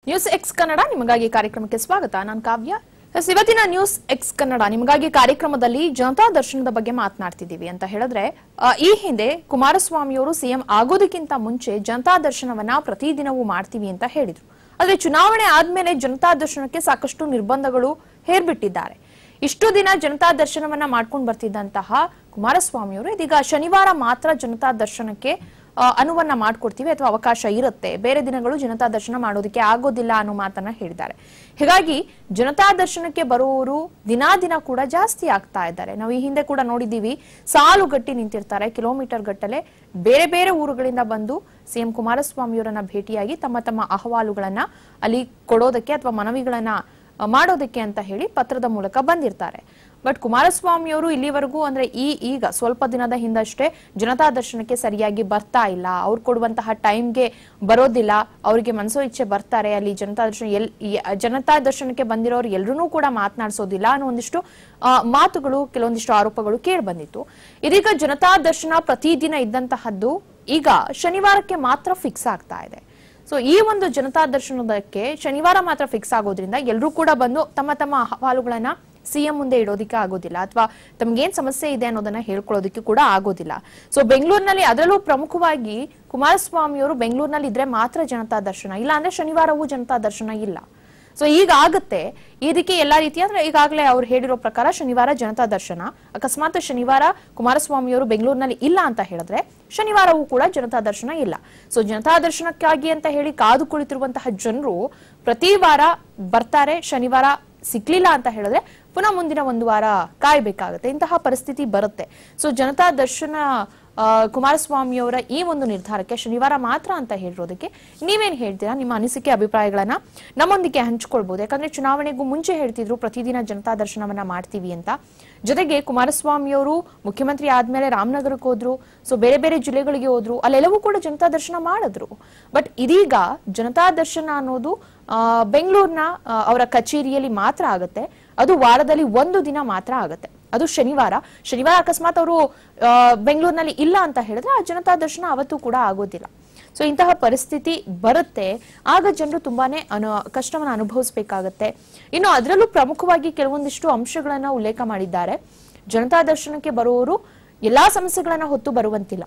News X Kannada ನಿಮಗಾಗಿ ಕಾರ್ಯಕ್ರಮಕ್ಕೆ ಸ್ವಾಗತ ನಾನು ಕಾವ್ಯ ಎಸ್, ಇವತ್ತಿನ ನ್ಯೂಸ್ ಎಕ್ಸ್ ಕನ್ನಡ ನಿಮಗಾಗಿ ಕಾರ್ಯಕ್ರಮದಲ್ಲಿ ಜನತಾ ದರ್ಶನದ ಬಗ್ಗೆ ಮಾತನಾಡ್ತಿದ್ದೀವಿ ಅಂತ ಹೇಳಿದ್ರೆ ಆ, ಈ ಹಿಂದೆ ಕುಮಾರಸ್ವಾಮಿಯವರು ಸಿಎಂ ಆಗೋದಕ್ಕಿಂತ ಮುಂಚೆ ಜನತಾ ದರ್ಶನವನ್ನ ಪ್ರತಿದಿನವೂ ಮಾಡ್ತೀವಿ ಅಂತ ಹೇಳಿದ್ರು ಆದ್ರೆ ಚುನಾವಣೆ ಆದ್ಮೇಲೆ ಜನತಾ ದರ್ಶನಕ್ಕೆ ಸಾಕಷ್ಟು ನಿರ್ಬಂಧಗಳು ಹೇರ್ಬಿಟ್ಟಿದ್ದಾರೆ ಇಷ್ಟು ದಿನ ಜನತಾ ದರ್ಶನವನ್ನ ಮಾಡ್ಕೊಂಡು ಬರ್ತಿದ್ದಂತಹ ಕುಮಾರಸ್ವಾಮಿಯವರು ಇದೀಗ ಶನಿವಾರ ಮಾತ್ರ ಜನತಾ ದರ್ಶನಕ್ಕೆ ಆ, ಅನುವನ್ನ ಮಾಡ್ಕೊಡ್ತೀವಿ ಅಥವಾ ಅವಕಾಶ ಇರುತ್ತೆ ಬೇರೆ ದಿನಗಳು ಜನತಾ ದರ್ಶನ ಮಾಡೋದಕ್ಕೆ ಆಗೋದಿಲ್ಲ ಅನ್ನೋ ಮಾತನ್ನ ಹೇಳಿದ್ದಾರೆ ಹೀಗಾಗಿ ಜನತಾ ದರ್ಶನಕ್ಕೆ ಬರುವವರು ದಿನಾ ದಿನ ಕೂಡ ಜಾಸ್ತಿ ಆಗ್ತಾ ಇದ್ದಾರೆ ನಾವು ಈ ಹಿಂದೆ ಕೂಡ ನೋಡಿದ್ದೀವಿ ಸಾಲು ಗಟ್ಟಿ ನಿಂತಿರ್ತಾರೆ ಕಿಲೋಮೀಟರ್ ಗಟ್ಟಲೆ ಬೇರೆ ಬೇರೆ ಊರುಗಳಿಂದ ಬಂದು ಸಿಎಂ ಕುಮಾರಸ್ವಾಮಿಯವರನ್ನ ಭೇಟಿಯಾಗಿ ತಮ್ಮ ತಮ್ಮ ಅಹವಾಲುಗಳನ್ನ ಅಲ್ಲಿ ಕೊಡೋದಕ್ಕೆ ಅಥವಾ ಮನವಿಗಳನ್ನ ಆ, ಮಾಡೋದಕ್ಕೆ ಅಂತ ಹೇಳಿ ಪತ್ರದ ಮೂಲಕ ಬಂದಿರ್ತಾರೆ ಬಟ್ ಕುಮಾರಸ್ವಾಮಿಯವರು ಇಲ್ಲಿವರೆಗೂ ಅಂದ್ರೆ ಈ ಈಗ ಸ್ವಲ್ಪ ದಿನದ ಹಿಂದಷ್ಟೇ ಜನತಾ ದರ್ಶನಕ್ಕೆ ಸರಿಯಾಗಿ ಬರ್ತಾ ಇಲ್ಲ ಅವ್ರು ಕೊಡುವಂತಹ ಟೈಮ್ಗೆ ಬರೋದಿಲ್ಲ ಅವರಿಗೆ ಮನಸೋ ಇಚ್ಛೆ ಬರ್ತಾರೆ ಅಲ್ಲಿ ಜನತಾ ದರ್ಶನ ಎಲ್ ಯ- ಜನತಾ ದರ್ಶನಕ್ಕೆ ಬಂದಿರೋರು ಎಲ್ರೂ ಕೂಡ ಮಾತನಾಡಿಸೋದಿಲ್ಲ ಅನ್ನೋ ಒಂದಿಷ್ಟು ಆ, ಮಾತುಗಳು ಕೆಲವೊಂದಿಷ್ಟು ಆರೋಪಗಳು ಕೇಳಿ ಬಂದಿತ್ತು ಇದೀಗ ಜನತಾ ದರ್ಶನ ಪ್ರತಿದಿನ ಇದ್ದಂತಹದ್ದು ಈಗ ಶನಿವಾರಕ್ಕೆ ಮಾತ್ರ ಫಿಕ್ಸ್ ಆಗ್ತಾ ಇದೆ ಸೊ ಈ ಒಂದು ಜನತಾ ದರ್ಶನದಕ್ಕೆ ಶನಿವಾರ ಮಾತ್ರ ಫಿಕ್ಸ್ ಆಗೋದ್ರಿಂದ ಎಲ್ಲರೂ ಕೂಡ ಬಂದು ತಮ್ಮ ತಮ್ಮ ಅಹವಾಲುಗಳನ್ನ ಸಿಎಂ ಮುಂದೆ ಇಡೋದಕ್ಕೆ ಆಗೋದಿಲ್ಲ ಅಥವಾ ತಮ್ಗೇನ್ ಸಮಸ್ಯೆ ಇದೆ ಅನ್ನೋದನ್ನ ಹೇಳ್ಕೊಳ್ಳೋದಕ್ಕೆ ಕೂಡ ಆಗೋದಿಲ್ಲ ಸೊ ಬೆಂಗಳೂರಿನಲ್ಲಿ ಅದರಲ್ಲೂ ಪ್ರಮುಖವಾಗಿ ಕುಮಾರಸ್ವಾಮಿಯವರು ಬೆಂಗಳೂರಿನಲ್ಲಿ ಇದ್ರೆ ಮಾತ್ರ ಜನತಾ ದರ್ಶನ ಇಲ್ಲ ಅಂದ್ರೆ ಶನಿವಾರವೂ ಜನತಾ ದರ್ಶನ ಇಲ್ಲ ಸೊ ಈಗ ಆಗುತ್ತೆ ಇದಕ್ಕೆ ಎಲ್ಲಾ ರೀತಿಯ ಅಂದ್ರೆ ಈಗಾಗಲೇ ಅವ್ರು ಹೇಳಿರೋ ಪ್ರಕಾರ ಶನಿವಾರ ಜನತಾ ದರ್ಶನ ಅಕಸ್ಮಾತ್ ಶನಿವಾರ ಕುಮಾರಸ್ವಾಮಿಯವರು ಬೆಂಗಳೂರಿನಲ್ಲಿ ಇಲ್ಲ ಅಂತ ಹೇಳಿದ್ರೆ ಶನಿವಾರವೂ ಕೂಡ ಜನತಾ ದರ್ಶನ ಇಲ್ಲ ಸೊ ಜನತಾ ದರ್ಶನಕ್ಕಾಗಿ ಅಂತ ಹೇಳಿ ಕಾದು ಕುಳಿತಿರುವಂತಹ ಜನರು ಪ್ರತಿ ವಾರ ಬರ್ತಾರೆ ಶನಿವಾರ ಸಿಕ್ಲಿಲ್ಲ ಅಂತ ಹೇಳಿದ್ರೆ ಪುನಃ ಮುಂದಿನ ಒಂದು ವಾರ ಕಾಯ್ಬೇಕಾಗುತ್ತೆ ಇಂತಹ ಪರಿಸ್ಥಿತಿ ಬರುತ್ತೆ ಸೊ ಜನತಾ ದರ್ಶನ ಆ, ಕುಮಾರಸ್ವಾಮಿಯವರ ಈ ಒಂದು ನಿರ್ಧಾರಕ್ಕೆ ಶನಿವಾರ ಮಾತ್ರ ಅಂತ ಹೇಳಿರೋದಕ್ಕೆ ನೀವೇನ್ ಹೇಳ್ತೀರಾ ನಿಮ್ಮ ಅನಿಸಿಕೆ ಅಭಿಪ್ರಾಯಗಳನ್ನ ನಮ್ಮೊಂದಿಗೆ ಹಂಚ್ಕೊಳ್ಬಹುದು ಯಾಕಂದ್ರೆ ಚುನಾವಣೆಗೂ ಮುಂಚೆ ಹೇಳ್ತಿದ್ರು ಪ್ರತಿದಿನ ಜನತಾ ದರ್ಶನವನ್ನ ಮಾಡ್ತೀವಿ ಅಂತ ಜೊತೆಗೆ ಕುಮಾರಸ್ವಾಮಿಯವರು ಮುಖ್ಯಮಂತ್ರಿ ಆದ್ಮೇಲೆ ರಾಮನಗರಕ್ಕೆ ಹೋದ್ರು ಸೊ ಬೇರೆ ಬೇರೆ ಜಿಲ್ಲೆಗಳಿಗೆ ಹೋದ್ರು ಅಲ್ಲೆಲ್ಲವೂ ಕೂಡ ಜನತಾ ದರ್ಶನ ಮಾಡಿದ್ರು ಬಟ್ ಇದೀಗ ಜನತಾ ದರ್ಶನ ಅನ್ನೋದು ಆ, ಬೆಂಗಳೂರಿನ ಆ, ಅವರ ಕಚೇರಿಯಲ್ಲಿ ಮಾತ್ರ ಆಗುತ್ತೆ ಅದು ವಾರದಲ್ಲಿ ಒಂದು ದಿನ ಮಾತ್ರ ಆಗುತ್ತೆ ಅದು ಶನಿವಾರ ಶನಿವಾರ ಅಕಸ್ಮಾತ್ ಅವರು ಬೆಂಗಳೂರಿನಲ್ಲಿ ಇಲ್ಲ ಅಂತ ಹೇಳಿದ್ರೆ ಆ ಜನತಾ ದರ್ಶನ ಅವತ್ತು ಕೂಡ ಆಗೋದಿಲ್ಲ ಸೊ ಇಂತಹ ಪರಿಸ್ಥಿತಿ ಬರುತ್ತೆ ಆಗ ಜನರು ತುಂಬಾನೇ ಅನು ಕಷ್ಟವನ್ನು ಅನುಭವಿಸಬೇಕಾಗತ್ತೆ ಇನ್ನು ಅದರಲ್ಲೂ ಪ್ರಮುಖವಾಗಿ ಕೆಲವೊಂದಿಷ್ಟು ಅಂಶಗಳನ್ನ ಉಲ್ಲೇಖ ಮಾಡಿದ್ದಾರೆ ಜನತಾ ದರ್ಶನಕ್ಕೆ ಬರುವವರು ಎಲ್ಲಾ ಸಮಸ್ಯೆಗಳನ್ನ ಹೊತ್ತು ಬರುವಂತಿಲ್ಲ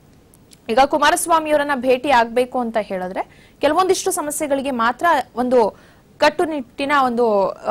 ಈಗ ಕುಮಾರಸ್ವಾಮಿಯವರನ್ನ ಭೇಟಿ ಆಗ್ಬೇಕು ಅಂತ ಹೇಳಿದ್ರೆ ಕೆಲವೊಂದಿಷ್ಟು ಸಮಸ್ಯೆಗಳಿಗೆ ಮಾತ್ರ ಒಂದು ಕಟ್ಟುನಿಟ್ಟಿನ ಒಂದು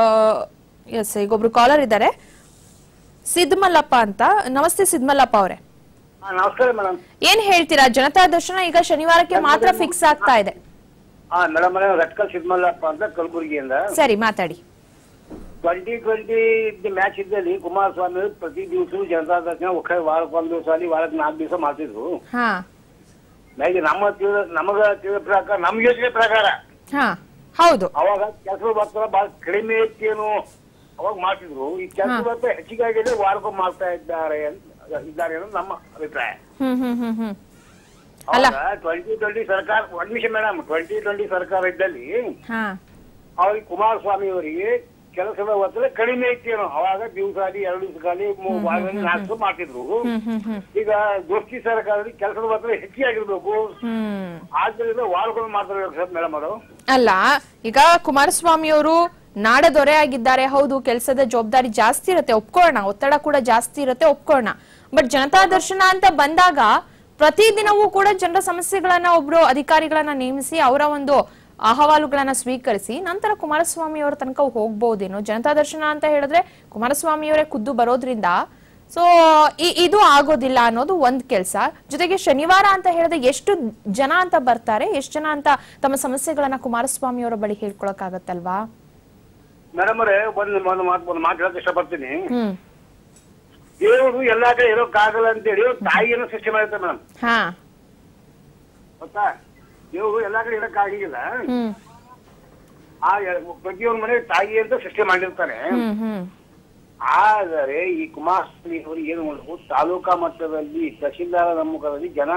ಎಸ್ ಈಗ ಒಬ್ರು ಕಾಲರ್ ಇದ್ದಾರೆ ಸಿದ್ಮಲ್ಲಪ್ಪ ಅಂತ ನಮಸ್ತೆ ಸಿದ್ಮಲ್ಲಪ್ಪ ಅವರೇ ಹಾ, ನಮಸ್ಕಾರ ಮೇಡಮ್ ಏನ್ ಹೇಳ್ತೀರಾ ಜನತಾ ದರ್ಶನ ಈಗ ಶನಿವಾರಕ್ಕೆ ಮಾತ್ರ ಫಿಕ್ಸ್ ಆಗ್ತಾ ಇದೆ ಹಾ ಮೇಡಮ್ ಮೇಡಮ್ ರಟ್ಕಲ್ ಸಿದ್ಮಲ್ಲಪ್ಪ ಅಂತ ಕಲಬುರಗಿಯಿಂದ ಸರಿ ಮಾತಾಡಿ ಟ್ವೆಂಟಿ ಟ್ವೆಂಟಿ ಮ್ಯಾಚ್ ಇದ್ದಲ್ಲಿ ಕುಮಾರಸ್ವಾಮಿ ಅವರು ಪ್ರತಿ ದಿವಸ ಜನತಾ ದರ್ಶನ ಒಕ್ಕ ವಾರಕ್ಕೆ ಒಂದು ದಿವಸ ಅಲ್ಲಿ ವಾರಕ್ಕೆ ನಾಲ್ಕು ದಿವಸ ಮಾಡ್ತಿದ್ರು ಹಾ ಮ್ಯಾಗೆ ನಮ್ಮ ತಿಳಿದ ನಮಗ ತಿಳಿದ ಪ್ರಕಾರ ನಮ್ ಯೋಚನೆ ಪ್ರಕಾರ ಹಾ ಹೌದು ಅವಾಗ ಕೆಲಸ ಬರ್ತಾರ ಬಹಳ ಕಡಿಮೆ ಇತ್ತೇನು ಅವಾಗ ಮಾಡ್ತಿದ್ರು ಈ ಕೆಲಸ ಬರ್ತಾ ಹೆಚ್ಚಿಗೆ ಆಗಿದೆ ವಾರಕ್ಕೆ ಮಾಡ್ತಾ ಇದ್ದಾರೆ ಅಂತ ಇದ್ದಾರೆ ಅನ್ನೋದು ನಮ್ಮ ಅಭಿಪ್ರಾಯ ಹ್ಮ್ ಹ್ಮ್ ಹ್ಮ್ ಹ್ಮ್ ಅಲ್ಲ. ಅವಾಗ ಟ್ವೆಂಟಿ ಟ್ವೆಂಟಿ ಸರ್ಕಾರ ಒಂದ್ ನಿಮಿಷ ಮೇಡಮ್ ಟ್ವೆಂಟಿ ಟ್ವೆಂಟಿ ಸರ್ಕಾರ ಇದ್ದಲ್ಲಿ ಹಾ ಅವ್ರಿಗೆ ಕುಮಾರಸ್ವಾಮಿ ಅವರಿಗೆ ಕೆಲಸದ ಒತ್ತಡ ಕಡಿಮೆ ಇತ್ತೇನೋ ಅವಾಗ ದಿವಸ ಅಲ್ಲಿ ಎರಡು ದಿವಸ ಖಾಲಿ ಮೂರು ವಾರದಲ್ಲಿ ನಾಲ್ಕು ದಿವಸ ಮಾಡ್ತಿದ್ರು ಹ್ಮ್ ಹ್ಮ್ ಹ್ಮ್ ಈಗ ದೋಸ್ತಿ ಸರ್ಕಾರದಲ್ಲಿ ಕೆಲಸದ ಒತ್ತಡ ಹೆಚ್ಚಿಗಾಗಿರ್ಬೇಕು ಹ್ಮ್ ಆದ್ದರಿಂದ ವಾರಗಳು ಮಾಡ್ತಿರ್ಬೇಕು ಸರ್ ಮೇಡಮ್ ಅವರು ಅಲ್ಲ ಈಗ ಕುಮಾರಸ್ವಾಮಿ ಅವರು ನಾಡದೊರೆ ಆಗಿದ್ದಾರೆ ಹೌದು ಕೆಲಸದ ಜವಾಬ್ದಾರಿ ಜಾಸ್ತಿ ಇರುತ್ತೆ ಒಪ್ಕೊಳ್ಳೋಣ ಒತ್ತಡ ಕೂಡ ಜಾಸ್ತಿ ಇರುತ್ತೆ ಒಪ್ಕೊಳ್ಳೋಣ ಬಟ್ ಜನತಾ ದರ್ಶನ ಅಂತ ಬಂದಾಗ ಪ್ರತಿದಿನವೂ ಕೂಡ ಜನರ ಸಮಸ್ಯೆಗಳನ್ನ ಒಬ್ರು ಅಧಿಕಾರಿಗಳನ್ನ ನೇಮಿಸಿ ಅವರ ಒಂದು ಅಹವಾಲುಗಳನ್ನ ಸ್ವೀಕರಿಸಿ ನಂತರ ಕುಮಾರಸ್ವಾಮಿ ಅವರ ತನಕ ಹೋಗ್ಬಹುದೇನೋ ಜನತಾ ದರ್ಶನ ಅಂತ ಹೇಳಿದ್ರೆ ಕುಮಾರಸ್ವಾಮಿ ಅವರೇ ಖುದ್ದು ಬರೋದ್ರಿಂದ ಸೊ ಇದು ಆಗೋದಿಲ್ಲ ಅನ್ನೋದು ಒಂದ್ ಕೆಲಸ ಜೊತೆಗೆ ಶನಿವಾರ ಅಂತ ಹೇಳಿದ್ರೆ ಎಷ್ಟು ಜನ ಅಂತ ಬರ್ತಾರೆ ಎಷ್ಟು ಜನ ಅಂತ ತಮ್ಮ ಸಮಸ್ಯೆಗಳನ್ನ ಕುಮಾರಸ್ವಾಮಿ ಅವರ ಬಳಿ ಹೇಳ್ಕೊಳಕ್ಕಾಗತ್ತಲ್ವಾ ಮೇಡಮ್ ಅವರೇ ಒಂದು ಒಂದು ಮಾತು ಒಂದು ಮಾತು ಹೇಳಕ್ ಇಷ್ಟಪಡ್ತೀನಿ ಹ್ಮ್ ದೇವರು ಎಲ್ಲಾ ಕಡೆ ಇರೋಕ್ಕಾಗಲ್ಲ ಅಂತೇಳಿ ತಾಯಿಯನ್ನು ಸೃಷ್ಟಿ ಮಾಡಿರ್ತಾರೆ ಮೇಡಮ್ ಹಾ ಗೊತ್ತಾ ದೇವರು ಎಲ್ಲಾ ಕಡೆ ಇರೋಕ್ಕಾಗಿಲ್ಲ ಹ್ಮ್ ಆ ಎ- ಪ್ರತಿಯೊಂದು ಮನೆ ತಾಯಿ ಅಂತ ಸೃಷ್ಟಿ ಮಾಡಿರ್ತಾನೆ ಹ್ಮ್ ಹ್ಮ್ ಆದರೆ ಈ ಕುಮಾರಸ್ವಾಮಿ ಅವರು ಏನು ಮಾಡಬೇಕು ತಾಲೂಕಾ ಮಟ್ಟದಲ್ಲಿ ತಹಶೀಲ್ದಾರ ಸಮ್ಮುಖದಲ್ಲಿ ಜನ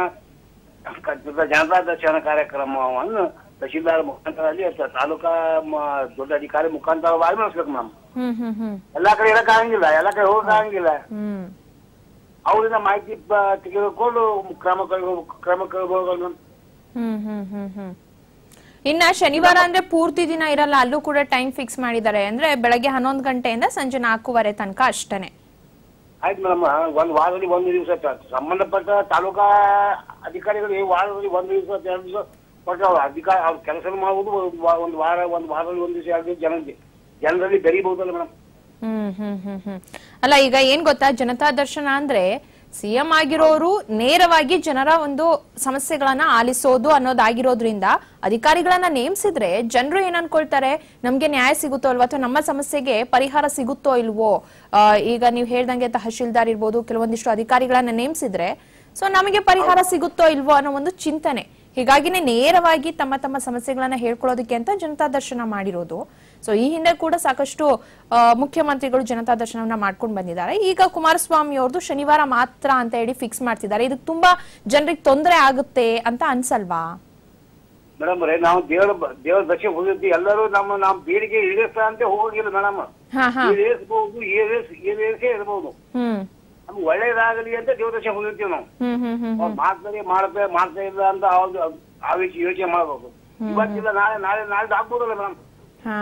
ಕ- ಜನತಾ ದರ್ಶನ ಕಾರ್ಯಕ್ರಮವನ್ನು ತಹಶೀಲ್ದಾರ್ ಮುಖಾಂತರದಲ್ಲಿ ಅಥವಾ ತಾಲೂಕಾ ಮ- ದೊಡ್ಡ ಅಧಿಕಾರಿ ಮುಖಾಂತರವಾಗಿ ಮಾಡಿಸ್ಬೇಕು ಮೇಡಮ್ ಹ್ಮ್ ಹ್ಮ್ ಹ್ಮ್ ಎಲ್ಲಾ ಕಡೆ ಇರಕ್ಕಾಗಂಗಿಲ್ಲ ಎಲ್ಲಾ ಕಡೆ ಹೋಗಕ್ಕಾಗಂಗಿಲ್ಲ ಹ್ಮ್ ಅವರಿಂದ ಮಾಹಿತಿ ಬ- ತೆಗೆದುಕೊಂಡು ಕ್ರಮ ಕೈಗೊಳ್ಬೇಕು ಕ್ರಮ ಕೈಗೊಳ್ಬೇಕು ಹ್ಮ್ ಹ್ಮ್ ಹ್ಮ್ ಹ್ಮ್ ಇನ್ನ ಶನಿವಾರ ಅಂದ್ರೆ ಪೂರ್ತಿ ದಿನ ಇರಲ್ಲ ಅಲ್ಲೂ ಕೂಡ ಟೈಮ್ ಫಿಕ್ಸ್ ಮಾಡಿದ್ದಾರೆ ಅಂದ್ರೆ ಬೆಳಗ್ಗೆ ಹನ್ನೊಂದು ಗಂಟೆಯಿಂದ ಸಂಜೆ ನಾಲ್ಕೂವರೆ ತನಕ ಅಷ್ಟೇನೆ ಆಯ್ತು ಮೇಡಮ್ ಒಂದು ವಾರದಲ್ಲಿ ಒಂದು ದಿವಸ ತ- ಸಂಬಂಧಪಟ್ಟ ತಾಲೂಕಾ ಅಧಿಕಾರಿಗಳು ಈ ವಾರದಲ್ಲಿ ಒಂದು ದಿವಸ ಎರಡು ದಿವಸ ಕೊಟ್ಟರೆ ಅವ್ರ ಅಧಿಕಾರ ಅವ್ರ ಕೆಲಸ ಮಾಡುವುದು ಒಂದು ವಾ- ಒಂದು ವಾರ ಒಂದು ವಾರದಲ್ಲಿ ಒಂದು ದಿವಸ ಎರಡು ದಿವಸ ಜನ ಜನರಲ್ಲಿ ಬೆರೀಬಹುದಲ್ಲ ಮೇಡಮ್ ಹ್ಮ್ ಹ್ಮ್ ಹ್ಮ್ ಹ್ಮ್ ಅಲ್ಲ ಈಗ ಏನ್ ಗೊತ್ತಾ ಜನತಾ ದರ್ಶನ ಅಂದ್ರೆ ಸಿಎಂ ಆಗಿರೋರು ನೇರವಾಗಿ ಜನರ ಒಂದು ಸಮಸ್ಯೆಗಳನ್ನ ಆಲಿಸೋದು ಅನ್ನೋದಾಗಿರೋದ್ರಿಂದ ಅಧಿಕಾರಿಗಳನ್ನ ನೇಮಿಸಿದ್ರೆ ಜನರು ಏನ್ ಅನ್ಕೊಳ್ತಾರೆ ನಮ್ಗೆ ನ್ಯಾಯ ಸಿಗುತ್ತೋ ಅಲ್ವಾ ಅಥವಾ ನಮ್ಮ ಸಮಸ್ಯೆಗೆ ಪರಿಹಾರ ಸಿಗುತ್ತೋ ಇಲ್ವೋ ಆ, ಈಗ ನೀವು ಹೇಳ್ದಂಗೆ ತಹಶೀಲ್ದಾರ್ ಇರ್ಬೋದು ಕೆಲವೊಂದಿಷ್ಟು ಅಧಿಕಾರಿಗಳನ್ನ ನೇಮಿಸಿದ್ರೆ ಸೊ ನಮಗೆ ಪರಿಹಾರ ಸಿಗುತ್ತೋ ಇಲ್ವೋ ಅನ್ನೋ ಒಂದು ಚಿಂತನೆ ಹೀಗಾಗಿನೇ ನೇರವಾಗಿ ತಮ್ಮ ತಮ್ಮ ಸಮಸ್ಯೆಗಳನ್ನ ಹೇಳ್ಕೊಳ್ಳೋದಕ್ಕೆ ಅಂತ ಜನತಾ ದರ್ಶನ ಮಾಡಿರೋದು ಸೊ ಈ ಹಿಂದೆ ಕೂಡ ಸಾಕಷ್ಟು ಆ, ಮುಖ್ಯಮಂತ್ರಿಗಳು ಜನತಾ ದರ್ಶನವನ್ನ ಮಾಡ್ಕೊಂಡು ಬಂದಿದ್ದಾರೆ ಈಗ ಕುಮಾರಸ್ವಾಮಿ ಅವ್ರದ್ದು ಶನಿವಾರ ಮಾತ್ರ ಅಂತ ಹೇಳಿ ಫಿಕ್ಸ್ ಮಾಡ್ತಿದ್ದಾರೆ ಇದಕ್ಕೆ ತುಂಬಾ ಜನರಿಗೆ ತೊಂದರೆ ಆಗುತ್ತೆ ಅಂತ ಅನ್ಸಲ್ವಾ ಮೇಡಮ್ ರೇ ನಾವು ದೇವರ ಬ- ದೇವರ ದರ್ಶನ ಹೋಗಿರ್ತೀವಿ ಎಲ್ಲರೂ ನಮ್ಮ ನಮ್ಮ ಬೇಡಿಕೆ ಈಡೇರಿಸ್ತಾ ಅಂತ ಹೋಗಿಲ್ಲ ಮೇಡಮ್ ಹಾ ಹಾ ಈಡೇರಿಸಬಹುದು ಈಡೇರಿಸ್ ಈಡೇರಿಸೇ ಇರಬಹುದು ಹ್ಮ್ ನಮ್ಗೆ ಒಳ್ಳೇದಾಗಲಿ ಅಂತ ದೇವರ ದರ್ಶನ ಹೋಗಿರ್ತೀವಿ ನಾವು ಹ್ಮ್ ಹ್ಮ್ ಹ್ಮ್ ಅವ್ರು ಮಾಡ್ತಾರೆ ಮಾಡ್ತಾರೆ ಮಾಡ್ತಾ ಇಲ್ಲ ಅಂತ ಅವ್ರು ಆ ವಿಷಯ ಯೋಚನೆ ಮಾಡಬೇಕು ಇವತ್ತಿಲ್ಲ ನಾಳೆ ನಾಳೆ ನಾಳೆ ಆಗ್ಬೋದಲ್ಲ ಮೇಡಮ್ ಹಾ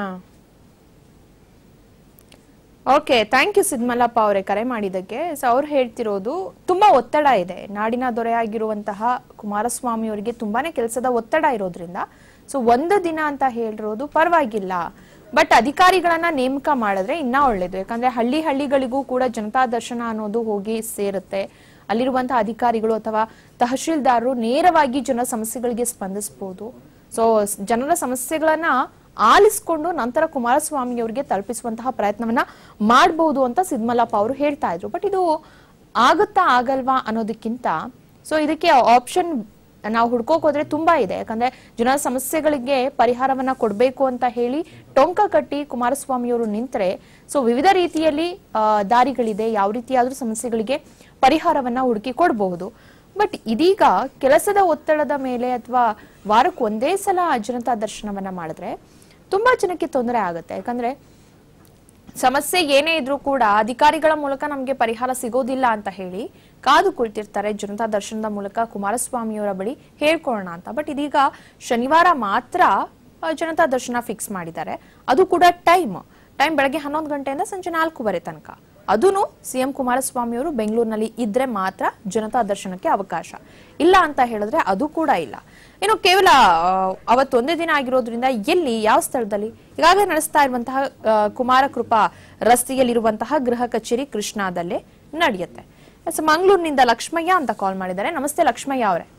ಓಕೆ ಥ್ಯಾಂಕ್ ಯು ಸಿದ್ಮಲ್ಲಪ್ಪ ಅವರೇ ಕರೆ ಮಾಡಿದ್ದಕ್ಕೆ ಸೊ ಅವ್ರು ಹೇಳ್ತಿರೋದು ತುಂಬಾ ಒತ್ತಡ ಇದೆ ನಾಡಿನ ದೊರೆಯಾಗಿರುವಂತಹ ಕುಮಾರಸ್ವಾಮಿ ಅವರಿಗೆ ತುಂಬಾನೇ ಕೆಲಸದ ಒತ್ತಡ ಇರೋದ್ರಿಂದ ಸೊ ಒಂದು ದಿನ ಅಂತ ಹೇಳಿರೋದು ಪರವಾಗಿಲ್ಲ ಬಟ್ ಅಧಿಕಾರಿಗಳನ್ನ ನೇಮಕ ಮಾಡಿದ್ರೆ ಇನ್ನ ಒಳ್ಳೇದು ಯಾಕಂದ್ರೆ ಹಳ್ಳಿ ಹಳ್ಳಿಗಳಿಗೂ ಕೂಡ ಜನತಾ ದರ್ಶನ ಅನ್ನೋದು ಹೋಗಿ ಸೇರುತ್ತೆ ಅಲ್ಲಿರುವಂತಹ ಅಧಿಕಾರಿಗಳು ಅಥವಾ ತಹಶೀಲ್ದಾರರು ನೇರವಾಗಿ ಜನ ಸಮಸ್ಯೆಗಳಿಗೆ ಸ್ಪಂದಿಸಬಹುದು ಸೊ ಜನರ ಸಮಸ್ಯೆಗಳನ್ನ ಆಲಿಸ್ಕೊಂಡು ನಂತರ ಕುಮಾರಸ್ವಾಮಿ ಅವರಿಗೆ ತಲುಪಿಸುವಂತಹ ಪ್ರಯತ್ನವನ್ನ ಮಾಡಬಹುದು ಅಂತ ಸಿದ್ಮಲ್ಲಪ್ಪ ಅವರು ಹೇಳ್ತಾ ಇದ್ರು ಬಟ್ ಇದು ಆಗುತ್ತಾ ಆಗಲ್ವಾ ಅನ್ನೋದಕ್ಕಿಂತ ಸೊ ಇದಕ್ಕೆ ಆಪ್ಷನ್ ನಾವು ಹುಡ್ಕೋಕ್ ಹೋದ್ರೆ ತುಂಬಾ ಇದೆ ಯಾಕಂದ್ರೆ ಜನರ ಸಮಸ್ಯೆಗಳಿಗೆ ಪರಿಹಾರವನ್ನ ಕೊಡ್ಬೇಕು ಅಂತ ಹೇಳಿ ಟೊಂಕ ಕಟ್ಟಿ ಕುಮಾರಸ್ವಾಮಿ ಅವರು ನಿಂತರೆ ಸೊ ವಿವಿಧ ರೀತಿಯಲ್ಲಿ ಆ, ದಾರಿಗಳಿದೆ ಯಾವ ರೀತಿಯಾದ್ರೂ ಸಮಸ್ಯೆಗಳಿಗೆ ಪರಿಹಾರವನ್ನ ಹುಡುಕಿ ಕೊಡಬಹುದು ಬಟ್ ಇದೀಗ ಕೆಲಸದ ಒತ್ತಡದ ಮೇಲೆ ಅಥವಾ ವಾರಕ್ಕೆ ಒಂದೇ ಸಲ ಜನತಾ ದರ್ಶನವನ್ನ ಮಾಡಿದ್ರೆ ತುಂಬಾ ಜನಕ್ಕೆ ತೊಂದರೆ ಆಗುತ್ತೆ ಯಾಕಂದ್ರೆ ಸಮಸ್ಯೆ ಏನೇ ಇದ್ರೂ ಕೂಡ ಅಧಿಕಾರಿಗಳ ಮೂಲಕ ನಮಗೆ ಪರಿಹಾರ ಸಿಗೋದಿಲ್ಲ ಅಂತ ಹೇಳಿ ಕಾದು ಕುಳಿತಿರ್ತಾರೆ ಜನತಾ ದರ್ಶನದ ಮೂಲಕ ಕುಮಾರಸ್ವಾಮಿಯವರ ಬಳಿ ಹೇಳ್ಕೊಳ್ಳೋಣ ಅಂತ ಬಟ್ ಇದೀಗ ಶನಿವಾರ ಮಾತ್ರ ಆ, ಜನತಾ ದರ್ಶನ ಫಿಕ್ಸ್ ಮಾಡಿದ್ದಾರೆ ಅದು ಕೂಡ ಟೈಮ್ ಟೈಮ್ ಬೆಳಗ್ಗೆ ಹನ್ನೊಂದು ಗಂಟೆಯಿಂದ ಸಂಜೆ ನಾಲ್ಕೂವರೆ ತನಕ ಅದೂ ಸಿಎಂ ಕುಮಾರಸ್ವಾಮಿ ಅವರು ಬೆಂಗಳೂರಿನಲ್ಲಿ ಇದ್ರೆ ಮಾತ್ರ ಜನತಾ ದರ್ಶನಕ್ಕೆ ಅವಕಾಶ ಇಲ್ಲ ಅಂತ ಹೇಳಿದ್ರೆ ಅದು ಕೂಡ ಇಲ್ಲ ಇನ್ನು ಕೇವಲ ಆ, ಅವತ್ತೊಂದೇ ದಿನ ಆಗಿರೋದ್ರಿಂದ ಎಲ್ಲಿ ಯಾವ ಸ್ಥಳದಲ್ಲಿ ಈಗಾಗಲೇ ನಡೆಸ್ತಾ ಇರುವಂತಹ ಆ, ಕುಮಾರ ಕೃಪಾ ರಸ್ತೆಯಲ್ಲಿರುವಂತಹ ಗೃಹ ಕಚೇರಿ ಕೃಷ್ಣಾದಲ್ಲೇ ನಡೆಯುತ್ತೆ ಎಸ್ ಮಂಗಳೂರಿನಿಂದ ಲಕ್ಷ್ಮಯ್ಯ ಅಂತ ಕಾಲ್ ಮಾಡಿದ್ದಾರೆ ನಮಸ್ತೆ ಲಕ್ಷ್ಮಯ್ಯ ಅವರೇ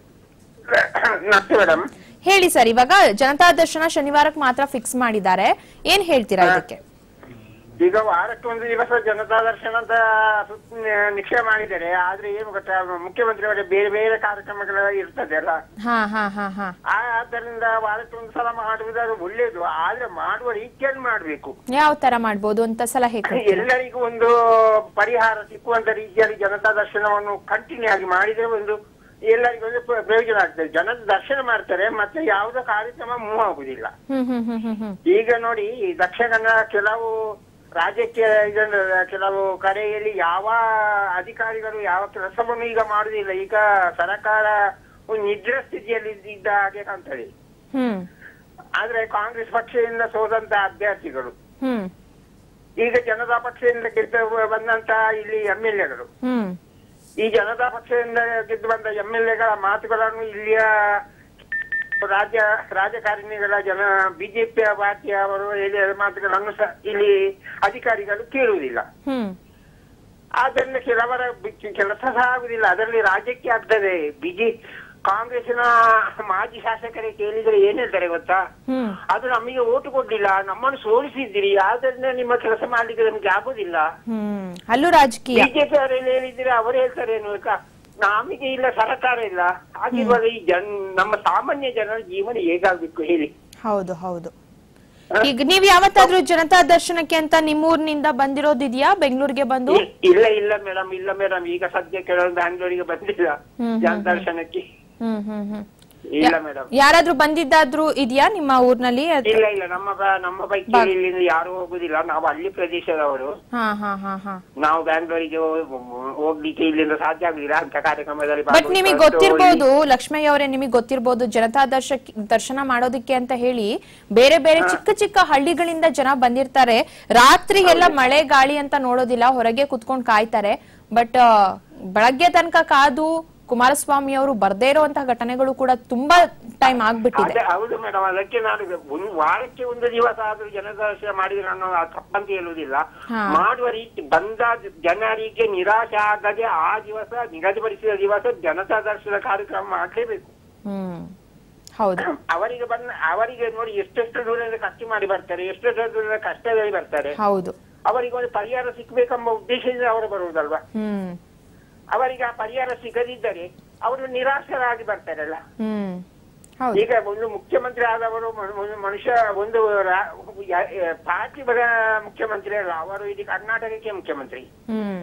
ನಮಸ್ತೆ ಮೇಡಮ್ ಹೇಳಿ ಸರ್ ಇವಾಗ ಜನತಾ ದರ್ಶನ ಶನಿವಾರಕ್ಕೆ ಮಾತ್ರ ಫಿಕ್ಸ್ ಮಾಡಿದ್ದಾರೆ ಏನ್ ಹೇಳ್ತೀರಾ ಇದಕ್ಕೆ ಈಗ ವಾರಕ್ಕೆ ಒಂದು ದಿವಸ ಜನತಾ ದರ್ಶನ ಅಂತ ಸುತ್ತ ನಿಶ್ಚಯ ಮಾಡಿದ್ದಾರೆ ಆದ್ರೆ ಏನು ಗೊತ್ತಾ ಮುಖ್ಯಮಂತ್ರಿಯವರ ಬೇರೆ ಬೇರೆ ಕಾರ್ಯಕ್ರಮಗಳು ಇರ್ತದೆ ಅಲ್ಲ ಹಾ ಹಾ ಹಾ ಹಾ ಆ- ಆದ್ದರಿಂದ ವಾರಕ್ಕೆ ಒಂದು ಸಲ ಮಾಡುವುದಾದ್ರೆ ಒಳ್ಳೇದು ಆದ್ರೆ ಮಾಡುವ ರೀತಿಯಲ್ಲಿ ಮಾಡ್ಬೇಕು ಯಾವ ತರ ಮಾಡ್ಬೋದು ಅಂತ ಸಲಹೆ ಕೊಡಿ. ಎಲ್ಲರಿಗೂ ಒಂದು ಪರಿಹಾರ ಸಿಕ್ಕುವಂತ ರೀತಿಯಲ್ಲಿ ಜನತಾ ದರ್ಶನವನ್ನು ಕಂಟಿನ್ಯೂ ಆಗಿ ಮಾಡಿದ್ರೆ ಒಂದು ಎಲ್ಲರಿಗೂ ಒಂದು ಪ್ರ- ಪ್ರಯೋಜನ ಆಗ್ತದೆ ಜನದ ದರ್ಶನ ಮಾಡ್ತಾರೆ ಮತ್ತೆ ಯಾವುದೋ ಕಾರ್ಯಕ್ರಮ ಮೂವ್ ಆಗುದಿಲ್ಲ ಹ್ಮ್ ಹ್ಮ್ ಹ್ಮ್ ಹ್ಮ್ ಹ್ಮ್ ಈಗ ನೋಡಿ ಈ ದಕ್ಷಿಣ ಕನ್ನಡ ಕೆಲವು ರಾಜ್ಯಕ್ಕೆ ಇದನ್ನು ಕೆಲವು ಕಡೆಯಲ್ಲಿ ಯಾವ ಅಧಿಕಾರಿಗಳು ಯಾವ ಕೆಲಸವನ್ನು ಈಗ ಮಾಡುದಿಲ್ಲ ಈಗ ಸರ್ಕಾರ ಒಂದು ನಿದ್ರ ಸ್ಥಿತಿಯಲ್ಲಿ ಇದ್ದ ಹಾಗೆ ಕಾಣ್ತದೆ ಹ್ಮ್ ಆದ್ರೆ ಕಾಂಗ್ರೆಸ್ ಪಕ್ಷದಿಂದ ಸೋದಂತ ಅಭ್ಯರ್ಥಿಗಳು ಹ್ಮ್ ಈಗ ಜನತಾ ಪಕ್ಷದಿಂದ ಗೆದ್ದು ಬಂದಂತ ಇಲ್ಲಿ ಎಂ ಎಲ್ ಎಗಳು ಹ್ಮ್ ಈ ಜನತಾ ಪಕ್ಷದಿಂದ ಗೆದ್ದು ಬಂದ ಎಂ ಎಲ್ ಎಗಳ ಮಾತುಗಳನ್ನು ಇಲ್ಲಿಯ ರಾಜ್ಯ ರಾಜಕಾರಣಿಗಳ ಜನ ಬಿಜೆಪಿಯ ಪಾರ್ಟಿಯ ಅವರು ಹೇಳಿದ ಮಾತುಗಳನ್ನು ಸಹ ಇಲ್ಲಿ ಅಧಿಕಾರಿಗಳು ಕೇಳುವುದಿಲ್ಲ ಹ್ಮ್ ಆದ್ದರಿಂದ ಕೆಲವರ ಬಿ- ಕೆಲಸ ಸಹ ಆಗುದಿಲ್ಲ ಅದರಲ್ಲಿ ರಾಜ್ಯಕ್ಕೆ ಆಗ್ತದೆ ಬಿಜೆ ಕಾಂಗ್ರೆಸ್ನ ಮಾಜಿ ಶಾಸಕರೇ ಕೇಳಿದ್ರೆ ಏನ್ ಹೇಳ್ತಾರೆ ಗೊತ್ತಾ ಹ್ಮ್ ಅದು ನಮಗೆ ಓಟು ಕೊಡ್ಲಿಲ್ಲ ನಮ್ಮನ್ನು ಸೋಲಿಸಿದ್ದೀರಿ ಆದ್ರಿಂದ ನಿಮ್ಮ ಕೆಲಸ ಮಾಡ್ಲಿಕ್ಕೆ ನಮ್ಗೆ ಆಗುದಿಲ್ಲ ಹ್ಮ್ ಅಲ್ಲೂ ರಾಜಕೀಯ ಬಿಜೆಪಿ ಅವರೆಲ್ಲ ಹೇಳಿದ್ರೆ ಅವರು ಹೇಳ್ತಾರೆ ಏನು ಗೊತ್ತಾ ನಮಗೆ ಇಲ್ಲ ಸರ್ಕಾರ ಇಲ್ಲ ಹಾಗಿರುವಾಗ ಈ ಜನ್ ನಮ್ಮ ಸಾಮಾನ್ಯ ಜನರ ಜೀವನ ಹೇಗಾಗ್ಬೇಕು ಹೇಳಿ ಹೌದು ಹೌದು ಈಗ ನೀವ್ ಯಾವತ್ತಾದ್ರೂ ಜನತಾ ದರ್ಶನಕ್ಕೆ ಅಂತ ನಿಮ್ಮೂರಿನಿಂದ ಬಂದಿರೋದಿದ್ಯಾ ಬೆಂಗಳೂರಿಗೆ ಬಂದು ಇ- ಇಲ್ಲ ಇಲ್ಲ ಮೇಡಮ್ ಇಲ್ಲ ಮೇಡಮ್ ಈಗ ಸದ್ಯಕ್ಕೆ ನಾನು ಬ್ಯಾಂಗ್ಳೂರಿಗೆ ಬಂದಿಲ್ಲ ಹ್ಮ್, ಹ್ಮ್, ಜನದರ್ಶನಕ್ಕೆ ಹ್ಮ್ ಹ್ಮ್ ಹ್ಮ್ ಇಲ್ಲ ಮೇಡಮ್ ಯಾರಾದ್ರೂ ಬಂದಿದ್ದಾದ್ರೂ ಇದೆಯಾ ನಿಮ್ಮ ಊರ್ನಲ್ಲಿ ಅದ್- ಇಲ್ಲ ಇಲ್ಲ ನಮ್ಮ ಬ- ನಮ್ಮ ಪೈಕಿ ಇಲ್ಲಿಂದ ಯಾರು ಹೋಗುದಿಲ್ಲ ನಾವು ಹಳ್ಳಿ ಪ್ರದೇಶದವರು ಹಾ ಹಾ ಹಾ ಹಾ ನಾವು ಬ್ಯಾಂಗ್ಳೂರಿಗೆ ಹೋ- ಹೋಗ್ಲಿಕ್ಕೆ ಇಲ್ಲಿಂದ ಸಾಧ್ಯ ಆಗ್ಲಿಲ್ಲ ಅಂತ ಕಾರ್ಯಕ್ರಮದಲ್ಲಿ ಬಟ್ ನಿಮಗೆ ಭಾಗವಹಿಸುವಂತೂ ಗೊತ್ತಿರ್ಬೋದು ಲಕ್ಷ್ಮಯ್ಯ ಅವರೇ ನಿಮಗೆ ಗೊತ್ತಿರ್ಬೋದು ಜನತಾ ದರ್ಶ ದರ್ಶನ ಮಾಡೋದಕ್ಕೆ ಅಂತ ಹೇಳಿ ಬೇರೆ ಬೇರೆ ಚಿಕ್ಕ ಚಿಕ್ಕ ಹಳ್ಳಿಗಳಿಂದ ಜನ ಬಂದಿರ್ತಾರೆ ರಾತ್ರಿ ಎಲ್ಲ ಮಳೆ ಗಾಳಿ ಅಂತ ನೋಡೋದಿಲ್ಲ ಹೊರಗೆ ಕುತ್ಕೊಂಡು ಕಾಯ್ತಾರೆ ಬಟ್ ಬೆಳಗ್ಗೆ ತನಕ ಕಾದು ಕುಮಾರಸ್ವಾಮಿ ಅವರು ಬರ್ದೇ ಇರುವಂತಹ ಘಟನೆಗಳು ಕೂಡ ತುಂಬಾ ಟೈಮ್ ಆಗ್ಬಿಟ್ಟಿದೆ ಅದೇ ಹೌದು ಮೇಡಮ್ ಅದಕ್ಕೆ ನಾನು ಒಂದು ವಾರಕ್ಕೆ ಒಂದು ದಿವಸ ಆದ್ರೂ ಜನದರ್ಶನ ಮಾಡಿದ್ರೆ ನಾನು ಅದು ತಪ್ಪಂತ ಹೇಳುವುದಿಲ್ಲ ಹಾ. ಮಾಡುವ ರೀತಿ ಬಂದ ಜನರಿಗೆ ನಿರಾಶೆ ಆಗದೆ ಆ ದಿವಸ ನಿಗದಿಪಡಿಸಿದ ದಿವಸ ಜನತಾ ದರ್ಶನ ಕಾರ್ಯಕ್ರಮ ಮಾಡಲೇಬೇಕು ಹ್ಮ್ ಹೌದು ಅವರಿಗೆ ಬಂದ ಅವರಿಗೆ ನೋಡಿ ಎಷ್ಟೆಷ್ಟು ದೂರದಿಂದ ಖರ್ಚು ಮಾಡಿ ಬರ್ತಾರೆ ಎಷ್ಟೆಷ್ಟು ದೂರದ ಕಷ್ಟದಲ್ಲಿ ಬರ್ತಾರೆ ಹೌದು ಅವರಿಗೆ ಒಂದು ಪರಿಹಾರ ಸಿಕ್ಬೇಕೆಂಬ ಉದ್ದೇಶದಿಂದ ಅವರು ಬರುವುದಲ್ವಾ ಹ್ಮ್ ಅವರಿಗೆ ಆ ಪರಿಹಾರ ಸಿಗದಿದ್ದರೆ ಅವರು ನಿರಾಶರಾಗಿ ಬರ್ತಾರಲ್ಲ ಹ್ಮ್ ಹೌದು ಈಗ ಒಂದು ಮುಖ್ಯಮಂತ್ರಿ ಆದವರು ಮ- ಒಂದು ಮನುಷ್ಯ ಒಂದು ರಾ- ಯ- ಯ- ಪಾರ್ಟಿ ಬರ ಮುಖ್ಯಮಂತ್ರಿ ಅಲ್ಲ ಅವರು ಇಡೀ ಕರ್ನಾಟಕಕ್ಕೆ ಮುಖ್ಯಮಂತ್ರಿ ಹ್ಮ್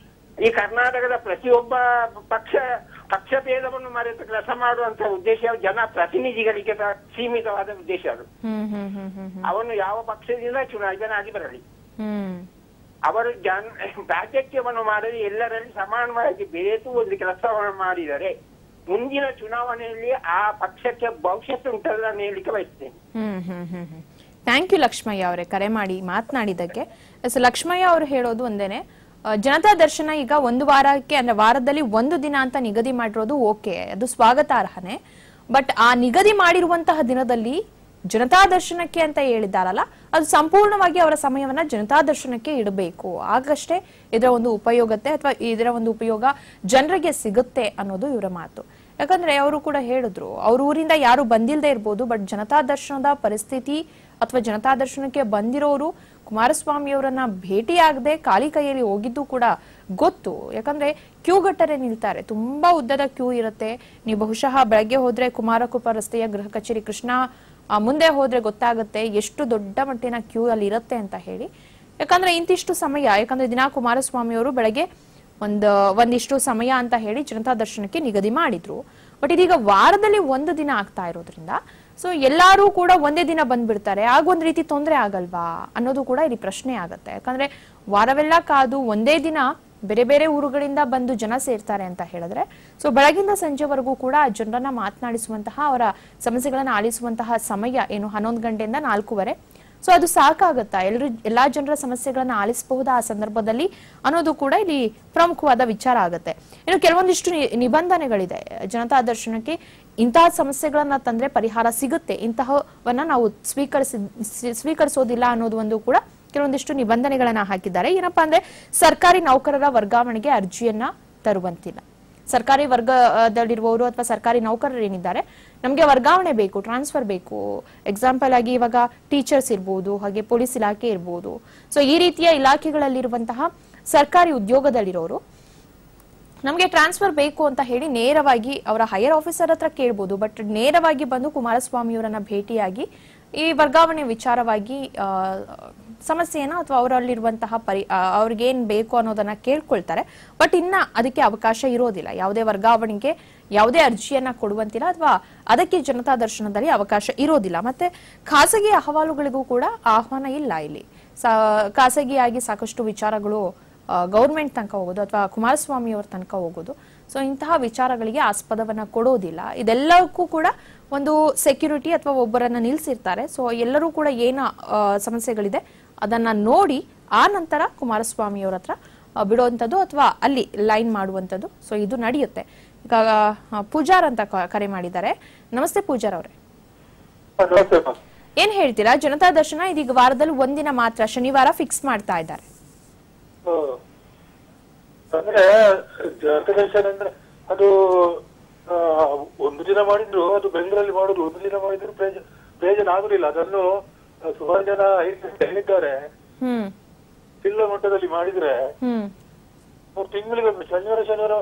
ಈ ಕರ್ನಾಟಕದ ಪ್ರತಿಯೊಬ್ಬ ಪಕ್ಷ ಪಕ್ಷ ಭೇದವನ್ನು ಮರೆತು ಕೆಲಸ ಮಾಡುವಂತ ಉದ್ದೇಶ ಜನ ಪ್ರತಿನಿಧಿಗಳಿಗೆ ತ- ಸೀಮಿತವಾದ ಉದ್ದೇಶ ಅದು ಹ್ಮ್ ಹ್ಮ್ ಹ್ಮ್ ಹ್ಮ್ ಹ್ಮ್ ಅವನು ಯಾವ ಪಕ್ಷದಿಂದ ಚುನಾಯಿತನಾಗಿ ಬರಲಿ ಹ್ಮ್ ಅವರು ಜನ ಪ್ರಾತ್ಯಕ್ಷವನ್ನು ಮಾಡದೆ ಎಲ್ಲರಲ್ಲಿ ಸಮಾನವಾಗಿ ಬೆರೆತು ಒಂದು ಕೆಲಸವನ್ನು ಮಾಡಿದರೆ ಮುಂದಿನ ಚುನಾವಣೆಯಲ್ಲಿ ಆ ಪಕ್ಷಕ್ಕೆ ಭವಿಷ್ಯತ್ತು ಉಂಟಲ್ಲ ನಾನು ಹೇಳಲಿಕ್ಕೆ ಬಯಸ್ತೇನೆ ಹ್ಮ್ ಹ್ಮ್ ಹ್ಮ್ ಹ್ಮ್ ಥ್ಯಾಂಕ್ ಯು ಲಕ್ಷ್ಮಯ್ಯ ಅವರೇ ಕರೆ ಮಾಡಿ ಮಾತನಾಡಿದ್ದಕ್ಕೆ ಎಸ್ ಲಕ್ಷ್ಮಯ್ಯ ಅವರು ಹೇಳೋದು ಒಂದೇನೆ ಆ, ಜನತಾ ದರ್ಶನ ಈಗ ಒಂದು ವಾರಕ್ಕೆ ಅಂದ್ರೆ ವಾರದಲ್ಲಿ ಒಂದು ದಿನ ಅಂತ ನಿಗದಿ ಮಾಡಿರೋದು ಓಕೆ ಅದು ಸ್ವಾಗತಾರ್ಹನೆ ಬಟ್ ಆ ನಿಗದಿ ಮಾಡಿರುವಂತಹ ದಿನದಲ್ಲಿ ಜನತಾ ದರ್ಶನಕ್ಕೆ ಅಂತ ಹೇಳಿದಾರಲ್ಲ ಅದು ಸಂಪೂರ್ಣವಾಗಿ ಅವರ ಸಮಯವನ್ನ ಜನತಾ ದರ್ಶನಕ್ಕೆ ಇಡಬೇಕು ಆಗಷ್ಟೇ ಇದರ ಒಂದು ಉಪಯೋಗತೆ ಅಥವಾ ಇದರ ಒಂದು ಉಪಯೋಗ ಜನರಿಗೆ ಸಿಗುತ್ತೆ ಅನ್ನೋದು ಇವರ ಮಾತು ಯಾಕಂದ್ರೆ ಅವರು ಕೂಡ ಹೇಳಿದ್ರು ಅವ್ರ ಊರಿಂದ ಯಾರು ಬಂದಿಲ್ಲದೆ ಇರ್ಬೋದು ಬಟ್ ಜನತಾ ದರ್ಶನದ ಪರಿಸ್ಥಿತಿ ಅಥವಾ ಜನತಾ ದರ್ಶನಕ್ಕೆ ಬಂದಿರೋರು ಕುಮಾರಸ್ವಾಮಿ ಅವರನ್ನ ಭೇಟಿಯಾಗದೆ ಖಾಲಿ ಕೈಯಲ್ಲಿ ಹೋಗಿದ್ದು ಕೂಡ ಗೊತ್ತು ಯಾಕಂದ್ರೆ ಕ್ಯೂ ಗಟ್ಟರೆ ನಿಲ್ತಾರೆ ತುಂಬಾ ಉದ್ದದ ಕ್ಯೂ ಇರುತ್ತೆ ನೀವು ಬಹುಶಃ ಬೆಳಗ್ಗೆ ಹೋದ್ರೆ ಕುಮಾರಕೃಪ ರಸ್ತೆಯ ಗೃಹ ಕಚೇರಿ ಕೃಷ್ಣ ಆ, ಮುಂದೆ ಹೋದ್ರೆ ಗೊತ್ತಾಗುತ್ತೆ ಎಷ್ಟು ದೊಡ್ಡ ಮಟ್ಟಿನ ಕ್ಯೂ ಅಲ್ಲಿ ಇರುತ್ತೆ ಅಂತ ಹೇಳಿ ಯಾಕಂದ್ರೆ ಇಂತಿಷ್ಟು ಸಮಯ ಯಾಕಂದ್ರೆ ದಿನಾ ಕುಮಾರಸ್ವಾಮಿ ಅವರು ಬೆಳಗ್ಗೆ ಒಂದು ಒಂದಿಷ್ಟು ಸಮಯ ಅಂತ ಹೇಳಿ ಜನತಾ ದರ್ಶನಕ್ಕೆ ನಿಗದಿ ಮಾಡಿದ್ರು ಬಟ್ ಇದೀಗ ವಾರದಲ್ಲಿ ಒಂದು ದಿನ ಆಗ್ತಾ ಇರೋದ್ರಿಂದ ಸೊ ಎಲ್ಲಾರು ಕೂಡ ಒಂದೇ ದಿನ ಬಂದ್ಬಿಡ್ತಾರೆ ಆಗ ಒಂದ್ ರೀತಿ ತೊಂದರೆ ಆಗಲ್ವಾ ಅನ್ನೋದು ಕೂಡ ಇಲ್ಲಿ ಪ್ರಶ್ನೆ ಆಗತ್ತೆ ಯಾಕಂದ್ರೆ ವಾರವೆಲ್ಲ ಕಾದು ಒಂದೇ ದಿನ ಬೇರೆ ಬೇರೆ ಊರುಗಳಿಂದ ಬಂದು ಜನ ಸೇರ್ತಾರೆ ಅಂತ ಹೇಳಿದ್ರೆ ಸೊ ಬೆಳಗಿಂದ ಸಂಜೆವರೆಗೂ ಕೂಡ ಆ ಜನರನ್ನ ಮಾತನಾಡಿಸುವಂತಹ ಅವರ ಸಮಸ್ಯೆಗಳನ್ನ ಆಲಿಸುವಂತಹ ಸಮಯ ಏನು ಹನ್ನೊಂದು ಗಂಟೆಯಿಂದ ನಾಲ್ಕೂವರೆ ಸೊ ಅದು ಸಾಕಾಗತ್ತಾ ಎಲ್ಲರೂ ಎಲ್ಲಾ ಜನರ ಸಮಸ್ಯೆಗಳನ್ನ ಆಲಿಸಬಹುದಾ ಆ ಸಂದರ್ಭದಲ್ಲಿ ಅನ್ನೋದು ಕೂಡ ಇಲ್ಲಿ ಪ್ರಮುಖವಾದ ವಿಚಾರ ಆಗುತ್ತೆ ಇನ್ನು ಕೆಲವೊಂದಿಷ್ಟು ನಿ- ನಿಬಂಧನೆಗಳಿದೆ ಜನತಾ ದರ್ಶನಕ್ಕೆ ಇಂತಹ ಸಮಸ್ಯೆಗಳನ್ನ ತಂದ್ರೆ ಪರಿಹಾರ ಸಿಗುತ್ತೆ ಇಂತಹವನ್ನ ನಾವು ಸ್ವೀಕರಿಸಿ ಸಿ- ಸ್ವೀಕರಿಸೋದಿಲ್ಲ ಅನ್ನೋದು ಒಂದು ಕೂಡ ಕೆಲವೊಂದಿಷ್ಟು ನಿಬಂಧನೆಗಳನ್ನ ಹಾಕಿದ್ದಾರೆ ಏನಪ್ಪಾ ಅಂದ್ರೆ ಸರ್ಕಾರಿ ನೌಕರರ ವರ್ಗಾವಣೆಗೆ ಅರ್ಜಿಯನ್ನ ತರುವಂತಿಲ್ಲ ಸರ್ಕಾರಿ ವರ್ಗದಲ್ಲಿರುವವರು ಅಥವಾ ಸರ್ಕಾರಿ ನೌಕರರು ಏನಿದ್ದಾರೆ ನಮಗೆ ವರ್ಗಾವಣೆ ಬೇಕು ಟ್ರಾನ್ಸ್ಫರ್ ಬೇಕು ಎಕ್ಸಾಂಪಲ್ ಆಗಿ ಇವಾಗ ಟೀಚರ್ಸ್ ಇರ್ಬೋದು ಹಾಗೆ ಪೊಲೀಸ್ ಇಲಾಖೆ ಇರ್ಬೋದು ಸೊ ಈ ರೀತಿಯ ಇಲಾಖೆಗಳಲ್ಲಿರುವಂತಹ ಸರ್ಕಾರಿ ಉದ್ಯೋಗದಲ್ಲಿರೋರು ನಮಗೆ ಟ್ರಾನ್ಸ್ಫರ್ ಬೇಕು ಅಂತ ಹೇಳಿ ನೇರವಾಗಿ ಅವರ ಹೈಯರ್ ಆಫೀಸರ್ ಹತ್ರ ಕೇಳ್ಬೋದು ಬಟ್ ನೇರವಾಗಿ ಬಂದು ಕುಮಾರಸ್ವಾಮಿ ಅವರನ್ನ ಭೇಟಿಯಾಗಿ ಈ ವರ್ಗಾವಣೆ ವಿಚಾರವಾಗಿ ಆ, ಸಮಸ್ಯೆನ ಅಥವಾ ಅವರಲ್ಲಿರುವಂತಹ ಪರಿ ಆ, ಅವ್ರಿಗೇನ್ ಬೇಕು ಅನ್ನೋದನ್ನ ಕೇಳ್ಕೊಳ್ತಾರೆ ಬಟ್ ಇನ್ನ ಅದಕ್ಕೆ ಅವಕಾಶ ಇರೋದಿಲ್ಲ ಯಾವುದೇ ವರ್ಗಾವಣೆಗೆ ಯಾವುದೇ ಅರ್ಜಿಯನ್ನ ಕೊಡುವಂತಿಲ್ಲ ಅಥವಾ ಅದಕ್ಕೆ ಜನತಾ ದರ್ಶನದಲ್ಲಿ ಅವಕಾಶ ಇರೋದಿಲ್ಲ ಮತ್ತೆ ಖಾಸಗಿ ಅಹವಾಲುಗಳಿಗೂ ಕೂಡ ಆಹ್ವಾನ ಇಲ್ಲ ಇಲ್ಲಿ ಸಾ- ಖಾಸಗಿಯಾಗಿ ಸಾಕಷ್ಟು ವಿಚಾರಗಳು ಗೌರ್ಮೆಂಟ್ ತನಕ ಹೋಗೋದು ಅಥವಾ ಕುಮಾರಸ್ವಾಮಿ ಅವ್ರ ತನಕ ಹೋಗೋದು ಸೊ ಇಂತಹ ವಿಚಾರಗಳಿಗೆ ಆಸ್ಪದವನ್ನ ಕೊಡೋದಿಲ್ಲ ಇದೆಲ್ಲಕ್ಕೂ ಕೂಡ ಒಂದು ಸೆಕ್ಯೂರಿಟಿ ಅಥವಾ ಒಬ್ಬರನ್ನ ನಿಲ್ಸಿರ್ತಾರೆ ಸೊ ಎಲ್ಲರೂ ಕೂಡ ಏನು ಆ, ಸಮಸ್ಯೆಗಳಿದೆ ಅದನ್ನ ನೋಡಿ ಆ ನಂತರ ಕುಮಾರಸ್ವಾಮಿ ಅವ್ರ ಹತ್ರ ಆ, ಬಿಡುವಂಥದ್ದು ಅಥವಾ ಅಲ್ಲಿ ಲೈನ್ ಮಾಡುವಂಥದ್ದು ಸೊ ಇದು ನಡೆಯುತ್ತೆ ಈಗ ಆ, ಪೂಜಾರ್ ಅಂತ ಕ- ಕರೆ ಮಾಡಿದ್ದಾರೆ ನಮಸ್ತೆ ಪೂಜಾರ್ ಅವರೇ ನಮಸ್ತೆ ಅಮ್ಮ. ಏನ್ ಹೇಳ್ತೀರಾ ಜನತಾ ದರ್ಶನ ಇದೀಗ ವಾರದಲ್ಲಿ ಒಂದಿನ ಮಾತ್ರ ಶನಿವಾರ ಫಿಕ್ಸ್ ಮಾಡ್ತಾ ಇದ್ದಾರೆ ಹ್ಮ್. ಅಂದ್ರೆ ಜನತಾ ಅಂದ್ರೆ ಅದು ಆ, ಒಂದು ದಿನ ಮಾಡಿದ್ರು ಅದು ಬೆಂಗಳೂರಲ್ಲಿ ಮಾಡುದು ಒಂದು ದಿನ ಮಾಡಿದ್ರು ಪ್ರಯೋಜನ ಪ್ರಯೋಜನ ಆಗುದಿಲ್ಲ ಅದನ್ನು ಆ, ಸುಮಾರು ಜನ ಹಿರಿಯರು ಹೇಳಿದ್ದಾರೆ ಹ್ಮ್ ಜಿಲ್ಲಾ ಮಟ್ಟದಲ್ಲಿ ಮಾಡಿದ್ರೆ ಹ್ಮ್ ಮೂರು ತಿಂಗಳಿಗೊಮ್ಮೆ ಶನಿವಾರ ಶನಿವಾರ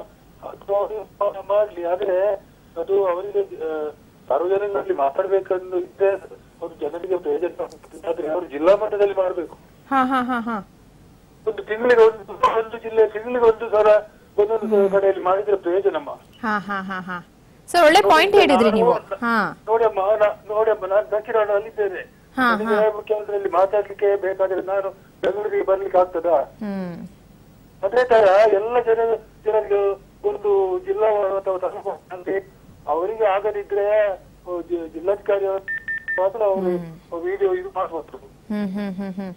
ಅದು ಮಾಡ್ಲಿ ಆದ್ರೆ ಅದು ಅವರಿಗೆ ಆ, ಸಾರ್ವಜನಿಕರಲ್ಲಿ ಮಾತಾಡ್ಬೇಕಂದು ಇದ್ರೆ ಅದು ಜನರಿಗೆ ಪ್ರಯೋಜನ ಆಗ್ತದೆ. ಆದ್ರೆ ಅವರು ಜಿಲ್ಲಾ ಮಟ್ಟದಲ್ಲಿ ಮಾಡ್ಬೇಕು ಹಾ ಹಾ ಹಾ ಹಾ ಒಂದು ತಿಂಗಳಿಗೆ ಒಂದು ಒಂದು ಜಿಲ್ಲೆ ತಿಂಗಳಿಗೆ ಒಂದು ಸಲ ಒಂದೊಂದು ಕಡೆಯಲ್ಲಿ ಮಾಡಿದ್ರೆ ಪ್ರಯೋಜನಮ್ಮ ಹಾ ಹಾ ಹಾ ಹಾ ಸರ್ ಒಳ್ಳೆ ಪಾಯಿಂಟ್ ಹೇಳಿದ್ರಿ ನೀವು ಹಾ ನೋಡಮ್ಮ ನಾ- ನೋಡಮ್ಮ ನಾನು ದಕ್ಷಿಣದಲ್ಲಿದ್ದೇನೆ ಹಾ, ನನಗೆ ಮುಖ್ಯಮಂತ್ರಿಯಲ್ಲಿ ಮಾತಾಡ್ಲಿಕ್ಕೆ ಬೇಕಾದ್ರೆ ನಾನು ಬೆಂಗಳೂರಿಗೆ ಬರ್ಲಿಕ್ಕೆ ಆಗ್ತದಾ ಹ್ಮ್ ಅದೇ ತರ ಎಲ್ಲ ಜನ ಜನರಿಗೆ ಒಂದು ಜಿಲ್ಲಾ ಅಥವಾ ತಾಲೂಕು ಅಂದ್ರೆ ಅವರಿಗೆ ಆಗದಿದ್ರೆ ಅಹ್, ಜಿ- ಜಿಲ್ಲಾಧಿಕಾರಿ ಅವರು ಮಾತ್ರ ಅವರು ವಿಡಿಯೋ ಇದು ಮಾಡ್ಬೋದು ಹ್ಮ್ ಹ್ಮ್ ಹ್ಮ್ ಹ್ಮ್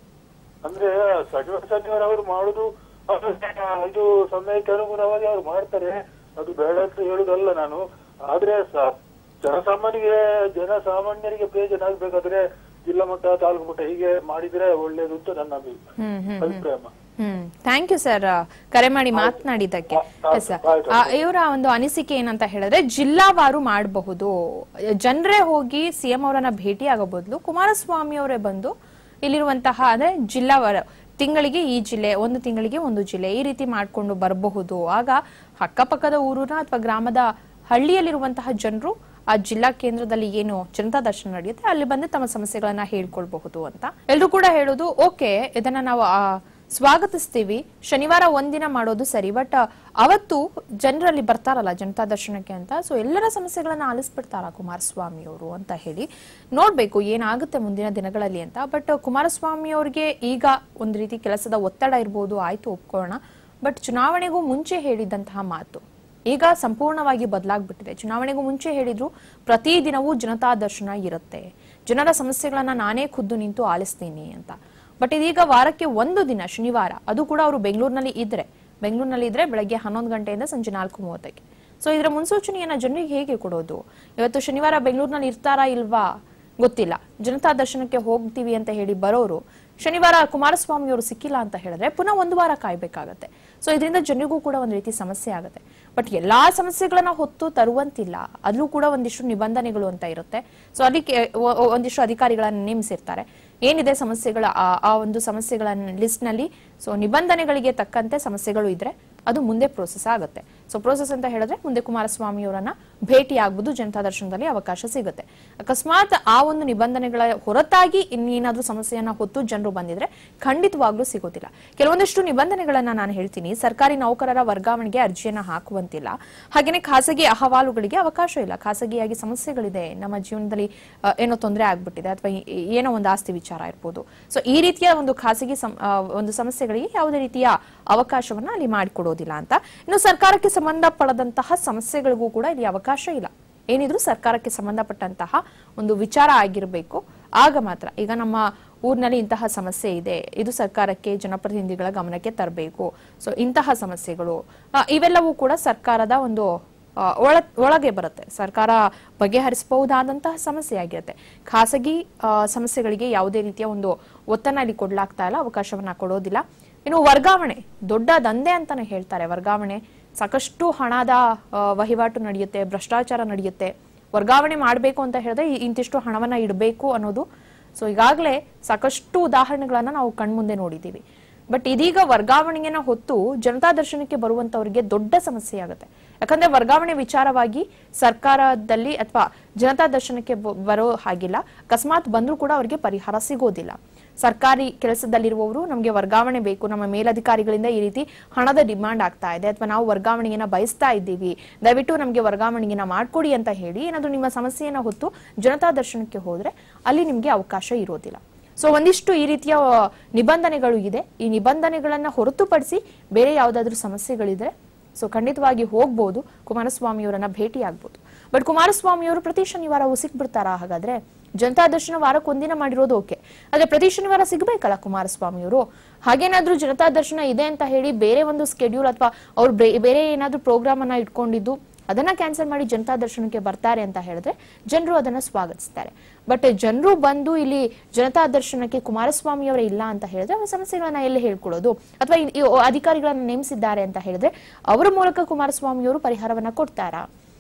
ಅಂದ್ರೆ ಸಚಿವ ಸಚಿವರು ಅವರು ಮಾಡುದು ಅದು ಇದು ಸಮಯಕ್ಕೆ ಅನುಗುಣವಾಗಿ ಅವ್ರು ಮಾಡ್ತಾರೆ ಅದು ಬೇಡ ಅಂತ ಹೇಳುದಲ್ಲ ನಾನು ಆದ್ರೆ ಸ- ಜನಸಾಮಾನ್ಯರಿಗೆ ಜನಸಾಮಾನ್ಯರಿಗೆ ಪ್ರಯೋಜನ ಆಗ್ಬೇಕಾದ್ರೆ ಜಿಲ್ಲಾ ಮಟ್ಟ ತಾಲೂಕು ಮಟ್ಟ ಹೀಗೆ ಮಾಡಿದ್ರೆ ಒಳ್ಳೇದು ಅಂತ ನನ್ನ ಅಭಿ- ಹ್ಮ್ ಹ್ಮ್ ಅಭಿಪ್ರಾಯ ಹ್ಮ್ ಥ್ಯಾಂಕ್ ಯು ಸರ್ ಕರೆ ಮಾಡಿ ಮಾತನಾಡಿದ್ದಕ್ಕೆ ಆಯ್ತು, ಎಸ್ ಸರ್ ಆಯ್ತು. ಇವರ ಒಂದು ಅನಿಸಿಕೆ ಏನಂತ ಹೇಳಿದ್ರೆ ಜಿಲ್ಲಾವಾರು ಮಾಡಬಹುದು ಜನರೇ ಹೋಗಿ ಸಿಎಂ ಅವರನ್ನ ಭೇಟಿ ಆಗೋ ಬದಲು ಕುಮಾರಸ್ವಾಮಿ ಅವರೇ ಬಂದು ಇಲ್ಲಿರುವಂತಹ ಅಂದ್ರೆ ಜಿಲ್ಲಾವಾರ ತಿಂಗಳಿಗೆ ಈ ಜಿಲ್ಲೆ ಒಂದು ತಿಂಗಳಿಗೆ ಒಂದು ಜಿಲ್ಲೆ ಈ ರೀತಿ ಮಾಡ್ಕೊಂಡು ಬರಬಹುದು ಆಗ ಅಕ್ಕಪಕ್ಕದ ಊರಿನ ಅಥವಾ ಗ್ರಾಮದ ಹಳ್ಳಿಯಲ್ಲಿರುವಂತಹ ಜನರು ಆ ಜಿಲ್ಲಾ ಕೇಂದ್ರದಲ್ಲಿ ಏನು ಜನತಾ ದರ್ಶನ ನಡೆಯುತ್ತೆ ಅಲ್ಲಿ ಬಂದು ತಮ್ಮ ಸಮಸ್ಯೆಗಳನ್ನ ಹೇಳ್ಕೊಳ್ಬಹುದು ಅಂತ ಎಲ್ರು ಕೂಡ ಹೇಳೋದು ಓಕೆ ಇದನ್ನ ನಾವು ಆ, ಸ್ವಾಗತಿಸ್ತೀವಿ ಶನಿವಾರ ಒಂದಿನ ಮಾಡೋದು ಸರಿ ಬಟ್ ಅವತ್ತು ಜನರಲ್ಲಿ ಬರ್ತಾರಲ್ಲ ಜನತಾ ದರ್ಶನಕ್ಕೆ ಅಂತ ಸೊ ಎಲ್ಲರ ಸಮಸ್ಯೆಗಳನ್ನ ಆಲಿಸ್ಬಿಡ್ತಾರ ಕುಮಾರಸ್ವಾಮಿ ಅವರು ಅಂತ ಹೇಳಿ ನೋಡ್ಬೇಕು ಏನಾಗುತ್ತೆ ಮುಂದಿನ ದಿನಗಳಲ್ಲಿ ಅಂತ ಬಟ್ ಕುಮಾರಸ್ವಾಮಿ ಅವ್ರಿಗೆ ಈಗ ಒಂದು ರೀತಿ ಕೆಲಸದ ಒತ್ತಡ ಇರ್ಬೋದು ಆಯ್ತು ಒಪ್ಕೊಳ್ಳೋಣ ಬಟ್ ಚುನಾವಣೆಗೂ ಮುಂಚೆ ಹೇಳಿದಂತಹ ಮಾತು ಈಗ ಸಂಪೂರ್ಣವಾಗಿ ಬದಲಾಗ್ಬಿಟ್ಟಿದೆ ಚುನಾವಣೆಗೂ ಮುಂಚೆ ಹೇಳಿದ್ರು ಪ್ರತಿ ದಿನವೂ ಜನತಾ ದರ್ಶನ ಇರುತ್ತೆ ಜನರ ಸಮಸ್ಯೆಗಳನ್ನ ನಾನೇ ಖುದ್ದು ನಿಂತು ಆಲಿಸ್ತೀನಿ ಅಂತ ಬಟ್ ಇದೀಗ ವಾರಕ್ಕೆ ಒಂದು ದಿನ ಶನಿವಾರ ಅದು ಕೂಡ ಅವರು ಬೆಂಗಳೂರಿನಲ್ಲಿ ಇದ್ರೆ ಬೆಂಗಳೂರಿನಲ್ಲಿ ಇದ್ರೆ ಬೆಳಗ್ಗೆ ಹನ್ನೊಂದು ಗಂಟೆಯಿಂದ ಸಂಜೆ ನಾಲ್ಕು ಮೂವತ್ತಕ್ಕೆ ಸೊ ಇದರ ಮುನ್ಸೂಚನೆಯನ್ನ ಜನರಿಗೆ ಹೇಗೆ ಕೊಡೋದು ಇವತ್ತು ಶನಿವಾರ ಬೆಂಗಳೂರಿನಲ್ಲಿ ಇರ್ತಾರಾ ಇಲ್ವಾ ಗೊತ್ತಿಲ್ಲ ಜನತಾ ದರ್ಶನಕ್ಕೆ ಹೋಗ್ತೀವಿ ಅಂತ ಹೇಳಿ ಬರೋರು ಶನಿವಾರ ಕುಮಾರಸ್ವಾಮಿ ಅವರು ಸಿಕ್ಕಿಲ್ಲ ಅಂತ ಹೇಳಿದ್ರೆ ಪುನಃ ಒಂದು ವಾರ ಕಾಯ್ಬೇಕಾಗತ್ತೆ ಸೊ ಇದರಿಂದ ಜನರಿಗೂ ಕೂಡ ಒಂದು ರೀತಿ ಸಮಸ್ಯೆ ಆಗುತ್ತೆ ಬಟ್ ಎಲ್ಲಾ ಸಮಸ್ಯೆಗಳನ್ನ ಹೊತ್ತು ತರುವಂತಿಲ್ಲ ಅಲ್ಲೂ ಕೂಡ ಒಂದಿಷ್ಟು ನಿಬಂಧನೆಗಳು ಅಂತ ಇರುತ್ತೆ ಸೊ ಅದಕ್ಕೆ ಒ- ಒ- ಒಂದಿಷ್ಟು ಅಧಿಕಾರಿಗಳನ್ನ ನೇಮಿಸಿರ್ತಾರೆ ಏನಿದೆ ಸಮಸ್ಯೆಗಳ ಆ- ಆ ಒಂದು ಸಮಸ್ಯೆಗಳ ಲಿಸ್ಟ್ ನಲ್ಲಿ ಸೊ ನಿಬಂಧನೆಗಳಿಗೆ ತಕ್ಕಂತೆ ಸಮಸ್ಯೆಗಳು ಇದ್ರೆ ಅದು ಮುಂದೆ ಪ್ರೋಸೆಸ್ ಆಗುತ್ತೆ ಸೊ ಪ್ರೋಸೆಸ್ ಅಂತ ಹೇಳಿದ್ರೆ ಮುಂದೆ ಕುಮಾರಸ್ವಾಮಿ ಅವರನ್ನ ಭೇಟಿ ಆಗ್ಬೋದು ಜನತಾ ದರ್ಶನದಲ್ಲಿ ಅವಕಾಶ ಸಿಗುತ್ತೆ ಅಕಸ್ಮಾತ್ ಆ ಒಂದು ನಿಬಂಧನೆಗಳ ಹೊರತಾಗಿ ಇನ್ನೇನಾದ್ರೂ ಸಮಸ್ಯೆಯನ್ನ ಹೊತ್ತು ಜನರು ಬಂದಿದ್ರೆ ಖಂಡಿತವಾಗ್ಲೂ ಸಿಗೋದಿಲ್ಲ ಕೆಲವೊಂದಿಷ್ಟು ನಿಬಂಧನೆಗಳನ್ನ ನಾನು ಹೇಳ್ತೀನಿ ಸರ್ಕಾರಿ ನೌಕರರ ವರ್ಗಾವಣೆಗೆ ಅರ್ಜಿಯನ್ನ ಹಾಕುವಂತಿಲ್ಲ ಹಾಗೇನೆ ಖಾಸಗಿ ಅಹವಾಲುಗಳಿಗೆ ಅವಕಾಶ ಇಲ್ಲ ಖಾಸಗಿಯಾಗಿ ಸಮಸ್ಯೆಗಳಿದೆ ನಮ್ಮ ಜೀವನದಲ್ಲಿ ಆ, ಏನೋ ತೊಂದರೆ ಆಗ್ಬಿಟ್ಟಿದೆ ಅಥವಾ ಈ- ಏನೋ ಒಂದು ಆಸ್ತಿ ವಿಚಾರ ಇರ್ಬೋದು ಸೊ ಈ ರೀತಿಯ ಒಂದು ಖಾಸಗಿ ಸಂ- ಆ, ಒಂದು ಸಮಸ್ಯೆಗಳಿಗೆ ಯಾವುದೇ ರೀತಿಯ ಅವಕಾಶವನ್ನ ಅಲ್ಲಿ ಮಾಡಿಕೊಡೋದಿಲ್ಲ ಅಂತ ಇನ್ನು ಸರ್ಕಾರಕ್ಕೆ ಸಂಬಂಧಪಡದಂತಹ ಸಮಸ್ಯೆಗಳಿಗೂ ಕೂಡ ಇಲ್ಲಿ ಅವಕಾಶ ಇಲ್ಲ ಏನಿದ್ರು ಸರ್ಕಾರಕ್ಕೆ ಸಂಬಂಧಪಟ್ಟಂತಹ ಒಂದು ವಿಚಾರ ಆಗಿರಬೇಕು ಆಗ ಮಾತ್ರ ಈಗ ನಮ್ಮ ಊರಿನಲ್ಲಿ ಇಂತಹ ಸಮಸ್ಯೆ ಇದೆ ಇದು ಸರ್ಕಾರಕ್ಕೆ ಜನಪ್ರತಿನಿಧಿಗಳ ಗಮನಕ್ಕೆ ತರಬೇಕು ಸೊ ಇಂತಹ ಸಮಸ್ಯೆಗಳು ಆ, ಇವೆಲ್ಲವೂ ಕೂಡ ಸರ್ಕಾರದ ಒಂದು ಆ, ಒಳ ಒಳಗೆ ಬರುತ್ತೆ ಸರ್ಕಾರ ಬಗೆಹರಿಸಬಹುದಾದಂತಹ ಸಮಸ್ಯೆ ಆಗಿರುತ್ತೆ ಖಾಸಗಿ ಆ, ಸಮಸ್ಯೆಗಳಿಗೆ ಯಾವುದೇ ರೀತಿಯ ಒಂದು ಒತ್ತನ್ನ ಇಲ್ಲಿ ಕೊಡ್ಲಾಗ್ತಾ ಇಲ್ಲ ಅವಕಾಶವನ್ನ ಕೊಡೋದಿಲ್ಲ ಇನ್ನು ವರ್ಗಾವಣೆ ದೊಡ್ಡ ದಂಧೆ ಅಂತಾನೆ ಹೇಳ್ತಾರೆ ವರ್ಗಾವಣೆ ಸಾಕಷ್ಟು ಹಣದ ಆ, ವಹಿವಾಟು ನಡೆಯುತ್ತೆ ಭ್ರಷ್ಟಾಚಾರ ನಡೆಯುತ್ತೆ ವರ್ಗಾವಣೆ ಮಾಡಬೇಕು ಅಂತ ಹೇಳಿದ್ರೆ ಈ- ಇಂತಿಷ್ಟು ಹಣವನ್ನ ಇಡಬೇಕು ಅನ್ನೋದು ಸೊ ಈಗಾಗಲೇ ಸಾಕಷ್ಟು ಉದಾಹರಣೆಗಳನ್ನ ನಾವು ಕಣ್ಮುಂದೆ ನೋಡಿದ್ದೀವಿ ಬಟ್ ಇದೀಗ ವರ್ಗಾವಣೆಯನ್ನ ಹೊತ್ತು ಜನತಾ ದರ್ಶನಕ್ಕೆ ಬರುವಂತವರಿಗೆ ದೊಡ್ಡ ಸಮಸ್ಯೆ ಆಗುತ್ತೆ ಯಾಕಂದ್ರೆ ವರ್ಗಾವಣೆ ವಿಚಾರವಾಗಿ ಸರ್ಕಾರದಲ್ಲಿ ಅಥವಾ ಜನತಾ ದರ್ಶನಕ್ಕೆ ಬ- ಬರೋ ಹಾಗಿಲ್ಲ ಅಕಸ್ಮಾತ್ ಬಂದ್ರೂ ಕೂಡ ಅವರಿಗೆ ಪರಿಹಾರ ಸಿಗೋದಿಲ್ಲ ಸರ್ಕಾರಿ ಕೆಲಸದಲ್ಲಿರುವವರು ನಮಗೆ ವರ್ಗಾವಣೆ ಬೇಕು ನಮ್ಮ ಮೇಲಧಿಕಾರಿಗಳಿಂದ ಈ ರೀತಿ ಹಣದ ಡಿಮಾಂಡ್ ಆಗ್ತಾ ಇದೆ ಅಥವಾ ನಾವು ವರ್ಗಾವಣೆಯನ್ನ ಬಯಸ್ತಾ ಇದ್ದೀವಿ ದಯವಿಟ್ಟು ನಮಗೆ ವರ್ಗಾವಣೆಯನ್ನ ಮಾಡ್ಕೊಡಿ ಅಂತ ಹೇಳಿ ಏನಾದ್ರೂ ನಿಮ್ಮ ಸಮಸ್ಯೆಯನ್ನ ಹೊತ್ತು ಜನತಾ ದರ್ಶನಕ್ಕೆ ಹೋದ್ರೆ ಅಲ್ಲಿ ನಿಮ್ಗೆ ಅವಕಾಶ ಇರೋದಿಲ್ಲ ಸೊ ಒಂದಿಷ್ಟು ಈ ರೀತಿಯ ಆ, ನಿಬಂಧನೆಗಳು ಇದೆ ಈ ನಿಬಂಧನೆಗಳನ್ನ ಹೊರತುಪಡಿಸಿ ಬೇರೆ ಯಾವುದಾದ್ರೂ ಸಮಸ್ಯೆಗಳಿದ್ರೆ ಸೊ ಖಂಡಿತವಾಗಿ ಹೋಗ್ಬೋದು ಕುಮಾರಸ್ವಾಮಿಯವರನ್ನ ಭೇಟಿ ಆಗ್ಬೋದು ಬಟ್ ಕುಮಾರಸ್ವಾಮಿಯವರು ಪ್ರತಿ ಶನಿವಾರವೂ ಸಿಕ್ಬಿಡ್ತಾರಾ ಹಾಗಾದ್ರೆ ಜನತಾ ದರ್ಶನ ವಾರಕ್ಕೆ ಒಂದಿನ ಮಾಡಿರೋದು ಓಕೆ ಆದ್ರೆ ಪ್ರತಿ ಶನಿವಾರ ಸಿಗ್ಬೇಕಲ್ಲ ಕುಮಾರಸ್ವಾಮಿಯವರು ಹಾಗೇನಾದ್ರೂ ಜನತಾ ದರ್ಶನ ಇದೆ ಅಂತ ಹೇಳಿ ಬೇರೆ ಒಂದು ಸ್ಕೆಡ್ಯೂಲ್ ಅಥವಾ ಅವ್ರು ಬೇ- ಬೇರೆ ಏನಾದ್ರೂ ಪ್ರೋಗ್ರಾಮ್ ಅನ್ನ ಇಟ್ಕೊಂಡಿದ್ದು ಅದನ್ನ ಕ್ಯಾನ್ಸಲ್ ಮಾಡಿ ಜನತಾ ದರ್ಶನಕ್ಕೆ ಬರ್ತಾರೆ ಅಂತ ಹೇಳಿದ್ರೆ ಜನರು ಅದನ್ನ ಸ್ವಾಗತಿಸ್ತಾರೆ ಬಟ್ ಜನರು ಬಂದು ಇಲ್ಲಿ ಜನತಾ ದರ್ಶನಕ್ಕೆ ಕುಮಾರಸ್ವಾಮಿ ಅವರೇ ಇಲ್ಲ ಅಂತ ಹೇಳಿದ್ರೆ ಅವರ ಸಮಸ್ಯೆಗಳನ್ನ ಎಲ್ಲಿ ಹೇಳ್ಕೊಳ್ಳೋದು ಅಥವಾ ಈ- ಈ ಅಧಿಕಾರಿಗಳನ್ನ ನೇಮಿಸಿದ್ದಾರೆ ಅಂತ ಹೇಳಿದ್ರೆ ಅವರ ಮೂಲಕ ಕುಮಾರಸ್ವಾಮಿ ಅವರು ಪರಿಹಾರವನ್ನ ಕೊಡ್ತಾರಾ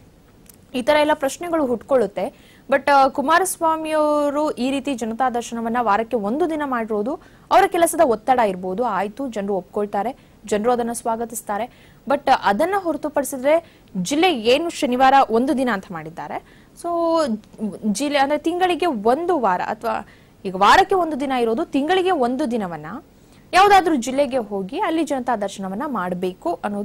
ಈ ತರ ಎಲ್ಲ ಪ್ರಶ್ನೆಗಳು ಹುಟ್ಕೊಳ್ಳುತ್ತೆ ಬಟ್ ಕುಮಾರಸ್ವಾಮಿ ಅವರು ಈ ರೀತಿ ಜನತಾ ದರ್ಶನವನ್ನ ವಾರಕ್ಕೆ ಒಂದು ದಿನ ಮಾಡಿರೋದು ಅವರ ಕೆಲಸದ ಒತ್ತಡ ಇರ್ಬೋದು ಆಯ್ತು ಜನರು ಒಪ್ಕೊಳ್ತಾರೆ ಜನರು ಅದನ್ನ ಸ್ವಾಗತಿಸ್ತಾರೆ ಬಟ್ ಅದನ್ನ ಹೊರತುಪಡಿಸಿದ್ರೆ ಜಿಲ್ಲೆ ಏನು ಶನಿವಾರ ಒಂದು ದಿನ ಅಂತ ಮಾಡಿದ್ದಾರೆ ಸೊ ಜಿಲ್ಲೆ ಅಂದ್ರೆ ತಿಂಗಳಿಗೆ ಒಂದು ವಾರ ಅಥವಾ ಈಗ ವಾರಕ್ಕೆ ಒಂದು ದಿನ ಇರೋದು ತಿಂಗಳಿಗೆ ಒಂದು ದಿನವನ್ನ ಯಾವುದಾದ್ರೂ ಜಿಲ್ಲೆಗೆ ಹೋಗಿ ಅಲ್ಲಿ ಜನತಾ ದರ್ಶನವನ್ನ ಮಾಡಬೇಕು ಅನ್ನೋದು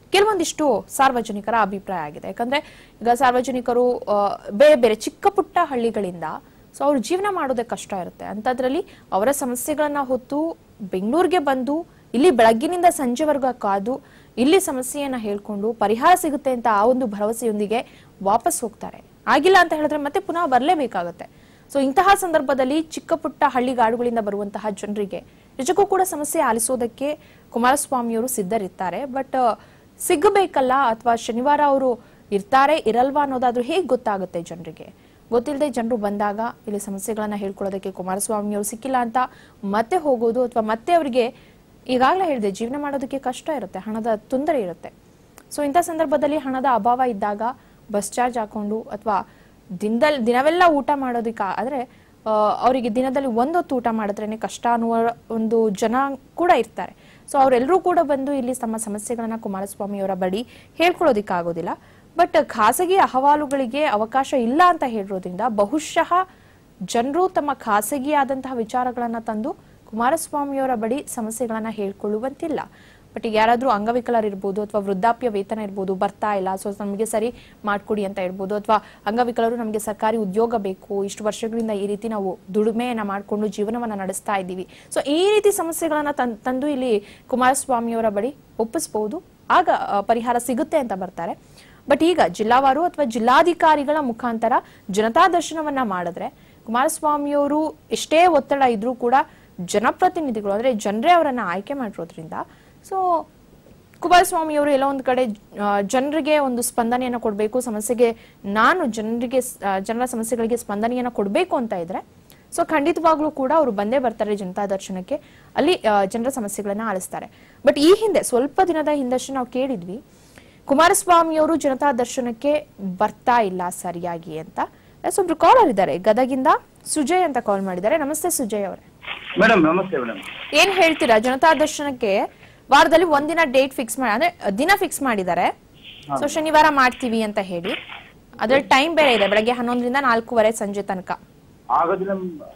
ಕೆಲವೊಂದಿಷ್ಟು ಸಾರ್ವಜನಿಕರ ಅಭಿಪ್ರಾಯ ಆಗಿದೆ ಯಾಕಂದ್ರೆ ಈಗ ಸಾರ್ವಜನಿಕರು ಆ, ಬೇರೆ ಬೇರೆ ಚಿಕ್ಕ ಪುಟ್ಟ ಹಳ್ಳಿಗಳಿಂದ ಸೊ ಅವ್ರ ಜೀವನ ಮಾಡೋದೇ ಕಷ್ಟ ಇರುತ್ತೆ ಅಂಥದ್ರಲ್ಲಿ ಅವರ ಸಮಸ್ಯೆಗಳನ್ನ ಹೊತ್ತು ಬೆಂಗಳೂರಿಗೆ ಬಂದು ಇಲ್ಲಿ ಬೆಳಗ್ಗಿನಿಂದ ಸಂಜೆವರೆಗೂ ಕಾದು ಇಲ್ಲಿ ಸಮಸ್ಯೆಯನ್ನ ಹೇಳ್ಕೊಂಡು ಪರಿಹಾರ ಸಿಗುತ್ತೆ ಅಂತ ಆ ಒಂದು ಭರವಸೆಯೊಂದಿಗೆ ವಾಪಸ್ ಹೋಗ್ತಾರೆ ಆಗಿಲ್ಲ ಅಂತ ಹೇಳಿದ್ರೆ ಮತ್ತೆ ಪುನಃ ಬರಲೇಬೇಕಾಗತ್ತೆ ಸೊ ಇಂತಹ ಸಂದರ್ಭದಲ್ಲಿ ಚಿಕ್ಕ ಪುಟ್ಟ ಹಳ್ಳಿಗಾಡುಗಳಿಂದ ಬರುವಂತಹ ಜನರಿಗೆ ನಿಜಕ್ಕೂ ಕೂಡ ಸಮಸ್ಯೆ ಆಲಿಸೋದಕ್ಕೆ ಕುಮಾರಸ್ವಾಮಿಯವರು ಸಿದ್ಧರಿರ್ತಾರೆ ಬಟ್ ಸಿಗಬೇಕಲ್ಲ ಅಥವಾ ಶನಿವಾರ ಅವರು ಇರ್ತಾರೆ ಇರಲ್ವಾ ಅನ್ನೋದಾದ್ರೂ ಹೇಗೆ ಗೊತ್ತಾಗುತ್ತೆ ಜನರಿಗೆ ಗೊತ್ತಿಲ್ಲದೆ ಜನರು ಬಂದಾಗ ಇಲ್ಲಿ ಸಮಸ್ಯೆಗಳನ್ನ ಹೇಳ್ಕೊಳ್ಳೋದಕ್ಕೆ ಕುಮಾರಸ್ವಾಮಿ ಅವರು ಸಿಕ್ಕಿಲ್ಲ ಅಂತ ಮತ್ತೆ ಹೋಗೋದು ಅಥವಾ ಮತ್ತೆ ಅವರಿಗೆ ಈಗಾಗಲೇ ಹೇಳಿದೆ ಜೀವನ ಮಾಡೋದಕ್ಕೆ ಕಷ್ಟ ಇರುತ್ತೆ ಹಣದ ತೊಂದರೆ ಇರುತ್ತೆ ಸೊ ಇಂಥ ಸಂದರ್ಭದಲ್ಲಿ ಹಣದ ಅಭಾವ ಇದ್ದಾಗ ಬಸ್ ಚಾರ್ಜ್ ಹಾಕೊಂಡು ಅಥವಾ ದಿನದಲ್ಲಿ ದಿನವೆಲ್ಲ ಊಟ ಮಾಡೋದಕ್ಕೆ ಆದರೆ ಅವರಿಗೆ ದಿನದಲ್ಲಿ ಒಂದೊತ್ತು ಊಟ ಮಾಡಿದ್ರೇನೆ ಕಷ್ಟ ಅನ್ನುವ ಒಂದು ಜನ ಕೂಡ ಇರ್ತಾರೆ ಸೊ ಅವರೆಲ್ಲರೂ ಕೂಡ ಬಂದು ಇಲ್ಲಿ ತಮ್ಮ ಸಮಸ್ಯೆಗಳನ್ನ ಕುಮಾರಸ್ವಾಮಿ ಅವರ ಬಳಿ ಹೇಳ್ಕೊಳ್ಳೋದಿಕ್ಕಾಗೋದಿಲ್ಲ ಬಟ್ ಖಾಸಗಿ ಅಹವಾಲುಗಳಿಗೆ ಅವಕಾಶ ಇಲ್ಲ ಅಂತ ಹೇಳಿರೋದ್ರಿಂದ ಬಹುಶಃ ಜನರು ತಮ್ಮ ಖಾಸಗಿಯಾದಂತಹ ವಿಚಾರಗಳನ್ನ ತಂದು ಕುಮಾರಸ್ವಾಮಿಯವರ ಬಳಿ ಸಮಸ್ಯೆಗಳನ್ನ ಹೇಳ್ಕೊಳ್ಳುವಂತಿಲ್ಲ ಬಟ್ ಈಗ ಯಾರಾದ್ರೂ ಅಂಗವಿಕಲರಿರ್ಬೋದು ಅಥವಾ ವೃದ್ಧಾಪ್ಯ ವೇತನ ಇರ್ಬೋದು ಬರ್ತಾ ಇಲ್ಲ ಸೊ ನಮಗೆ ಸರಿ ಮಾಡ್ಕೊಡಿ ಅಂತ ಇರ್ಬೋದು ಅಥವಾ ಅಂಗವಿಕಲರು ನಮಗೆ ಸರ್ಕಾರಿ ಉದ್ಯೋಗ ಬೇಕು ಇಷ್ಟು ವರ್ಷಗಳಿಂದ ಈ ರೀತಿ ನಾವು ದುಡಿಮೆಯನ್ನ ಮಾಡಿಕೊಂಡು ಜೀವನವನ್ನ ನಡೆಸ್ತಾ ಇದ್ದೀವಿ ಸೊ ಈ ರೀತಿ ಸಮಸ್ಯೆಗಳನ್ನ ತನ್- ತಂದು ಇಲ್ಲಿ ಕುಮಾರಸ್ವಾಮಿಯವರ ಬಳಿ ಒಪ್ಪಿಸ್ಬೋದು ಆಗ ಆ, ಪರಿಹಾರ ಸಿಗುತ್ತೆ ಅಂತ ಬರ್ತಾರೆ ಬಟ್ ಈಗ ಜಿಲ್ಲಾವಾರು ಅಥವಾ ಜಿಲ್ಲಾಧಿಕಾರಿಗಳ ಮುಖಾಂತರ ಜನತಾ ದರ್ಶನವನ್ನ ಮಾಡಿದ್ರೆ ಕುಮಾರಸ್ವಾಮಿಯವರು ಎಷ್ಟೇ ಒತ್ತಡ ಇದ್ರೂ ಕೂಡ ಜನಪ್ರತಿನಿಧಿಗಳು ಅಂದ್ರೆ ಜನರೇ ಅವರನ್ನ ಆಯ್ಕೆ ಮಾಡಿರೋದ್ರಿಂದ ಸೊ ಕುಮಾರಸ್ವಾಮಿಯವರು ಎಲ್ಲೋ ಒಂದು ಕಡೆ ಜನರಿಗೆ ಒಂದು ಸ್ಪಂದನೆಯನ್ನು ಕೊಡಬೇಕು ಸಮಸ್ಯೆಗೆ ನಾನು ಜನರಿಗೆ ಸ್- ಆ, ಜನರ ಸಮಸ್ಯೆಗಳಿಗೆ ಸ್ಪಂದನೆಯನ್ನು ಕೊಡಬೇಕು ಅಂತ ಇದ್ರೆ ಸೊ ಖಂಡಿತವಾಗ್ಲೂ ಕೂಡ ಅವರು ಬಂದೇ ಬರ್ತಾರೆ ಜನತಾ ದರ್ಶನಕ್ಕೆ ಅಲ್ಲಿ ಆ, ಜನರ ಸಮಸ್ಯೆಗಳನ್ನ ಆಲಿಸ್ತಾರೆ ಬಟ್ ಈ ಹಿಂದೆ ಸ್ವಲ್ಪ ದಿನದ ಹಿಂದಷ್ಟೇ ನಾವು ಕೇಳಿದ್ವಿ ಕುಮಾರಸ್ವಾಮಿಯವರು ಜನತಾ ದರ್ಶನಕ್ಕೆ ಬರ್ತಾ ಇಲ್ಲ ಸರಿಯಾಗಿ ಅಂತ ಎಸ್, ಒಬ್ರು ಕಾಲರ್ ಇದ್ದಾರೆ ಗದಗಿಂದ ಸುಜಯ್ ಅಂತ ಕಾಲ್ ಮಾಡಿದ್ದಾರೆ ನಮಸ್ತೆ ಸುಜಯ್ ಅವರೇ ಮೇಡಮ್ ನಮಸ್ತೆ ಮೇಡಮ್ ಏನ್ ಹೇಳ್ತೀರಾ ಜನತಾ ದರ್ಶನಕ್ಕೆ ವಾರದಲ್ಲಿ ಒಂದಿನ ಡೇಟ್ ಫಿಕ್ಸ್ ಮಾಡಿ ಅಂದ್ರೆ ದಿನ ಫಿಕ್ಸ್ ಮಾಡಿದ್ದಾರೆ ಸೊ ಶನಿವಾರ ಮಾಡ್ತೀವಿ ಅಂತ ಹೇಳಿ ಅದ್ರಲ್ಲಿ ಟೈಮ್ ಬೇರೆ ಇದೆ ಬೆಳಗ್ಗೆ ಹನ್ನೊಂದರಿಂದ ನಾಲ್ಕೂವರೆ ಸಂಜೆ ತನಕ ಆಗೋದಿಲ್ಲ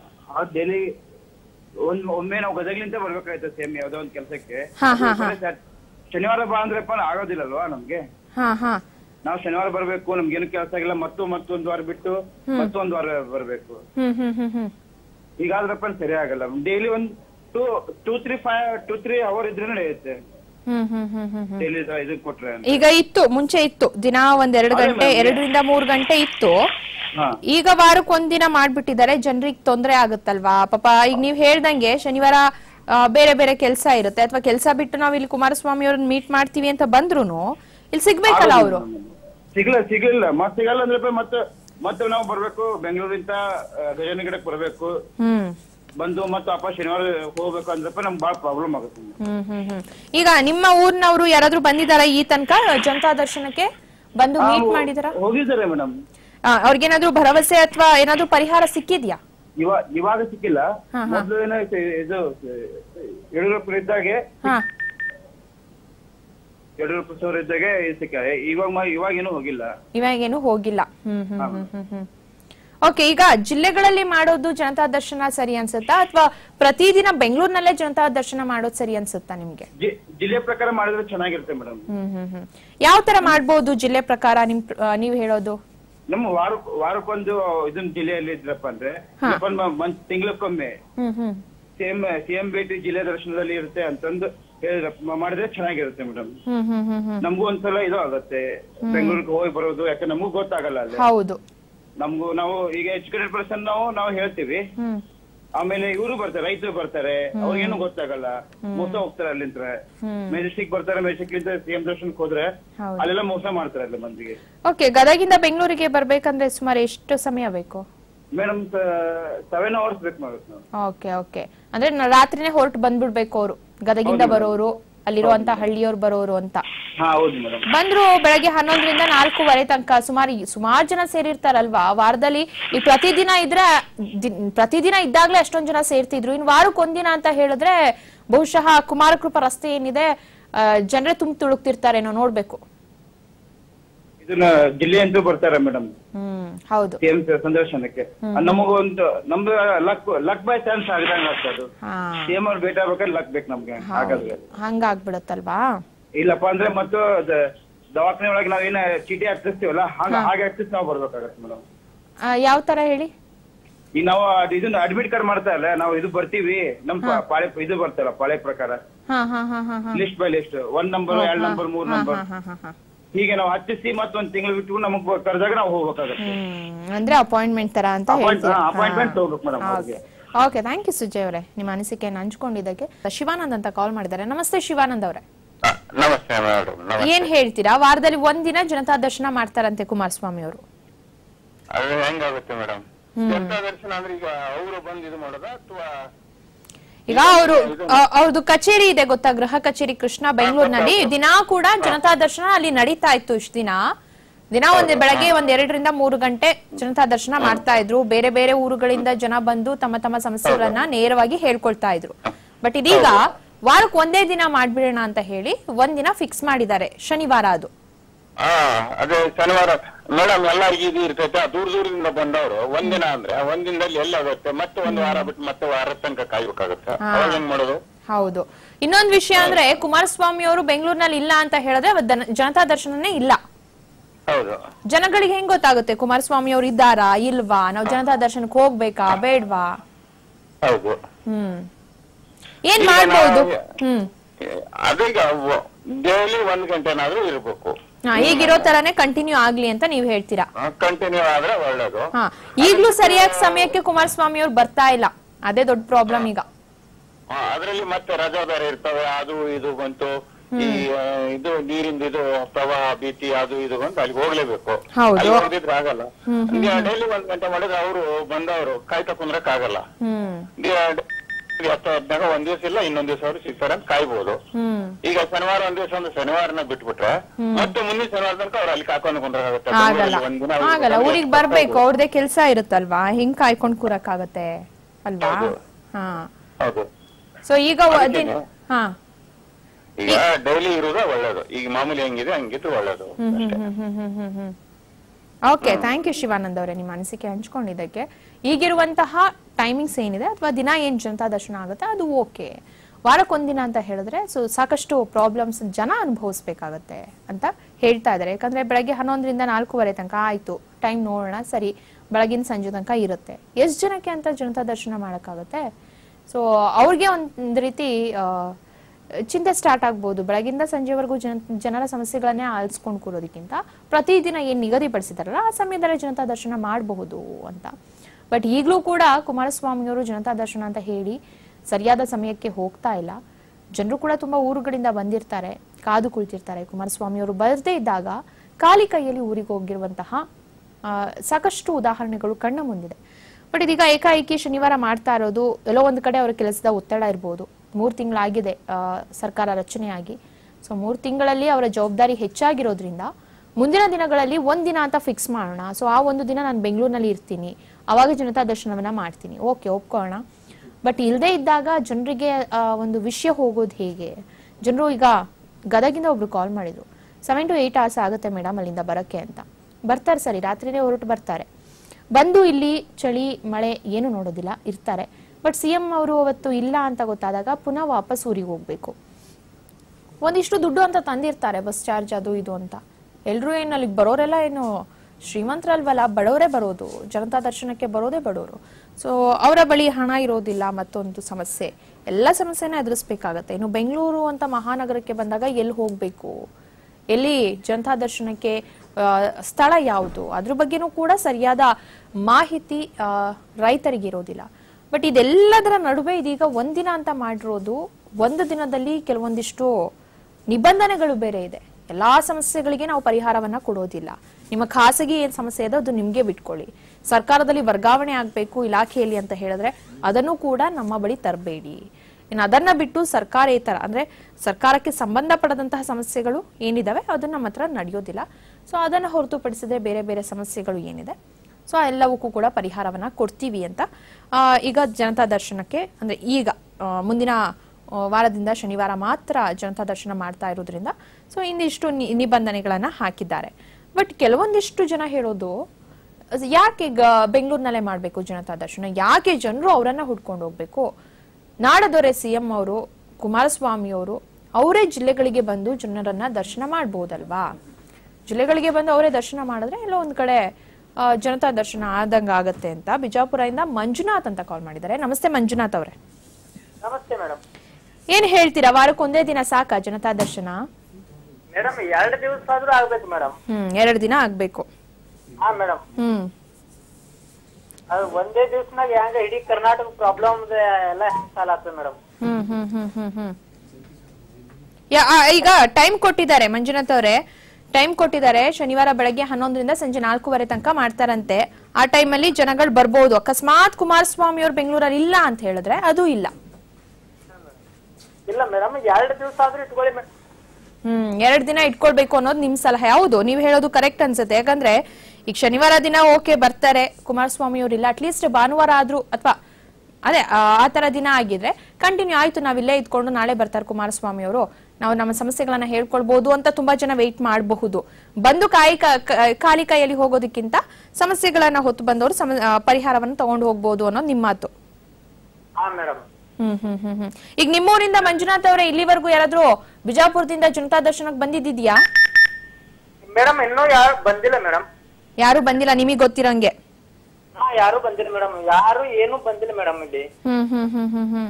ಡೈಲಿ ಒಂದ್ ಒಮ್ಮೆ ನಾವು ಗದಗ್ಲಿಂದ ಬರ್ಬೇಕಾಯ್ತು ಸೇಮ್ ಯಾವ್ದೋ ಒಂದ್ ಕೆಲ್ಸಕ್ಕೆ ಹಾ, ಹಾ, ಹಾ. ಶನಿವಾರ ಬಾ ಅಂದ್ರಪ್ಪ ಆಗೋದಿಲ್ಲಲ್ವಾ ನಮ್ಗೆ ಹಾ ಹಾ ನಾವು ಶನಿವಾರ ಬರ್ಬೇಕು ನಮ್ಗೇನು ಕೆಲಸ ಆಗಿಲ್ಲ ಮತ್ತು ಮತ್ತೊಂದ್ ವಾರ ಬಿಟ್ಟು ಮತ್ತೊಂದ್ ವಾರ ಬರ್ಬೇಕು ಹ್ಮ್ ಹ್ಮ್ ಹ್ಮ್ ಹ್ಮ್ ಹೀಗಾದ್ರಪ್ಪ ಸರಿ ಆಗಲ್ಲ ಡೈಲಿ ಒಂದ್ two to three five two three hour ಇದ್ರೆ ನಡೆಯುತ್ತೆ ಹ್ಮ್ ಹ್ಮ್ ಹ್ಮ್ ಹ್ಮ್ ಹ್ಮ್ ಡೈಲಿ ಇದು ಕೊಟ್ರೆ ಅಂತ. ಈಗ ಇತ್ತು ಮುಂಚೆ ಇತ್ತು ದಿನ ಒಂದ್ ಎರಡು ಅದೇ ಗಂಟೆ ma'am. ಎರಡರಿಂದ ಮೂರ್ ಗಂಟೆ ಇತ್ತು ಹಾ ಈಗ ವಾರಕ್ಕೆ ಒಂದಿನ ಮಾಡ್ಬಿಟ್ಟಿದ್ದಾರೆ ಜನರಿಗೆ ತೊಂದರೆ ಆಗುತ್ತಲ್ವಾ ಪಾಪ ಈಗ ನೀವ್ ಹೇಳ್ದಂಗೆ ಶನಿವಾರ ಆ, ಬೇರೆ ಬೇರೆ ಕೆಲಸ ಇರುತ್ತೆ ಅಥವಾ ಕೆಲಸ ಬಿಟ್ಟು ನಾವ್ ಇಲ್ಲಿ ಕುಮಾರಸ್ವಾಮಿ ಅವ್ರನ್ನ ಮೀಟ್ ಮಾಡ್ತೀವಿ ಅಂತ ಬಂದ್ರುನು ಇಲ್ಲಿ ಸಿಗ್ಬೇಕಲ್ಲ ಅವರು ಸಿಗ್ಲ ಸಿಗ್ಲಿಲ್ಲ ಮತ್ ಸಿಗಲ್ಲ ಅಂದ್ರೆ ಮತ್ತೆ ಮತ್ತೆ ನಾವು ಬರ್ಬೇಕು ಬೆಂಗಳೂರಿಂದ ಗಜನಗಿಡಕ್ ಬರ್ಬೇಕು ಹ್ಮ್ ಬಂದು ಮತ್ತೆ ವಾಪಸ್ ಶನಿವಾರ ಹೋಗ್ಬೇಕು ಅಂದ್ರಪ್ಪ ನಮ್ಗೆ ಬಾಳ ಪ್ರಾಬ್ಲಮ್ ಆಗುತ್ತೆ ಹ್ಮ್ ಹ್ಮ್ ಹ್ಮ್ ಈಗ ನಿಮ್ಮ ಊರ್ನವ್ರು ಯಾರಾದ್ರೂ ಬಂದಿದಾರ ಈ ತನಕ ಜನತಾ ದರ್ಶನಕ್ಕೆ ಬಂದು ಮೀಟ್ ಮಾಡಿದಾರ ಹೋಗಿದ್ದಾರೆ ಮೇಡಮ್ ಅವ್ರಿಗೇನಾದ್ರೂ ಭರವಸೆ ಅಥವಾ ಏನಾದ್ರೂ ಪರಿಹಾರ ಸಿಕ್ಕಿದ್ಯಾ ಇವಾಗ ಇವಾಗ ಸಿಕ್ಕಿಲ್ಲ ಹಾ, ಹಾ. ಮೊದ್ಲು ಏನೋ ಇದು ಇದು ಯಡಿಯೂರಪ್ಪ ಇದ್ದಾಗೆ ಹಾ ಯಡಿಯೂರಪ್ಪ ಸರ್ ಇದ್ದಾಗೆ ಸಿಕ್ಕ ಇವಾಗ ಮ- ಇವಾಗ ಏನೂ ಹೋಗಿಲ್ಲ ಇವಾಗೇನು ಹೋಗಿಲ್ಲ ಹ್ಮ್ ಹ್ಮ್ ಹ್ಮ್ ಹ್ಮ್ ಹ್ಮ್ ಓಕೆ ಈಗ ಜಿಲ್ಲೆಗಳಲ್ಲಿ ಮಾಡೋದು ಜನತಾ ದರ್ಶನ ಸರಿ ಅನ್ಸುತ್ತಾ ಅಥವಾ ಪ್ರತಿದಿನ ಬೆಂಗಳೂರಿನಲ್ಲೇ ಜನತಾ ದರ್ಶನ ಮಾಡೋದು ಸರಿ ಅನ್ಸುತ್ತಾ ನಿಮ್ಗೆ ಜಿ- ಜಿಲ್ಲೆ ಪ್ರಕಾರ ಮಾಡಿದ್ರೆ ಚೆನ್ನಾಗಿರುತ್ತೆ ಮೇಡಮ್ ಹ್ಮ್ ಹ್ಮ್ ಹ್ಮ್ ಯಾವ ತರ ಮಾಡ್ಬೋದು ಜಿಲ್ಲೆ ಪ್ರಕಾರ ನಿಮ್ ಆ, ನೀವ್ ಹೇಳೋದು ನಮ್ಮ ವಾರ ವಾರಕ್ಕೊಂದು ಇದನ್ನ ಜಿಲ್ಲೆಯಲ್ಲಿ ಇದ್ರಪ್ಪ ಅಂದ್ರೆ ಒಂದ್ ತಿಂಗಳಕ್ಕೊಮ್ಮೆ ಹ್ಮ್ ಹ್ಮ್ ಸಿಎಂ ಸಿಎಂ ಭೇಟಿ ಜಿಲ್ಲೆ ದರ್ಶನದಲ್ಲಿ ಇರುತ್ತೆ ಅಂತಂದು ಹೇಳಿದ್ರೆ ಮಾಡಿದ್ರೆ ಚೆನ್ನಾಗಿರುತ್ತೆ ಮೇಡಮ್ ಹ್ಮ್ ಹ್ಮ್ ಹ್ಮ್ ಹ್ಮ್ ನಮಗೂ ಒಂದ್ಸಲ ಇದು ಆಗುತ್ತೆ ಬೆಂಗಳೂರಿಗೆ ಹೋಗಿ ಬರೋದು ಯಾಕೆ ನಮಗೂ ಗೊತ್ತಾಗಲ್ಲ ಅಲ್ಲಿ ಹೌದು ನಮಗೂ ನಾವು ಈಗ ಎಜುಕೇಟೆಡ್ ಪರ್ಸನ್ ನಾವು ನಾವು ಹೇಳ್ತೀವಿ ಹ್ಮ್ ಆಮೇಲೆ ಇವರು ಬರ್ತಾರೆ ರೈತರು ಬರ್ತಾರೆ ಅವ್ರಿಗೇನು ಗೊತ್ತಾಗಲ್ಲ ಮೋಸ ಹೋಗ್ತಾರೆ ಅಲ್ಲಿಂದ ಮೆಜೆಸ್ಟಿಕ್ ಬರ್ತಾರೆ ಮೆಜೆಸ್ಟಿಕ್ ಲಿಂದ ಸಿಎಂ ದರ್ಶನಕ್ಕೆ ಹೋದ್ರೆ ಹೌದು. ಅಲ್ಲೆಲ್ಲ ಮೋಸ ಮಾಡ್ತಾರೆ ಅಲ್ಲಿ ಮಂದಿಗೆ ಓಕೆ ಗದಗಿಂದ ಬೆಂಗಳೂರಿಗೆ ಬರ್ಬೇಕಂದ್ರೆ ಸುಮಾರು ಎಷ್ಟು ಸಮಯ ಬೇಕು ಮೇಡಮ್ ಸೆವೆನ್ ಅವರ್ಸ್ ಬೇಕು ಮಾಡುತ್ತೆ ನಾವು ಓಕೆ ಓಕೆ ಅಂದ್ರೆ ನ- ರಾತ್ರಿನೇ ಹೊರಟು ಬಂದ್ಬಿಡ್ಬೇಕು ಅವರು ಗದಗಿಂದ ಬರೋರು ಅಲ್ಲಿರುವಂತ ಹಳ್ಳಿಯವ್ರು ಬರೋರು ಅಂತ ಹಾ ಹೌದು ಮೇಡಮ್ ಬಂದ್ರು ಬೆಳಗ್ಗೆ ಹನ್ನೊಂದರಿಂದ ನಾಲ್ಕೂವರೆ ತನಕ ಸುಮಾರು ಸುಮಾರು ಜನ ಸೇರಿರ್ತಾರಲ್ವಾ ವಾರದಲ್ಲಿ ಈ ಪ್ರತಿದಿನ ಇದ್ರೆ ದಿ- ಪ್ರತಿದಿನ ಇದ್ದಾಗ್ಲೇ ಅಷ್ಟೊಂದ್ ಜನ ಸೇರ್ತಿದ್ರು ಇನ್ ವಾರಕ್ಕೆ ಒಂದಿನ ಅಂತ ಹೇಳಿದ್ರೆ ಬಹುಶಃ ಕುಮಾರಕೃಪ ರಸ್ತೆ ಏನಿದೆ ಜನರೇ ತುಂಬ ತುಳುಕ್ತಿರ್ತಾರೇನೋ ನೋಡ್ಬೇಕು ಇದನ್ನ ಜಿಲ್ಲೆಯಂತೂ ಬರ್ತಾರೆ ಮೇಡಮ್ ಹ್ಮ್ ಹೌದು ಸಿಎಂ ಸಂದರ್ಶನಕ್ಕೆ ನಮಗೊಂದು ನಮ್ದು ಲಕ್ ಲಕ್ ಬೈ ಚಾನ್ಸ್ ಆಗಿದಂಗ ಆಗ್ತದೆ ಅದು ಹಾ ಸಿಎಂ ಅವ್ರು ಭೇಟಿ ಆಗ್ಬೇಕಾದ್ರೆ ಲಕ್ ಬೇಕು ನಮ್ಗೆ ಹಾಗಾದ್ರೆ ಹಂಗಾಗ್ಬಿಡತ್ತಲ್ವಾ ಇಲ್ಲಪ್ಪ ಅಂದ್ರೆ ಮತ್ತು ದ- ದವಾಖಾನೆ ಒಳಗೆ ನಾವೇನ ಚೀಟಿ ಹಾಕ್ತಿರ್ತೀವಲ್ಲ ಹಾಗ ಹಾಗೆ ಹಾಕ್ತಿಸ್ ನಾವು ಬರ್ಬೇಕಾಗತ್ತೆ ಮೇಡಮ್ ಯಾವ ತರ ಹೇಳಿ ಈಗ ನಾವು ಅದ್ ಇದನ್ನ ಅಡ್ಮಿಟ್ ಕಾರ್ಡ್ ಮಾಡ್ತಾ ಇಲ್ಲ ನಾವು ಇದು ಬರ್ತೀವಿ ನಮ್ ಪ- ಪಾಳೆ ಇದು ಬರ್ತಲ್ಲ ಪಾಳೆ ಪ್ರಕಾರ ಹಾ ಹಾ ಹಾ ಹಾ ಹಾ ಲಿಸ್ಟ್ ಬೈ ಲಿಸ್ಟ್ ಒಂದ್ ನಂಬರ್ ಎರಡ್ ನಂಬರ್ ಮೂರ್ ನಂಬರ್ ಹಾ ಹಾ ಹಾ ಹೀಗೆ ನಾವು ಹಚ್ಚಿಸಿ ಮತ್ತೊಂದ್ ತಿಂಗಳು ಬಿಟ್ಟು ನಮಗ್ ಕರೆದಾಗ ನಾವು ಹೋಗ್ಬೇಕಾಗತ್ತೆ ಹ್ಮ್ ಅಂದ್ರೆ ಅಪಾಯಿಂಟ್ಮೆಂಟ್ ತರ ಅಂತ Appoint- ಹೇಳ್ತೀರಾ ಹಾ, appointment ತಗೋಬೇಕು madam ಅವ್ರಿಗೆ. ಓಕೆ ಥ್ಯಾಂಕ್ ಯು ಸುಜಯ್ ಅವರೇ ನಿಮ್ಮ ಅನಿಸಿಕೆಯನ್ನು ಹಂಚ್ಕೊಂಡಿದ್ದಕ್ಕೆ ಶಿವಾನಂದ್ ಅಂತ ಕಾಲ್ ಮಾಡಿದ್ದಾರೆ ನಮಸ್ತೆ ಶಿವಾನಂದ್ ಅವರೇ ಆ, ನಮಸ್ತೆ ಮೇಡಮ್ ನಮಸ್ತೆ ಏನ್ ಹೇಳ್ತೀರಾ ವಾರದಲ್ಲಿ ಒಂದಿನ ಜನತಾ ದರ್ಶನ ಮಾಡ್ತಾರಂತೆ ಕುಮಾರಸ್ವಾಮಿ ಅವರು ಅದು ಹೆಂಗಾಗುತ್ತೆ ಮೇಡಮ್ ಜನತಾ ದರ್ಶನ ಅಂದ್ರೆ ಈಗ ಅವರು ಬಂದು ಇದು ಮಾಡೋದಾ ಅಥವಾ ಈಗ ಅವರು ಅವ್ರದ್ದು ಕಚೇರಿ ಇದೆ ಗೊತ್ತಾ ಗೃಹ ಕಚೇರಿ ಕೃಷ್ಣ ಬೆಂಗಳೂರಿನಲ್ಲಿ ದಿನಾ ಕೂಡ ಜನತಾ ದರ್ಶನ ಅಲ್ಲಿ ನಡೀತಾ ಇತ್ತು ಇಷ್ಟು ದಿನ ದಿನ ಒಂದ್ ಬೆಳಗ್ಗೆ ಒಂದ್ ಎರಡರಿಂದ ಮೂರು ಗಂಟೆ ಜನತಾ ದರ್ಶನ ಮಾಡ್ತಾ ಇದ್ರು ಬೇರೆ ಬೇರೆ ಊರುಗಳಿಂದ ಜನ ಬಂದು ತಮ್ಮ ತಮ್ಮ ಸಮಸ್ಯೆಗಳನ್ನ ನೇರವಾಗಿ ಹೇಳ್ಕೊಳ್ತಾ ಇದ್ರು ಬಟ್ ಇದೀಗ ವಾರಕ್ಕೆ ಒಂದೇ ದಿನ ಮಾಡ್ಬಿಡೋಣ ಅಂತ ಹೇಳಿ ಒಂದಿನ ಫಿಕ್ಸ್ ಮಾಡಿದ್ದಾರೆ ಶನಿವಾರ ಅದು ಹಾ ಅದೇ ಶನಿವಾರ ಮೇಡಮ್ ಎಲ್ಲರಿಗೂ ಇದು ಇರ್ತೈತೆ ಆ ದೂರ ದೂರದಿಂದ ಬಂದವರು ಒಂದಿನ ಅಂದ್ರೆ ಒಂದಿನದಲ್ಲಿ ಎಲ್ಲ ಆಗುತ್ತೆ ಮತ್ತೆ ಒಂದು ವಾರ ಬಿಟ್ಟು ಮತ್ತೆ ವಾರ ತನಕ ಕಾಯ್ಬೇಕಾಗುತ್ತೆ ಅವಾಗ ಹೆಂಗ್ ಮಾಡೋದು ಹೌದು ಇನ್ನೊಂದ್ ವಿಷಯ ಅಂದ್ರೆ ಕುಮಾರಸ್ವಾಮಿ ಅವರು ಬೆಂಗಳೂರಿನಲ್ಲಿ ಇಲ್ಲ ಅಂತ ಹೇಳಿದ್ರೆ ಅವತ್ತು ದನ- ಜನತಾ ದರ್ಶನನೇ ಇಲ್ಲ ಹೌದು ಜನಗಳಿಗೆ ಹೆಂಗ್ ಗೊತ್ತಾಗುತ್ತೆ ಕುಮಾರಸ್ವಾಮಿ ಅವರು ಇದ್ದಾರಾ ಇಲ್ವಾ ನಾವು ಜನತಾ ದರ್ಶನಕ್ಕೆ ಹೋಗ್ಬೇಕಾ ಬೇಡ್ವಾ ಹೌದು ಹ್ಮ್ ಏನ್ ಈಗ ಮಾಡ್ಬೋದು ನಾವು- ಹ್ಮ್ ಅದೀಗ ಡೈಲಿ ಒಂದ್ ಗಂಟೆನಾದ್ರೂ ಇರ್ಬೇಕು ಹಾ ಈಗಿರೋ ತರಾನೇ ಕಂಟಿನ್ಯೂ ಆಗ್ಲಿ ಅಂತ ನೀವ್ ಹೇಳ್ತೀರಾ ಕಂಟಿನ್ಯೂ ಆದ್ರೆ ಒಳ್ಳೇದು ಹಾ ಈಗ್ಲೂ ಸರಿಯಾದ ಸಮಯಕ್ಕೆ ಕುಮಾರಸ್ವಾಮಿ ಅವ್ರು ಬರ್ತಾ ಇಲ್ಲ ಅದೇ ದೊಡ್ಡ ಪ್ರಾಬ್ಲಮ್ ಈಗ ಹಾ, ಅದ್ರಲ್ಲಿ ಮತ್ತೆ ರಜಾ ಬೇರೆ ಇರ್ತವೆ ಅದು ಇದು ಬಂತು ಈ ಆ, ಇದು ನೀರಿಂದ ಇದು ಪ್ರವಾಹ ಭೀತಿ ಅದು ಇದು ಬಂತು ಅಲ್ಲಿಗೆ ಹೋಗ್ಲೇಬೇಕು ಹೌದು. ಅಲ್ಲಿ ಹೋಗಿದ್ರೆ ಆಗಲ್ಲ ಡೈಲಿ ಒಂದ್ ಗಂಟೆ ಮಾಡಿದ್ರೆ ಅವರು ಬಂದವರು ಕಾಯ್ತಾ ಕುಂದ್ರಕ್ ಆಗಲ್ಲ ಹ್ಮ್ ಹತ್ತು ಹದ್ನಾಗ ಒಂದ್ ದಿವಸ ಇಲ್ಲ ಇನ್ನೊಂದ್ ದಿವಸ ಅವ್ರು ಸಿಗ್ತಾರೆ ಅಂತ ಕಾಯ್ಬೋದು ಹ್ಮ್ ಈಗ ಶನಿವಾರ ಒಂದ್ ದಿವಸ ಒಂದು ಶನಿವಾರನ ಬಿಟ್ಬಿಟ್ರೆ ಮತ್ತೆ ಮುಂದಿನ ಶನಿವಾರ ತನಕ ಅವ್ರು ಅಲ್ಲಿ ಕಾಕೊಂಡು ಕುಂದ್ರಕ್ಕಾಗತ್ತೆ ಆಗಲ್ಲ ಬೆಂಗಳೂರಲ್ಲಿ ಒಂದಿನ ಅವ್ರಿಗೆ ಆಗಲ್ಲ ಬಂದು ಊರಿಗೆ ಬರ್ಬೇಕು ಅವ್ರದೇ ಕೆಲ್ಸ ಇರುತ್ತಲ್ವಾ ಹಿಂಗ್ ಕಾಯ್ಕೊಂಡ್ ಕೂರಕ್ಕಾಗತ್ತೆ ಅಲ್ವಾ ಹೌದು. ಹಾ ಹೌದು ಸೊ ಈಗ ವ- ದಿನ ಹಾ ಈಗ ಡೈಲಿ ಇರೋದೇ ಒಳ್ಳೇದು ಈಗ ಮಾಮೂಲಿ ಹೆಂಗಿದೆ ಹಂಗಿದ್ರೆ ಒಳ್ಳೇದು ಅಷ್ಟೇ ಓಕೆ ಥ್ಯಾಂಕ್ ಯು ಶಿವಾನಂದ್ ಅವರೇ ನಿಮ್ಮ ಅನಿಸಿಕೆ ಹಂಚ್ಕೊಂಡಿದ್ದಕ್ಕೆ ಈಗಿರುವಂತಹ ಟೈಮಿಂಗ್ಸ್ ಏನಿದೆ ಅಥವಾ ದಿನ ಏನ್ ಜನತಾ ದರ್ಶನ ಆಗುತ್ತೆ ಅದು ಓಕೆ ವಾರಕ್ಕೊಂದಿನ ಅಂತ ಹೇಳಿದ್ರೆ ಸೊ ಸಾಕಷ್ಟು ಪ್ರಾಬ್ಲಮ್ಸ್ ಜನ ಅನುಭವಿಸ್ಬೇಕಾಗತ್ತೆ ಅಂತ ಹೇಳ್ತಾ ಇದ್ದಾರೆ ಯಾಕಂದ್ರೆ ಬೆಳಗ್ಗೆ ಹನ್ನೊಂದರಿಂದ ನಾಲ್ಕೂವರೆ ತನಕ ಆಯ್ತು ಟೈಮ್ ನೋಡೋಣ ಸರಿ ಬೆಳಗಿನ ಸಂಜೆ ತನಕ ಇರುತ್ತೆ ಎಷ್ಟು ಜನಕ್ಕೆ ಅಂತ ಜನತಾ ದರ್ಶನ ಮಾಡೋಕ್ಕಾಗತ್ತೆ ಸೊ ಅವ್ರಿಗೆ ಒಂದು ರೀತಿ ಆ, ಚಿಂತೆ ಸ್ಟಾರ್ಟ್ ಆಗ್ಬೋದು ಬೆಳಗಿಂದ ಸಂಜೆವರೆಗೂ ಜನ ಜನರ ಸಮಸ್ಯೆಗಳನ್ನೇ ಆಲಿಸ್ಕೊಂಡು ಕೂರೋದಕ್ಕಿಂತ ಪ್ರತಿದಿನ ಏನು ನಿಗದಿಪಡಿಸಿದಾರಲ್ಲ ಆ ಸಮಯದಲ್ಲಿ ಜನತಾ ದರ್ಶನ ಮಾಡಬಹುದು ಅಂತ ಬಟ್ ಈಗಲೂ ಕೂಡ ಕುಮಾರಸ್ವಾಮಿಯವರು ಜನತಾ ದರ್ಶನ ಅಂತ ಹೇಳಿ ಸರಿಯಾದ ಸಮಯಕ್ಕೆ ಹೋಗ್ತಾ ಇಲ್ಲ ಜನರು ಕೂಡ ತುಂಬಾ ಊರುಗಳಿಂದ ಬಂದಿರ್ತಾರೆ ಕಾದು ಕುಳಿತಿರ್ತಾರೆ ಕುಮಾರಸ್ವಾಮಿಯವರು ಬರದೇ ಇದ್ದಾಗ ಖಾಲಿ ಕೈಯಲ್ಲಿ ಊರಿಗೆ ಹೋಗಿರುವಂತಹ ಆ, ಸಾಕಷ್ಟು ಉದಾಹರಣೆಗಳು ಕಣ್ಣ ಮುಂದಿದೆ ಬಟ್ ಇದೀಗ ಏಕಾಏಕಿ ಶನಿವಾರ ಮಾಡ್ತಾ ಇರೋದು ಎಲ್ಲೋ ಒಂದು ಕಡೆ ಅವರ ಕೆಲಸದ ಒತ್ತಡ ಇರ್ಬೋದು ಮೂರು ತಿಂಗಳಾಗಿದೆ ಆ, ಸರ್ಕಾರ ರಚನೆಯಾಗಿ ಸೊ ಮೂರು ತಿಂಗಳಲ್ಲಿ ಅವರ ಜವಾಬ್ದಾರಿ ಹೆಚ್ಚಾಗಿರೋದ್ರಿಂದ ಮುಂದಿನ ದಿನಗಳಲ್ಲಿ ಒಂದಿನ ಅಂತ ಫಿಕ್ಸ್ ಮಾಡೋಣ ಸೊ ಆ ಒಂದು ದಿನ ನಾನು ಬೆಂಗಳೂರಿನಲ್ಲಿ ಇರ್ತೀನಿ ಅವಾಗ ಜನತಾ ದರ್ಶನವನ್ನ ಮಾಡ್ತೀನಿ ಓಕೆ ಒಪ್ಕೊಳ್ಳೋಣ ಬಟ್ ಇಲ್ಲದೆ ಇದ್ದಾಗ ಜನರಿಗೆ ಒಂದು ವಿಷಯ ಹೋಗೋದು ಹೇಗೆ ಜನರು ಈಗ ಗದಗಿಂದ ಒಬ್ರು ಕಾಲ್ ಮಾಡಿದ್ರು ಸೆವೆನ್ ಟು ಏಟ್ ಅವರ್ಸ್ ಆಗುತ್ತೆ ಮೇಡಮ್ ಅಲ್ಲಿಂದ ಬರಕ್ಕೆ ಅಂತ ಬರ್ತಾರೆ ಸರಿ ರಾತ್ರಿನೇ ಹೊರಟು ಬರ್ತಾರೆ ಬಂದು ಇಲ್ಲಿ ಚಳಿ ಮಳೆ ಏನು ನೋಡೋದಿಲ್ಲ ಇರ್ತಾರೆ ಬಟ್ ಸಿ ಎಂ ಅವರು ಅವತ್ತು ಇಲ್ಲ ಅಂತ ಗೊತ್ತಾದಾಗ ಪುನಃ ವಾಪಸ್ ಊರಿಗೆ ಹೋಗ್ಬೇಕು ಒಂದಿಷ್ಟು ದುಡ್ಡು ಅಂತ ತಂದಿರ್ತಾರೆ ಬಸ್ ಚಾರ್ಜ್ ಅದು ಇದು ಅಂತ ಎಲ್ರು ಏನು ಅಲ್ಲಿಗೆ ಬರೋರೆಲ್ಲ ಏನು ಶ್ರೀಮಂತರಲ್ವಲ್ಲ ಬಡವರೇ ಬರೋದು ಜನತಾ ದರ್ಶನಕ್ಕೆ ಬರೋದೇ ಬಡವರು ಸೊ ಅವರ ಬಳಿ ಹಣ ಇರೋದಿಲ್ಲ ಮತ್ತೊಂದು ಸಮಸ್ಯೆ ಎಲ್ಲ ಸಮಸ್ಯೆನ ಎದುರಿಸ್ಬೇಕಾಗತ್ತೆ ಇನ್ನು ಬೆಂಗಳೂರು ಅಂತ ಮಹಾನಗರಕ್ಕೆ ಬಂದಾಗ ಎಲ್ಲಿ ಹೋಗ್ಬೇಕು ಎಲ್ಲಿ ಜನತಾ ದರ್ಶನಕ್ಕೆ ಆ, ಸ್ಥಳ ಯಾವುದು ಅದ್ರ ಬಗ್ಗೆನೂ ಕೂಡ ಸರಿಯಾದ ಮಾಹಿತಿ ಆ, ರೈತರಿಗೆ ಇರೋದಿಲ್ಲ ಬಟ್ ಇದೆಲ್ಲದರ ನಡುವೆ ಇದೀಗ ಒಂದಿನ ಅಂತ ಮಾಡಿರೋದು ಒಂದು ದಿನದಲ್ಲಿ ಕೆಲವೊಂದಿಷ್ಟು ನಿಬಂಧನೆಗಳು ಬೇರೆ ಇದೆ ಎಲ್ಲಾ ಸಮಸ್ಯೆಗಳಿಗೆ ನಾವು ಪರಿಹಾರವನ್ನ ಕೊಡೋದಿಲ್ಲ ನಿಮ್ಮ ಖಾಸಗಿ ಏನ್ ಸಮಸ್ಯೆ ಇದೆ ಅದು ನಿಮ್ಗೆ ಬಿಟ್ಕೊಳ್ಳಿ ಸರ್ಕಾರದಲ್ಲಿ ವರ್ಗಾವಣೆ ಆಗ್ಬೇಕು ಇಲಾಖೆಯಲ್ಲಿ ಅಂತ ಹೇಳಿದ್ರೆ ಅದನ್ನು ಕೂಡ ನಮ್ಮ ಬಳಿ ತರಬೇಡಿ ಇನ್ನು ಅದನ್ನ ಬಿಟ್ಟು ಸರ್ಕಾರೇತರ ಅಂದ್ರೆ ಸರ್ಕಾರಕ್ಕೆ ಸಂಬಂಧಪಡದಂತಹ ಸಮಸ್ಯೆಗಳು ಏನಿದಾವೆ ಅದು ನಮ್ಮ ಹತ್ರ ನಡೆಯೋದಿಲ್ಲ ಸೊ ಅದನ್ನು ಹೊರತುಪಡಿಸಿದ್ರೆ ಬೇರೆ ಬೇರೆ ಸಮಸ್ಯೆಗಳು ಏನಿದೆ ಸೊ ಎಲ್ಲವಕ್ಕೂ ಕೂಡ ಪರಿಹಾರವನ್ನ ಕೊಡ್ತೀವಿ ಅಂತ ಆ, ಈಗ ಜನತಾ ದರ್ಶನಕ್ಕೆ ಅಂದ್ರೆ ಈಗ ಆ, ಮುಂದಿನ ಆ, ವಾರದಿಂದ ಶನಿವಾರ ಮಾತ್ರ ಜನತಾ ದರ್ಶನ ಮಾಡ್ತಾ ಇರೋದ್ರಿಂದ ಸೊ ಇಂದಿಷ್ಟು ನಿ- ನಿಬಂಧನೆಗಳನ್ನ ಹಾಕಿದ್ದಾರೆ ಬಟ್ ಕೆಲವೊಂದಿಷ್ಟು ಜನ ಹೇಳೋದು ಅದ್ ಯಾಕೆ ಗ- ಬೆಂಗಳೂರಿನಲ್ಲೇ ಮಾಡಬೇಕು ಜನತಾ ದರ್ಶನ ಯಾಕೆ ಜನರು ಅವರನ್ನ ಹುಡ್ಕೊಂಡು ಹೋಗ್ಬೇಕು ನಾಡದೊರೆ ಸಿ ಎಂ ಅವರು ಕುಮಾರಸ್ವಾಮಿ ಅವರು ಅವರೇ ಜಿಲ್ಲೆಗಳಿಗೆ ಬಂದು ಜನರನ್ನ ದರ್ಶನ ಮಾಡಬಹುದಲ್ವಾ ಜಿಲ್ಲೆಗಳಿಗೆ ಬಂದು ಅವರೇ ದರ್ಶನ ಮಾಡಿದ್ರೆ ಎಲ್ಲೋ ಒಂದ್ ಕಡೆ ಆ, ಜನತಾ ದರ್ಶನ ಆದಂಗ ಆಗತ್ತೆ ಅಂತ ಬಿಜಾಪುರದಿಂದ ಮಂಜುನಾಥ್ ಅಂತ ಕಾಲ್ ಮಾಡಿದ್ದಾರೆ ನಮಸ್ತೆ ಮಂಜುನಾಥ್ ಅವರೇ ನಮಸ್ತೆ ಮೇಡಮ್ ಏನ್ ಹೇಳ್ತೀರಾ ವಾರಕ್ಕೆ ಒಂದೇ ದಿನ ಸಾಕಾ ಜನತಾ ದರ್ಶನ ಮೇಡಮ್ ಎರಡು ದಿವಸ ಆದ್ರೂ ಆಗ್ಬೇಕು ಮೇಡಮ್ ಹ್ಮ್ ಎರಡ್ ದಿನ ಆಗ್ಬೇಕು ಹಾ ಮೇಡಮ್ ಹ್ಮ್ ಅದು ಒಂದೇ ದಿವಸನಾಗ ಹೆಂಗ ಇಡೀ ಕರ್ನಾಟಕ ಪ್ರಾಬ್ಲಮ್ ಎಲ್ಲ ಹೆಂಗ್ ಸಾಲ್ ಆಗ್ತದೆ ಮೇಡಮ್ ಹ್ಮ್ ಹ್ಮ್ ಹ್ಮ್ ಹ್ಮ್ ಹ್ಮ್ ಯಾ- ಆ, ಈಗ ಟೈಮ್ ಕೊಟ್ಟಿದ್ದಾರೆ ಮಂಜುನಾಥ್ ಅವರೇ ಟೈಮ್ ಕೊಟ್ಟಿದ್ದಾರೆ ಶನಿವಾರ ಬೆಳಗ್ಗೆ ಹನ್ನೊಂದರಿಂದ ಸಂಜೆ ನಾಲ್ಕೂವರೆ ತನಕ ಮಾಡ್ತಾರಂತೆ ಆ ಟೈಮಲ್ಲಿ ಜನಗಳು ಬರ್ಬೋದು ಅಕಸ್ಮಾತ್ ಕುಮಾರಸ್ವಾಮಿ ಅವ್ರು ಬೆಂಗಳೂರಲ್ಲಿ ಇಲ್ಲ ಅಂತ ಹೇಳಿದ್ರೆ ಅದು ಇಲ್ಲ ಇಲ್ಲ ಮೇಡಮ್ ಎರಡು ದಿವಸ ಆದ್ರೂ ಇಟ್ಕೊಳ್ಳಿ ಮೇಡಮ್ ಹ್ಮ್ ಎರಡ್ ದಿನ ಇಟ್ಕೊಳ್ಬೇಕು ಅನ್ನೋದು ನಿಮ್ ಸಲಹೆ ಹೌದು ನೀವು ಹೇಳೋದು ಕರೆಕ್ಟ್ ಅನ್ಸುತ್ತೆ ಯಾಕಂದ್ರೆ ಈಗ ಶನಿವಾರ ದಿನ ಓಕೆ ಬರ್ತಾರೆ ಕುಮಾರಸ್ವಾಮಿ ಅವ್ರು ಇಲ್ಲ ಅಟ್ಲೀಸ್ಟ್ ಭಾನುವಾರ ಆದ್ರೂ ಅಥವಾ ಅದೇ ಆ ಆ ತರ ದಿನ ಆಗಿದ್ರೆ ಕಂಟಿನ್ಯೂ ಆಯ್ತು ನಾವ್ ಇಲ್ಲೇ ಇದ್ಕೊಂಡು ನಾಳೆ ಬರ್ತಾರೆ ಕುಮಾರಸ್ವಾಮಿ ಅವರು ನಾವು ನಮ್ಮ ಸಮಸ್ಯೆಗಳನ್ನ ಹೇಳ್ಕೊಳ್ಬಹುದು ಅಂತ ತುಂಬಾ ಜನ ವೆಯ್ಟ್ ಮಾಡಬಹುದು ಬಂದು ಕಾಯಿ ಕ- ಕ- ಖಾಲಿ ಕೈಯಲ್ಲಿ ಹೋಗೋದಕ್ಕಿಂತ ಸಮಸ್ಯೆಗಳನ್ನ ಹೊತ್ತು ಬಂದವರು ಸಮ ಆ, ಪರಿಹಾರವನ್ನು ತಗೊಂಡು ಹೋಗ್ಬೋದು ಅನ್ನೋದು ನಿಮ್ಮ ಮಾತು ಹಾ ಮೇಡಮ್ ಹ್ಮ್ ಹ್ಮ್ ಹ್ಮ್ ಹ್ಮ್ ಈಗ ನಿಮ್ಮೂರಿಂದ ಮಂಜುನಾಥ್ ಅವರೇ ಇಲ್ಲಿವರೆಗೂ ಯಾರಾದ್ರೂ ಬಿಜಾಪುರದಿಂದ ಜನತಾ ದರ್ಶನಕ್ಕೆ ಬಂದಿದ್ದಿದ್ಯಾ ಮೇಡಮ್ ಇನ್ನೂ ಯಾರು ಬಂದಿಲ್ಲ ಮೇಡಮ್ ಯಾರು ಬಂದಿಲ್ಲ ನಿಮಗೆ ಗೊತ್ತಿರಂಗೆ ಹಾ ಯಾರು ಬಂದಿಲ್ಲ ಮೇಡಮ್ ಯಾರು ಏನು ಬಂದಿಲ್ಲ ಮೇಡಮ್ ಇಲ್ಲಿ ಹ್ಮ್ ಹ್ಮ್ ಹ್ಮ್ ಹ್ಮ್ ಹ್ಮ್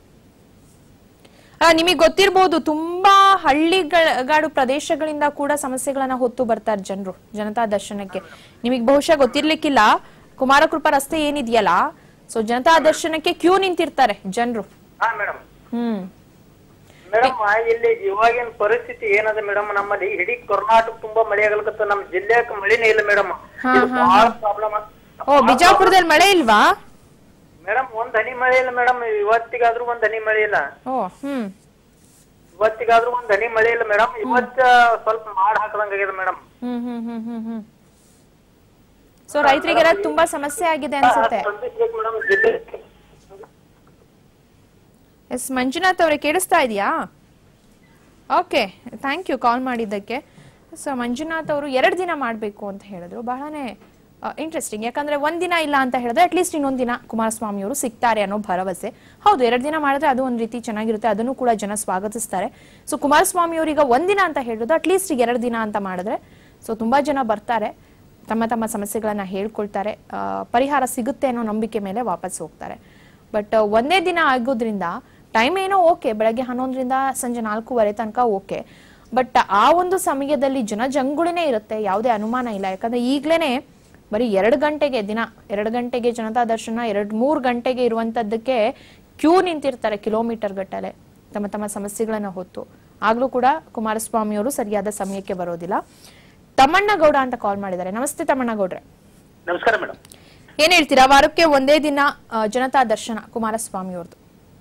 ನಿಮಗೆ ಗೊತ್ತಿರ್ಬೋದು ತುಂಬಾ ಹಳ್ಳಿಗಾಡು ಪ್ರದೇಶಗಳಿಂದ ಕೂಡ ಸಮಸ್ಯೆಗಳನ್ನ ಹೊತ್ತು ಬರ್ತಾರೆ ಜನರು ಜನತಾ ದರ್ಶನಕ್ಕೆ ನಿಮಗೆ ಬಹುಶಃ ಗೊತ್ತಿರ್ಲಿಕ್ಕಿಲ್ಲ ಕುಮಾರಕೃಪಾ ರಸ್ತೆ ಏನಿದೆಯಲ್ಲ ಸೊ ಜನತಾ ದರ್ಶನಕ್ಕೆ ಕ್ಯೂ ನಿಂತಿರ್ತಾರೆ ಜನರು ಹಾ ಮೇಡಮ್ ಹ್ಮ್ ಮೇಡಮ್ ಇಲ್ಲಿ ಇವಾಗಿನ ಪರಿಸ್ಥಿತಿ ಏನದ ಮೇಡಮ್ ನಮ್ಮಲ್ಲಿ ಇಡೀ ಕರ್ನಾಟಕ ತುಂಬಾ ಮಳೆ ಆಗಲಿಕತ್ತ ನಮ್ಮ ಜಿಲ್ಲೆಕ್ ಮಳಿನೇ ಇಲ್ಲ ಮೇಡಮ್ ಬಹಳ ಪ್ರಾಬ್ಲಮ್ ಓ ಬಿಜಾಪುರದಲ್ಲಿ ಮಳೆ ಇಲ್ವಾ ಮೇಡಮ್ ಒಂದ್ ಹನಿ ಮಳೆ ಇಲ್ಲ ಮೇಡಮ್ ಇವತ್ತಿಗಾದ್ರೂ ಒಂದ್ ಹನಿ ಮಳೆ ಇಲ್ಲ ಓ ಹ್ಮ್ ಇವತ್ತಿಗಾದ್ರೂ ಒಂದ್ ಹನಿ ಮಳೆ ಇಲ್ಲ ಮೇಡಮ್ ಇವತ್ತ ಸ್ವಲ್ಪ ಮಾಡ್ ಹಾಕದಂಗಾಗಿದೆ ಮೇಡಮ್ ಹ್ಮ್ ಹ್ಮ್ ಹ್ಮ್ ಹ್ಮ್ ಹ್ಮ್ ಸೊ ರೈತರಿಗೆಲ್ಲ ತುಂಬಾ ಸಮಸ್ಯೆ ಆಗಿದೆ ಅನ್ಸುತ್ತೆ ಸ್ಪಂದಿಸ್ಬೇಕು ಮೇಡಮ್ ಜಿಲ್ಲೆ ಎಸ್ ಮಂಜುನಾಥ್ ಅವರೇ ಕೇಳಿಸ್ತಾ ಇದೆಯಾ ಓಕೆ ಥ್ಯಾಂಕ್ ಯು ಕಾಲ್ ಮಾಡಿದ್ದಕ್ಕೆ ಸೊ ಮಂಜುನಾಥ್ ಅವರು ಎರಡು ದಿನ ಮಾಡಬೇಕು ಅಂತ ಹೇಳಿದ್ರು ಬಹಳನೇ ಇಂಟ್ರೆಸ್ಟಿಂಗ್ ಯಾಕಂದ್ರೆ ಒಂದಿನ ಇಲ್ಲ ಅಂತ ಹೇಳಿದ್ರೆ ಅಟ್ಲೀಸ್ಟ್ ಇನ್ನೊಂದು ದಿನ ಕುಮಾರಸ್ವಾಮಿ ಅವರು ಸಿಗ್ತಾರೆ ಅನ್ನೋ ಭರವಸೆ ಹೌದು ಎರಡು ದಿನ ಮಾಡಿದ್ರೆ ಅದು ಒಂದು ರೀತಿ ಚೆನ್ನಾಗಿರುತ್ತೆ ಅದನ್ನು ಕೂಡ ಜನ ಸ್ವಾಗತಿಸ್ತಾರೆ ಸೊ ಕುಮಾರಸ್ವಾಮಿ ಅವರೀಗ ಒಂದಿನ ಅಂತ ಹೇಳಿದ್ರು ಅಟ್ಲೀಸ್ಟ್ ಈಗ ಎರಡು ದಿನ ಅಂತ ಮಾಡಿದ್ರೆ ಸೊ ತುಂಬಾ ಜನ ಬರ್ತಾರೆ ತಮ್ಮ ತಮ್ಮ ಸಮಸ್ಯೆಗಳನ್ನ ಹೇಳ್ಕೊಳ್ತಾರೆ ಆ, ಪರಿಹಾರ ಸಿಗುತ್ತೆ ಅನ್ನೋ ನಂಬಿಕೆ ಮೇಲೆ ವಾಪಸ್ ಹೋಗ್ತಾರೆ ಬಟ್ ಒಂದೇ ದಿನ ಆಗೋದ್ರಿಂದ ಟೈಮ್ ಏನೋ ಓಕೆ ಬೆಳಗ್ಗೆ ಹನ್ನೊಂದರಿಂದ ಸಂಜೆ ನಾಲ್ಕೂವರೆ ತನಕ ಓಕೆ ಬಟ್ ಆ ಒಂದು ಸಮಯದಲ್ಲಿ ಜನ ಜಂಗುಳಿನೇ ಇರುತ್ತೆ ಯಾವುದೇ ಅನುಮಾನ ಇಲ್ಲ ಯಾಕಂದ್ರೆ ಈಗ್ಲೇನೆ ಬರೀ ಎರಡು ಗಂಟೆಗೆ ದಿನ ಎರಡು ಗಂಟೆಗೆ ಜನತಾ ದರ್ಶನ ಎರಡು ಮೂರು ಗಂಟೆಗೆ ಇರುವಂತದ್ದಕ್ಕೆ ಕ್ಯೂ ನಿಂತಿರ್ತಾರೆ ಕಿಲೋಮೀಟರ್ ಗಟ್ಟಲೆ ತಮ್ಮ ತಮ್ಮ ಸಮಸ್ಯೆಗಳನ್ನ ಹೊತ್ತು ಆಗ್ಲೂ ಕೂಡ ಕುಮಾರಸ್ವಾಮಿ ಅವರು ಸರಿಯಾದ ಸಮಯಕ್ಕೆ ಬರೋದಿಲ್ಲ ತಮ್ಮಣ್ಣಗೌಡ ಅಂತ ಕಾಲ್ ಮಾಡಿದ್ದಾರೆ ನಮಸ್ತೆ ತಮ್ಮಣ್ಣಗೌಡ್ರೆ ನಮಸ್ಕಾರ ಮೇಡಮ್ ಏನ್ ಹೇಳ್ತೀರಾ ವಾರಕ್ಕೆ ಒಂದೇ ದಿನ ಆ, ಜನತಾ ದರ್ಶನ ಕುಮಾರಸ್ವಾಮಿ ಅವ್ರದ್ದು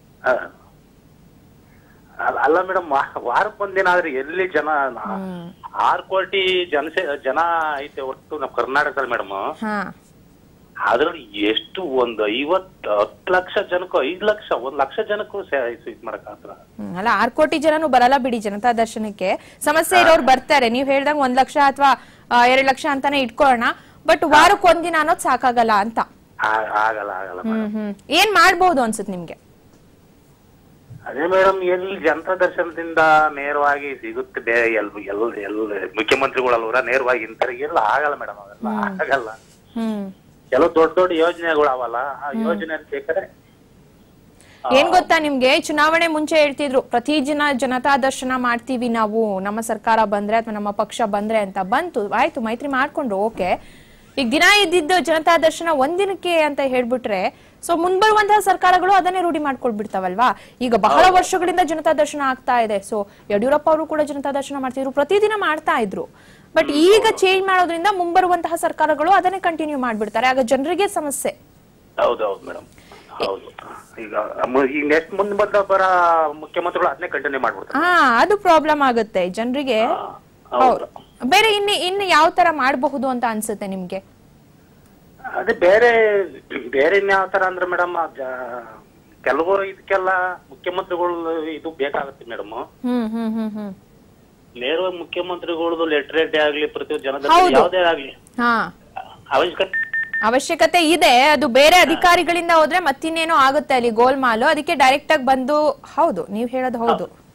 ಅಲ್ಲ ಮೇಡಮ್ ವಾರಕ್ಕೊಂದಿನ ಆದ್ರೆ ಎಲ್ಲಿ ಜನ ಆರು ಕೋಟಿ ಜನಸೆ ಜನ ಐತೆ ಒಟ್ಟು ನಮ್ಮ ಕರ್ನಾಟಕದಲ್ಲಿ ಮೇಡಮ್ ಹಾ ಅದ್ರಲ್ಲಿ ಎಷ್ಟು ಒಂದು ಐವತ್ ಹತ್ತು ಲಕ್ಷ ಜನಕ್ಕೂ ಐದ್ ಲಕ್ಷ ಒಂದ್ ಲಕ್ಷ ಜನಕ್ಕೂ ಸೆ- ಇದ್ ಮಾಡಕ್ ಆತರ ಹ್ಮ್, ಅಲ್ಲ ಆರ್ ಕೋಟಿ ಜನನು ಬರಲ್ಲ ಬಿಡಿ ಜನತಾ ದರ್ಶನಕ್ಕೆ ಸಮಸ್ಯೆ ಇರೋರು ಬರ್ತಾರೆ ನೀವ್ ಹೇಳ್ದಂಗ್ ಒಂದ್ ಲಕ್ಷ ಅಥವಾ ಎರಡ್ ಲಕ್ಷ ಅಂತಾನೆ ಇಟ್ಕೊಳ್ಳೋಣ ಬಟ್ ವಾರಕ್ಕೆ ಒಂದಿನ ಅನ್ನೋದು ಸಾಕಾಗಲ್ಲ ಅಂತ ಆ- ಆಗಲ್ಲ ಆಗಲ್ಲ ಹ್ಮ್ ಹ್ಮ್ ಏನ್ ಮಾಡ್ಬೋದು ಅನ್ಸುತ್ತೆ ನಿಮ್ಗೆ ಅದೇ ಮೇಡಮ್ ಎಲ್ಲಿ ಜನತಾ ದರ್ಶನದಿಂದ ನೇರವಾಗಿ ಸಿಗುತ್ತೆ ಬೇ ಎಲ್ ಎಲ್ ಎಲ್ ಮುಖ್ಯಮಂತ್ರಿಗಳಲ್ವರ ನೇರವಾಗಿ ಇಂಥವ್ರಿಗೆ ಎಲ್ಲ ಆಗಲ್ಲ ಮೇಡಮ್ ಅವೆಲ್ಲ ಆಗಲ್ಲ ಹ್ಮ್ ಕೆಲವು ದೊಡ್ಡ ದೊಡ್ಡ ಯೋಜನೆಗಳು ಅವಲ್ಲ ಆ ಯೋಜನೆ ಬೇಕಾದ್ರೆ ಏನ್ ಗೊತ್ತಾ ನಿಮ್ಗೆ ಚುನಾವಣೆ ಮುಂಚೆ ಹೇಳ್ತಿದ್ರು ಪ್ರತಿ ಜನ ಜನತಾ ದರ್ಶನ ಮಾಡ್ತೀವಿ ನಾವು ನಮ್ಮ ಸರ್ಕಾರ ಬಂದ್ರೆ ಅಥವಾ ನಮ್ಮ ಪಕ್ಷ ಬಂದ್ರೆ ಅಂತ ಬಂತು ಆಯ್ತು ಮೈತ್ರಿ ಮಾಡ್ಕೊಂಡ್ರು ಓಕೆ ಈಗ ದಿನ ಇದ್ದಿದ್ದು ಜನತಾ ದರ್ಶನ ಒಂದಿನಕ್ಕೆ ಅಂತ ಹೇಳ್ಬಿಟ್ರೆ ಸೊ ಮುಂಬರುವಂತಹ ಸರ್ಕಾರಗಳು ಅದನ್ನೇ ರೂಢಿ ಮಾಡ್ಕೊಳ್ಬಿಡ್ತಾವಲ್ವಾ ಈಗ ಬಹಳ ವರ್ಷಗಳಿಂದ ಜನತಾ ದರ್ಶನ ಆಗ್ತಾ ಇದೆ ಸೊ ಯಡಿಯೂರಪ್ಪ ಅವರು ಕೂಡ ಜನತಾ ದರ್ಶನ ಮಾಡ್ತಿದ್ರು ಪ್ರತಿದಿನ ಮಾಡ್ತಾ ಇದ್ರು ಬಟ್ ಈಗ ಚೇಂಜ್ ಮಾಡೋದ್ರಿಂದ ಮುಂಬರುವಂತಹ ಸರ್ಕಾರಗಳು ಅದನ್ನೇ ಕಂಟಿನ್ಯೂ ಮಾಡ್ಬಿಡ್ತಾರೆ ಆಗ ಜನರಿಗೆ ಸಮಸ್ಯೆ ಹೌದೌದು ಮೇಡಮ್ ಹೌದು ಈಗ ಮ- ಈಗ ನೆಕ್ಸ್ಟ್ ಮುಂದೆ ಬಂದ ಬರ ಮುಖ್ಯಮಂತ್ರಿಗಳು ಅದನ್ನೇ ಕಂಟಿನ್ಯೂ ಮಾಡ್ಬಿಡ್ತಾರೆ ಹಾ ಅದು ಪ್ರಾಬ್ಲಮ್ ಆಗುತ್ತೆ ಜನರಿಗೆ ಹೌದು ಬೇರೆ ಇನ್ನು ಇನ್ನು ಯಾವ ತರ ಮಾಡಬಹುದು ಅಂತ ಅನ್ಸುತ್ತೆ ನಿಮ್ಗೆ ಅದೇ ಬೇರೆ ಬೇರೆ ಇನ್ಯಾವ ತರ ಅಂದ್ರೆ ಮೇಡಮ್ ಕೆಲವು ಇದಕ್ಕೆಲ್ಲ ಮುಖ್ಯಮಂತ್ರಿಗಳು ಇದು ಬೇಕಾಗುತ್ತೆ ಮೇಡಮ್ ಹ್ಮ್ ಹ್ಮ್ ಹ್ಮ್ ಹ್ಮ್ ನೇರವಾಗಿ ಮುಖ್ಯಮಂತ್ರಿಗಳದು ಲೆಟರೇಟ್ ಆಗ್ಲಿ ಪ್ರತಿ ಜನದ ಹೌದು. ಯಾವುದೇ ಆಗ್ಲಿ ಹಾ ಅವಶ್ಯಕತೆ ಅವಶ್ಯಕತೆ ಇದೆ ಅದು ಬೇರೆ ಅಧಿಕಾರಿಗಳಿಂದ ಹೋದ್ರೆ ಮತ್ತಿನ್ನೇನೋ ಆಗುತ್ತೆ ಅಲ್ಲಿ ಗೋಲ್ಮಾಲು ಅದಕ್ಕೆ ಡೈರೆಕ್ಟ್ ಆಗಿ ಬಂದು ಹೌದು ನೀವ್ ಹೇಳೋದು ಹೌದು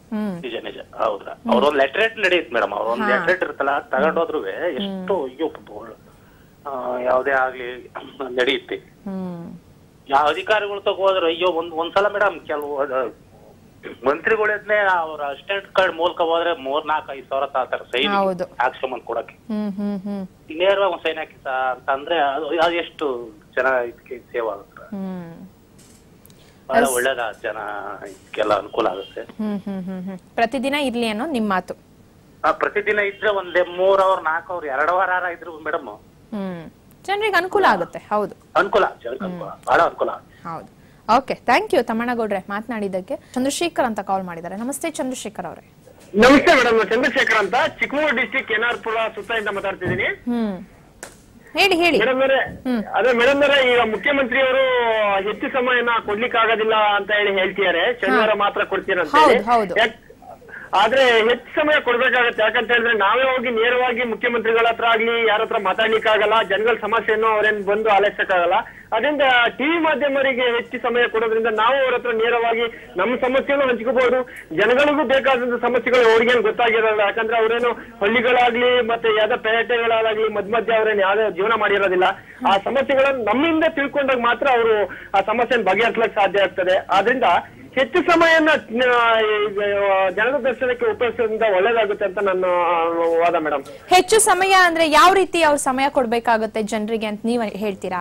ಹ್ಮ್ ನಿಜ ನಿಜ ಹೌದ್ರಾ ಅವ್ರೊಂದ್ ಲೆಟ್ರೇಟ್ ನಡೆಯುತ್ತೆ ಮೇಡಮ್ ಅವ್ರೊಂದ್ ಹಾ. ಲೆಟ್ರೇಟ್ ಇರುತ್ತಲ್ಲ ತಗೊಂಡೋದ್ರು ಎಷ್ಟು ಅಯ್ಯೋ ಬೋಳ್. ಆ, ಯಾವ್ದೇ ಆಗ್ಲಿ ನಡೆಯುತ್ತೆ ಹ್ಮ್ ಯಾವ ಅಧಿಕಾರಿಗಳು ತಗೋದ್ರೆ ಅಯ್ಯೋ ಒಂದ್ ಒಂದ್ಸಲ ಮೇಡಮ್ ಕೆಲವು ಅದ- ಮಂತ್ರಿಗಳನ್ನೇ ಅವ್ರ ಅಸಿಸ್ಟೆಂಟ್ ಕಾರ್ಡ್ ಮೂಲಕ ಹೋದ್ರೆ ಮೂರ್ ನಾಲ್ಕು ಐದ್ ಸಾವಿರ ತಾತಾರೆ ಸೈನ್ ಹೌದು. ಹಾಕ್ಸ್ಕೊಂಬಂದ್ ಕೊಡಕ್ಕೆ ಹ್ಮ್ ಹ್ಮ್ ಹ್ಮ್ ನೇರವಾಗಿ ಒಂದ್ ಸೈನ್ ಹಾಕಿ ಸರ್ ಅಂತ ಅಂದ್ರೆ ಅದು ಅದು ಎಷ್ಟು ಜನ ಇದಕ್ಕೆ ಸೇವ್ ಆಗುತ್ತೆ ಹ್ಮ್ ಬಹಳ ಒಳ್ಳೇದ ಜನ ಇದಕ್ಕೆಲ್ಲ ಅನುಕೂಲ ಆಗುತ್ತೆ ಹ್ಮ್ ಹ್ಮ್ ಹ್ಮ್ ಹ್ಮ್ ಪ್ರತಿದಿನ ಇರ್ಲಿ ಅನ್ನೋ ನಿಮ್ ಮಾತು ಆ, ಪ್ರತಿದಿನ ಇದ್ರೆ ಒಂದೇ ಮೂರ್ ಅವರ್ ನಾಲ್ಕು ಅವರ್ ಎರಡು ವಾರ ಇದ್ರು ಮೇಡಮ್ ಹ್ಮ್ ಜನರಿಗೆ ಅನುಕೂಲ ಆಗುತ್ತೆ ಹೌದು ಅನುಕೂಲ ಜನಕ್ಕೆ ಅನುಕೂಲ ಬಹಳ ಅನುಕೂಲ ಹೌದು ಓಕೆ ಥ್ಯಾಂಕ್ ಯು ತಮ್ಮಣ್ಣಗೌಡ್ರೆ ಮಾತನಾಡಿದ್ದಕ್ಕೆ ಚಂದ್ರಶೇಖರ್ ಅಂತ ಕಾಲ್ ಮಾಡಿದ್ದಾರೆ ನಮಸ್ತೆ ಚಂದ್ರಶೇಖರ್ ಅವರೇ ನಮಸ್ತೆ ಮೇಡಮ್ ಚಂದ್ರಶೇಖರ್ ಅಂತ ಚಿಕ್ಕಮಗಳೂರು ಡಿಸ್ಟಿಕ್ ಎನ್ಆರ್ಪುರ ಸುತ್ತದಿಂದ ಮಾತಾಡ್ತಿದ್ದೀನಿ ಹ್ಮ್ ಹೇಳಿ ಹೇಳಿ ಮೇಡಮ್ ಅವರೇ ಅದೇ ಮೇಡಮ್ ಅವರೇ ಈಗ ಮುಖ್ಯಮಂತ್ರಿಯವರು ಹೆಚ್ಚು ಸಮಯನ ಕೊಡ್ಲಿಕ್ಕೆ ಆಗೋದಿಲ್ಲ ಅಂತ ಹೇಳಿ ಹೇಳ್ತಿದ್ದಾರೆ ಶನಿವಾರ ಮಾತ್ರ ಕೊಡ್ತೀರ ಅಂತ ಹೇಳಿ. ಹೌದು, ಹೌದು. ಯಾಕ್- ಆದ್ರೆ ಹೆಚ್ಚು ಸಮಯ ಕೊಡ್ಬೇಕಾಗತ್ತೆ ಯಾಕಂತ ಹೇಳಿದ್ರೆ ನಾವೇ ಹೋಗಿ ನೇರವಾಗಿ ಮುಖ್ಯಮಂತ್ರಿಗಳ ಹತ್ರ ಆಗ್ಲಿ ಯಾರ ಹತ್ರ ಮಾತಾಡ್ಲಿಕ್ಕೆ ಆಗಲ್ಲ ಜನಗಳ ಸಮಸ್ಯೆಯನ್ನು ಅವ್ರೇನ್ ಬಂದು ಆಲೈಸಕ್ಕಾಗಲ್ಲ ಅದರಿಂದ ಟಿವಿ ಮಾಧ್ಯಮರಿಗೆ ಹೆಚ್ಚು ಸಮಯ ಕೊಡೋದ್ರಿಂದ ನಾವು ಅವ್ರ ಹತ್ರ ನೇರವಾಗಿ ನಮ್ಮ ಸಮಸ್ಯೆಯನ್ನು ಹಂಚ್ಕೋಬಹುದು ಜನಗಳಿಗೂ ಬೇಕಾದಂತ ಸಮಸ್ಯೆಗಳು ಅವ್ರಿಗೇನು ಗೊತ್ತಾಗಿರಲ್ಲ ಯಾಕಂದ್ರೆ ಅವ್ರೇನು ಹಳ್ಳಿಗಳಾಗ್ಲಿ ಮತ್ತೆ ಯಾವ್ದೋ ಪೇಟೆಗಳಾಗ್ಲಿ ಮಧ್ಯ ಮಧ್ಯ ಅವ್ರೇನು ಯಾವ್ದೇ ಜೀವನ ಮಾಡಿರೋದಿಲ್ಲ ಆ ಸಮಸ್ಯೆಗಳನ್ನು ನಮ್ಮಿಂದ ತಿಳ್ಕೊಂಡಾಗ ಮಾತ್ರ ಅವರು ಆ ಸಮಸ್ಯೆನ ಬಗೆಹರಿಸಲಿಕ್ಕೆ ಸಾಧ್ಯ ಆಗ್ತದೆ ಆದ್ರಿಂದ ಹೆಚ್ಚು ಸಮಯನ ಆ, ಈಗ, ಜನರ ದರ್ಶನಕ್ಕೆ ಉಪಯೋಗಿಸೋದ್ರಿಂದ ಒಳ್ಳೇದಾಗುತ್ತೆ ಅಂತ ನನ್ನ ಆ, ವಾದ ಮೇಡಮ್ ಹೆಚ್ಚು ಸಮಯ ಅಂದ್ರೆ ಯಾವ ರೀತಿ ಅವ್ರು ಸಮಯ ಕೊಡ್ಬೇಕಾಗುತ್ತೆ ಜನರಿಗೆ ಅಂತ ನೀವ್ ಹೇಳ್ತೀರಾ